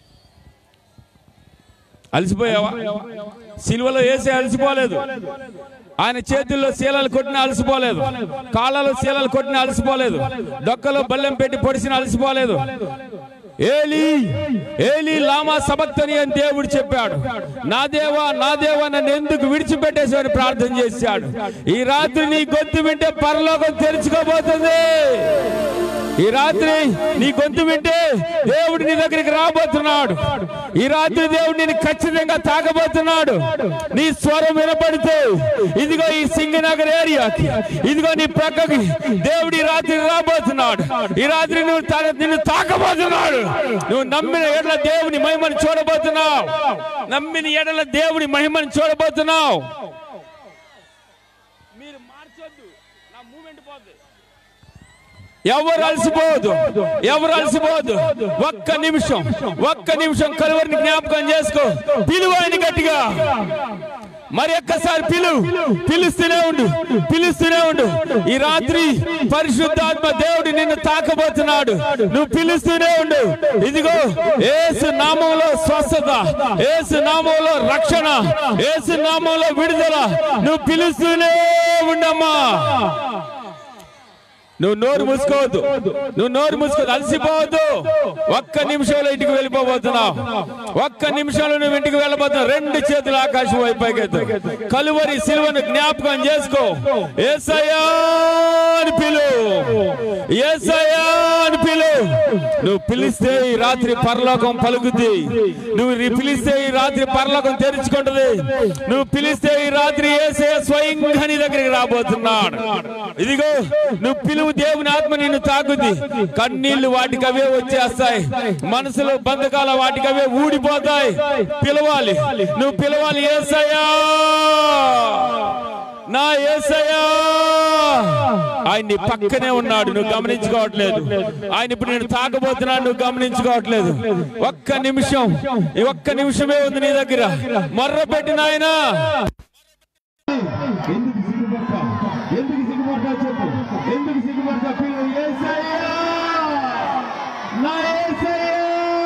A: అలసిపోయావా సిలువలో వేసే అలసిపోలేదు ఆయన చేతుల్లో శీలలు కొట్టిన అలసిపోలేదు కాళ్ళలో శీలలు కొట్టిన అలసిపోలేదు డొక్కలో బల్లెం పెట్టి పొడిసిన అలసిపోలేదు ఏలి ఏలి లామా సబక్తని అని దేవుడు చెప్పాడు నా దేవా నా దేవా నన్ను ఎందుకు విడిచిపెట్టేసి ప్రార్థన చేశాడు ఈ రాత్రి నీ గొంతు వింటే పరలోకం తెరుచుకోబోతుంది ఈ రాత్రి నీ గొంతు వింటే దేవుడు నీ దగ్గరికి రాబోతున్నాడు ఈ రాత్రి దేవుడు నేను ఖచ్చితంగా తాకబోతున్నాడు నీ స్వరం వినపడితే ఇదిగో ఈ సింగనగర్ ఏరియాకి ఇదిగో నీ ప్రక్కకి దేవుడు ఈ రాత్రి రాబోతున్నాడు ఈ రాత్రి నువ్వు తా- నిన్ను తాకబోతున్నాడు నువ్వు నమ్మిన ఎడల దేవుని మహిమను చూడబోతున్నావు నమ్మిన ఎడల దేవుని మహిమను చూడబోతున్నావు మీరు మార్చొద్దు నా మూమెంట్ పోద్ది ఎవరు అలసిపోదు ఎవరు అలసిపోదు ఒక్క నిమిషం ఒక్క నిమిషం కలువరిని జ్ఞాపకం చేసుకో పిలువ ఆయన గట్టిగా మరి ఒక్కసారి పిలు పిలుస్తూనే ఉండు పిలుస్తూనే ఉండు ఈ రాత్రి పరిశుద్ధాత్మ దేవుడు నిన్ను తాకబోతున్నాడు నువ్వు పిలుస్తూనే ఉండు ఇదిగో ఏసు నామంలో స్వస్థత ఏసు నామంలో రక్షణ ఏసు నామంలో విడుదల నువ్వు పిలుస్తూనే ఉండమ్మా నువ్వు నోరు మూసుకోవద్దు నువ్వు నోరు మూసుకోవద్దు అలసిపోవద్దు ఒక్క నిమిషంలో ఇంటికి వెళ్ళిపోబోతున్నావు ఒక్క నిమిషంలో నువ్వు ఇంటికి వెళ్ళబోతున్నావు రెండు చేతులు ఆకాశం వైపు పైకెత్తు కలువరి సిలువను జ్ఞాపకం చేసుకో ఏసయ్యా అని పిలు ఏసయ్యా అని పిలు నువ్వు పిలిస్తే ఈ రాత్రి పరలోకం పలుకుద్ది నువ్వు రి- పిలిస్తే ఈ రాత్రి పరలోకం తెరుచుకుంటది నువ్వు పిలిస్తే ఈ రాత్రి ఏసే స్వయంగా నీ దగ్గరికి రాబోతున్నాడు ఇదిగో నువ్వు పిలువు దేవుని ఆత్మ నిన్ను తాకుద్ది కన్నీళ్లు వాటికి అవే వచ్చేస్తాయి మనసులో బంధకాల వాటికి అవే ఊడిపోతాయి పిలవాలి నువ్వు పిలవాలి ఏసయ్యా నా ఏసయ్యా ఆయన నీ పక్కనే ఉన్నాడు నువ్వు గమనించుకోవట్లేదు ఆయన ఇప్పుడు నేను తాకబోతున్నాడు నువ్వు గమనించుకోవట్లేదు ఒక్క నిమిషం ఈ ఒక్క నిమిషమే ఉంది నీ దగ్గర మొర్ర పెట్టిన ఆయన
C: ఎందుకు సిగ్గుపడతావు ఎందుకు సిగ్గుపడతావు చెప్పు ఎందుకు సిగ్గుపడతావు పిల్లలు యేసయ్యా నా యేసయ్యా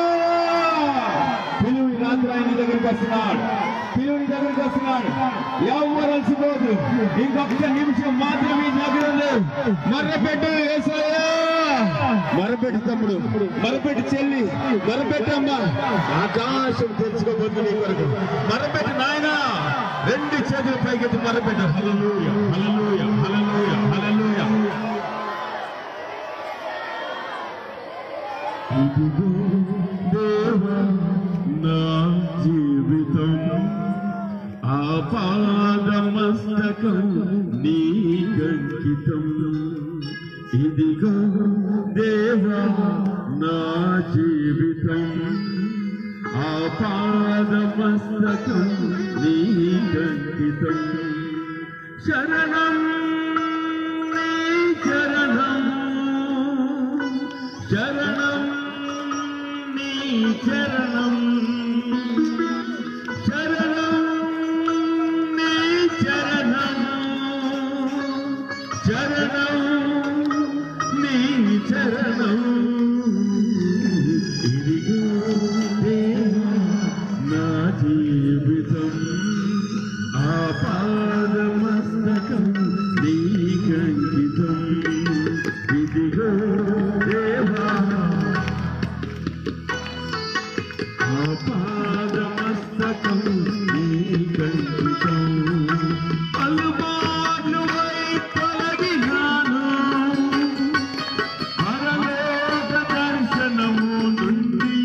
C: పిలువు ఈ రాత్రి ఆయన నీ దగ్గరికి వస్తున్నాడు పిలువు నీ దగ్గరికి వస్తున్నాడు ఎవరు అలసిపోదు ఇంకొక నిమిషం మాత్రమే ఈ దగ్గర ఉంది మర్రపెట్టు యేసయ్యా మరపెట్టి తమ్ముడు మరపెట్టి చెల్లి మరపెట్టమ్మ ఆకాశం తెచ్చుకోబోతుంది నీ కొరకు మరపెట్టి నాయన రెండు చేతులు పైకెత్తి మరపెట్ట హల్లెలూయా హల్లెలూయా హల్లెలూయా హల్లెలూయా ఇదిగో దేవా నా జీవితం ఆపాదమస్తకం నీ గంకితం ఇదిగో దేవా నా జీవితం ఆపాదమస్తకం నీ గంకితం శరణం నీ చరణం శరణం నీ చరణం శరణం నీ చరణం చరణం నీ చరణం ఇదిగో దేవా నా జీవితం ఆపాదమస్తకం నీకంకితం ఇదిగో దేవా ఆపాదమస్తకం నీకంకితం అలుబార్లువై తొలగినాను పరలోక దర్శనము నుండి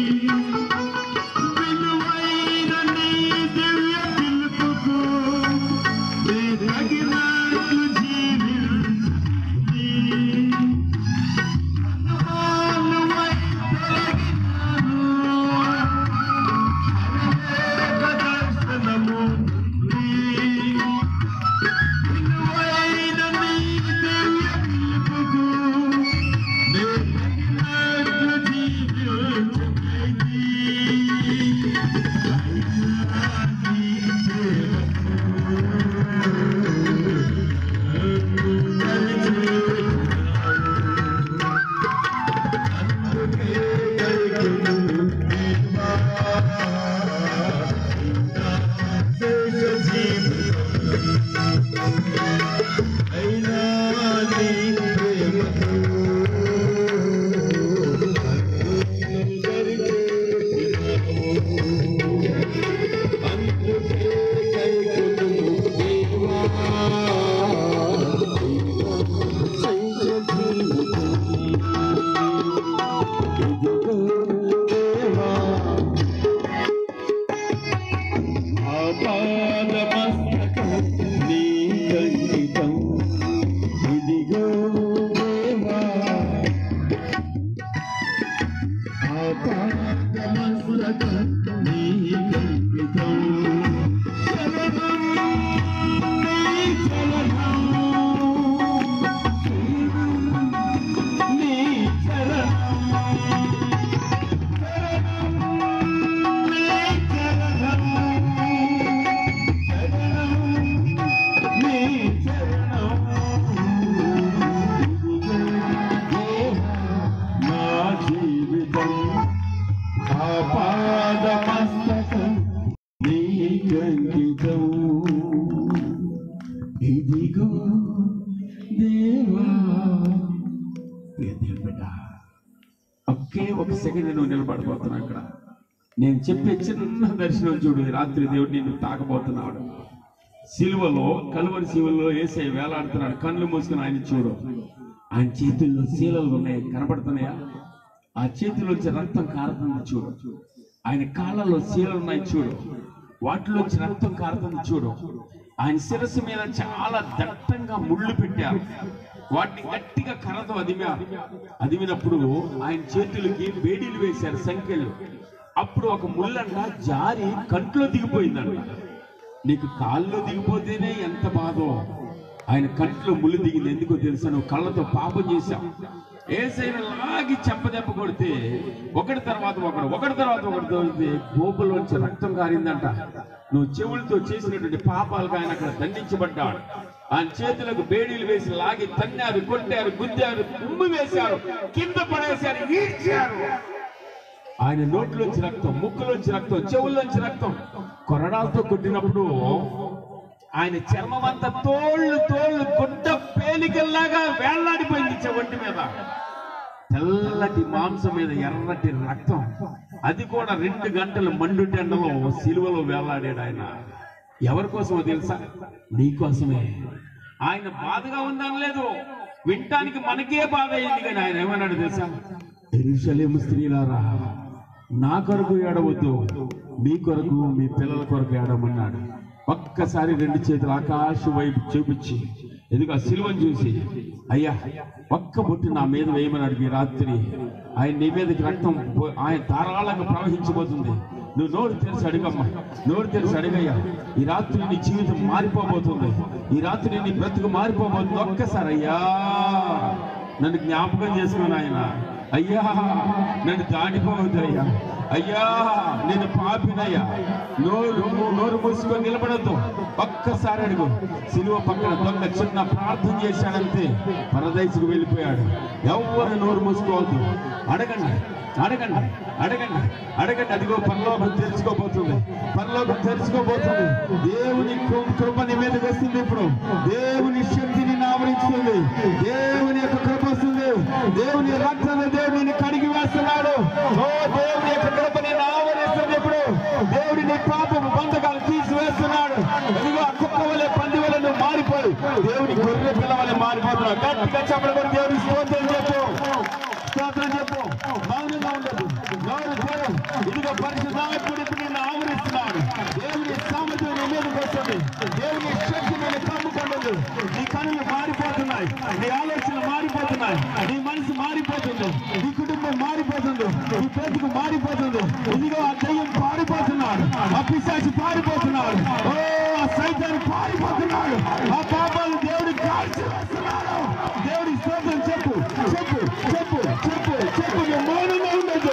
C: విలువైన నీ దివ్య పిలుపుకు నీ తగినట్లు జీవించి అనుమానువై తొలగినాను. పరలోక దర్శనము నుండి విలువైన నీ దివ్య పిలుపుకు నీ తగినట్లు అయినా నీ ప్రేమతో ఇదిగో దేవా నా జీవితం ఆపాదమస్తకం నీకంకితం ఇదిగో దేవా దేవుని బిడ్డ ఒకే ఒక సెకండ్ నువ్వు నిలబడిపోతున్నా అక్కడ నేను చెప్పే చిన్న దర్శనం చూడు ఈ రాత్రి దేవుడు నిన్ను తాకబోతున్నాడు సిలువలో కలువరి శిలువలో వేసే వేలాడుతున్నాడు కళ్ళు మూసుకుని ఆయన చూడు ఆయన చేతుల్లో శీలలు ఉన్నాయి కనపడుతున్నాయా ఆ చేతిలోంచి రక్తం కారుతుంది చూడు ఆయన కాళ్ళలో శీలలు ఉన్నాయి చూడు వాటిలోంచి రక్తం కారుతుంది చూడు ఆయన శిరస్సు మీద చాలా దట్టంగా ముళ్ళు పెట్టారు వాటిని గట్టిగా కర్రతో అదిమారు అదిమినప్పుడు ఆయన చేతులకి వేడిలు వేశారు సంఖ్యలు అప్పుడు ఒక ముళ్ళంట జారి కంట్లో దిగిపోయిందంట నీకు కాల్లో దిగిపోతేనే ఎంత బాధో ఆయన కంట్లో ముళ్ళు దిగింది ఎందుకో తెలుసా నువ్వు కళ్ళతో పాపం చేశావు ఏసైనా లాగి చెంపదెబ్బ కొడితే ఒకటి తర్వాత ఒకడు ఒకటి తర్వాత ఒకటి తోలితే గోపులోంచి రక్తం కారిందంట నువ్వు చెవులతో చేసినటువంటి పాపాలకు ఆయన అక్కడ దండించబడ్డాడు ఆయన చేతులకు బేడీలు వేసి లాగి తన్నారు కొట్టారు గుద్దారు ఉమ్ము వేశారు కింద పడేశారు ఈడ్చారు ఆయన నోట్లోంచి రక్తం ముక్కులోంచి రక్తం చెవుల్లోంచి రక్తం కొరడాలతో కొట్టినప్పుడు ఆయన చర్మం అంతా తోళ్ళు తోళ్ళు గుడ్డ పేలికల్లాగా వేళ్లాడిపోయింది చె- ఒంటి మీద తెల్లటి మాంసం మీద ఎర్రటి రక్తం అది కూడా రెండు గంటలు మండుటెండలో సిలువలో వేలాడాడు ఆయన ఎవరి కోసమో తెలుసా నీ కోసమే ఆయన బాధగా ఉందని లేదు వినటానికి మనకే బాధ అయింది కానీ ఆయన ఏమన్నాడు తెలుసా ఎరుషలేము స్త్రీలారా నా కొరకు ఏడవద్దు మీ కొరకు మీ పిల్లల కొరకు ఏడమన్నాడు ఒక్కసారి రెండు చేతులు ఆకాశం వైపు చూపించి ఎందుకు ఆ సిలువను చూసి అయ్యా ఒక్క బొట్టు నా మీద వేయమన్నాడు ఈ రాత్రి ఆయన నీ మీదకి రక్తం పో- ఆయన ధారాళంగా ప్రవహించబోతుంది నువ్వు నోరు తెరిచి అడుగమ్మా నోరు తెరిచి అడుగయ్యా ఈ రాత్రి నీ జీవితం మారిపోబోతుంది ఈ రాత్రి నీ బ్రతుకు మారిపోబోతుంది ఒక్కసారి అయ్యా నన్ను జ్ఞాపకం చేసుకుని ఆయన అయ్యా నన్ను దాటిపోవద్దు అయ్యా అయ్యా నేను పాపినయ్యా నోరు నోరు మూసుకొని నిలబడద్దు ఒక్కసారి అడుగు సిలువ పక్కన దొంగ చిన్న ప్రార్థన చేశాడంతే పరదేశకు వెళ్ళిపోయాడు ఎవరు నోరు మూసుకోవద్దు అడగండి అడగండి అడగండి అడగండి అదిగో పరలోకం తెరుచుకోబోతుంది పరలోకం తెరుచుకోబోతుంది దేవుని కృ- కృప నీ మీదకి వస్తుంది ఇప్పుడు దేవుని శక్తిని ఆవరిస్తుంది దేవుని యొక్క కృప వస్తుంది దేవుని రక్తాన్ని దేవుడిని కడిగి వేస్తున్నాడు ఓ దేవుని యొక్క కృప నేను ఆవరిస్తుంది ఇప్పుడు దేవుడి నీ పాపము బంధకాలు తీసివేస్తున్నాడు ఇదిగో ఆ కుక్క వలె పంది వలె నువ్వు మారిపోయి దేవుని గొర్రె పిల్ల వలె మారిపోతున్నావు గట్టిగా చెప్పడం కూడా దేవుని స్తోత్రం చెప్పు స్తోత్రం చెప్పు మౌనంగా ఉండదు నోరు తెరు ఇదిగో పరిశుద్ధాత్ముడు ఇప్పుడు నిన్ను ఆవరిస్తున్నాడు దేవుని సామర్థ్యం నీ మీదకి వస్తుంది దేవుని శక్తి నేను కమ్ముకుంటుంది నీ కనులు మారిపోతున్నాయి నీ ఆలోచనలు మారిపోతున్నాయి నీ మనసు మారిపోతుంది నీ కుటుంబం మారిపోతుంది నీ బ్రతుకు మారిపోతుంది ఇదిగో ఆ దయ్యం పారిపోతున్నాడు ఆ పిశాచి పారిపోతున్నాడు ఓ ఆ సైతాన్ని పారిపోతున్నాడు ఆ పాపాలు దేవుడు కాల్చి వేస్తున్నాడు దేవుడి స్తోత్రం చెప్పు చెప్పు చెప్పు చెప్పు చెప్పు నువ్వు మౌనంగా ఉండదు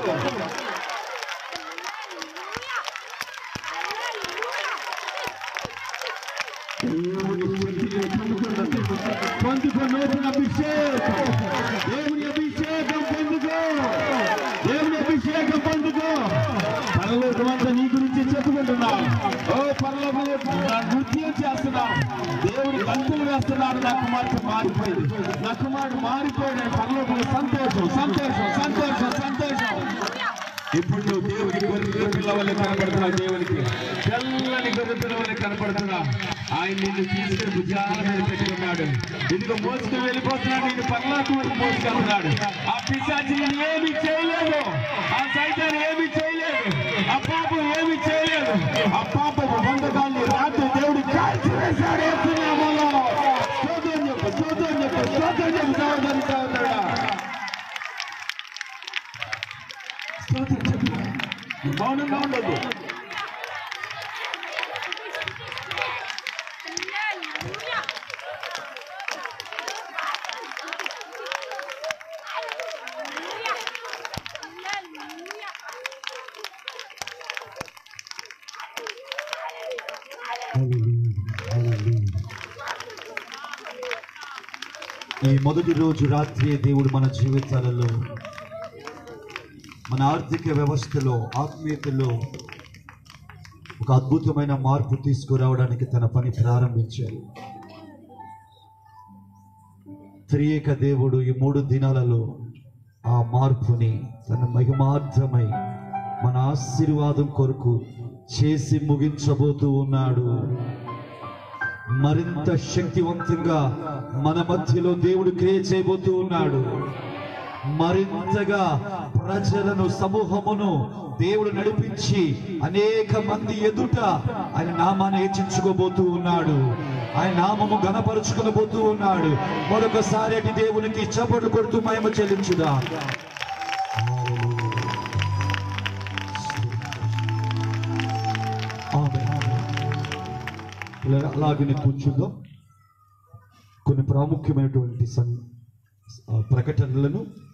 C: పొందుకో నూతన అభిషేకం దేవుని అభిషేకం పొందుకో దేవుని అభిషేకం పొందుకో పరలోకమంతా నీ గురించి చెప్పుకుంటున్నావు ఓ పరలోకం నా నృత్యం చేస్తున్నావు దేవుని గంతులు వేస్తున్నాడు నా కుమార్తె మారిపోయింది నా కుమారుడు మారిపోయాడు పరలోకంలో సంతోషం సంతోషం సంతోషం సంతోషం ఇప్పుడు నువ్వు దేవుని గొర్రె పిల్ల వల్ల కనపడుతున్నావు దేవునికి తెల్లని గొర్రె పిల్ల వల్ల కనపడుతున్నావు ఆయన నిన్ను తీసుకుని భుజాల మీద పెట్టుకున్నాడు ఇదిగో మోసుకు వెళ్ళిపోతున్నాడు నిన్ను పర్లాకు వరకు మోసుకెళ్తున్నాడు ఆ పిశాచి నిన్ను ఏమీ చేయలేదు ఆ సైతాన్ని ఏమీ చేయలేదు ఆ పాపం ఏమీ చేయలేదు ఆ పాపపు బంధకాన్ని రాత్రి దేవుడు కాల్చివేశాడు యేసునామములో. స్తోత్రం చెప్పు స్తోత్రం చెప్పు స్తోత్రం చెప్పు సహోదరి సహోదరుడా స్తోత్రం చెప్పు నువ్వు మౌనంగా ఉండదు
D: ఈ మొదటి రోజు రాత్రి దేవుడు మన జీవితాలలో మన ఆర్థిక వ్యవస్థలో ఆత్మీయతలో ఒక అద్భుతమైన మార్పు తీసుకురావడానికి తన పని ప్రారంభించారు త్రియేక దేవుడు ఈ మూడు దినాలలో ఆ మార్పుని తన మహిమార్థమై మన ఆశీర్వాదం కొరకు చేసి ముగించబోతూ ఉన్నాడు మరింత శక్తివంతంగా మన మధ్యలో దేవుడు క్రియ చేయబోతూ ఉన్నాడు మరింతగా ప్రజలను సమూహమును దేవుడు నడిపించి అనేక మంది ఎదుట ఆయన నామాన్ని హెచ్చించుకోబోతూ ఉన్నాడు ఆయన నామము గణపరుచుకోబోతూ ఉన్నాడు మరొకసారి అటు దేవునికి చప్పట్లు కొడుతూ మహిమ చెల్లించుదా అలాగనే కూర్చుందాం కొన్ని ప్రాముఖ్యమైనటువంటి సం ఆ, ప్రకటనలను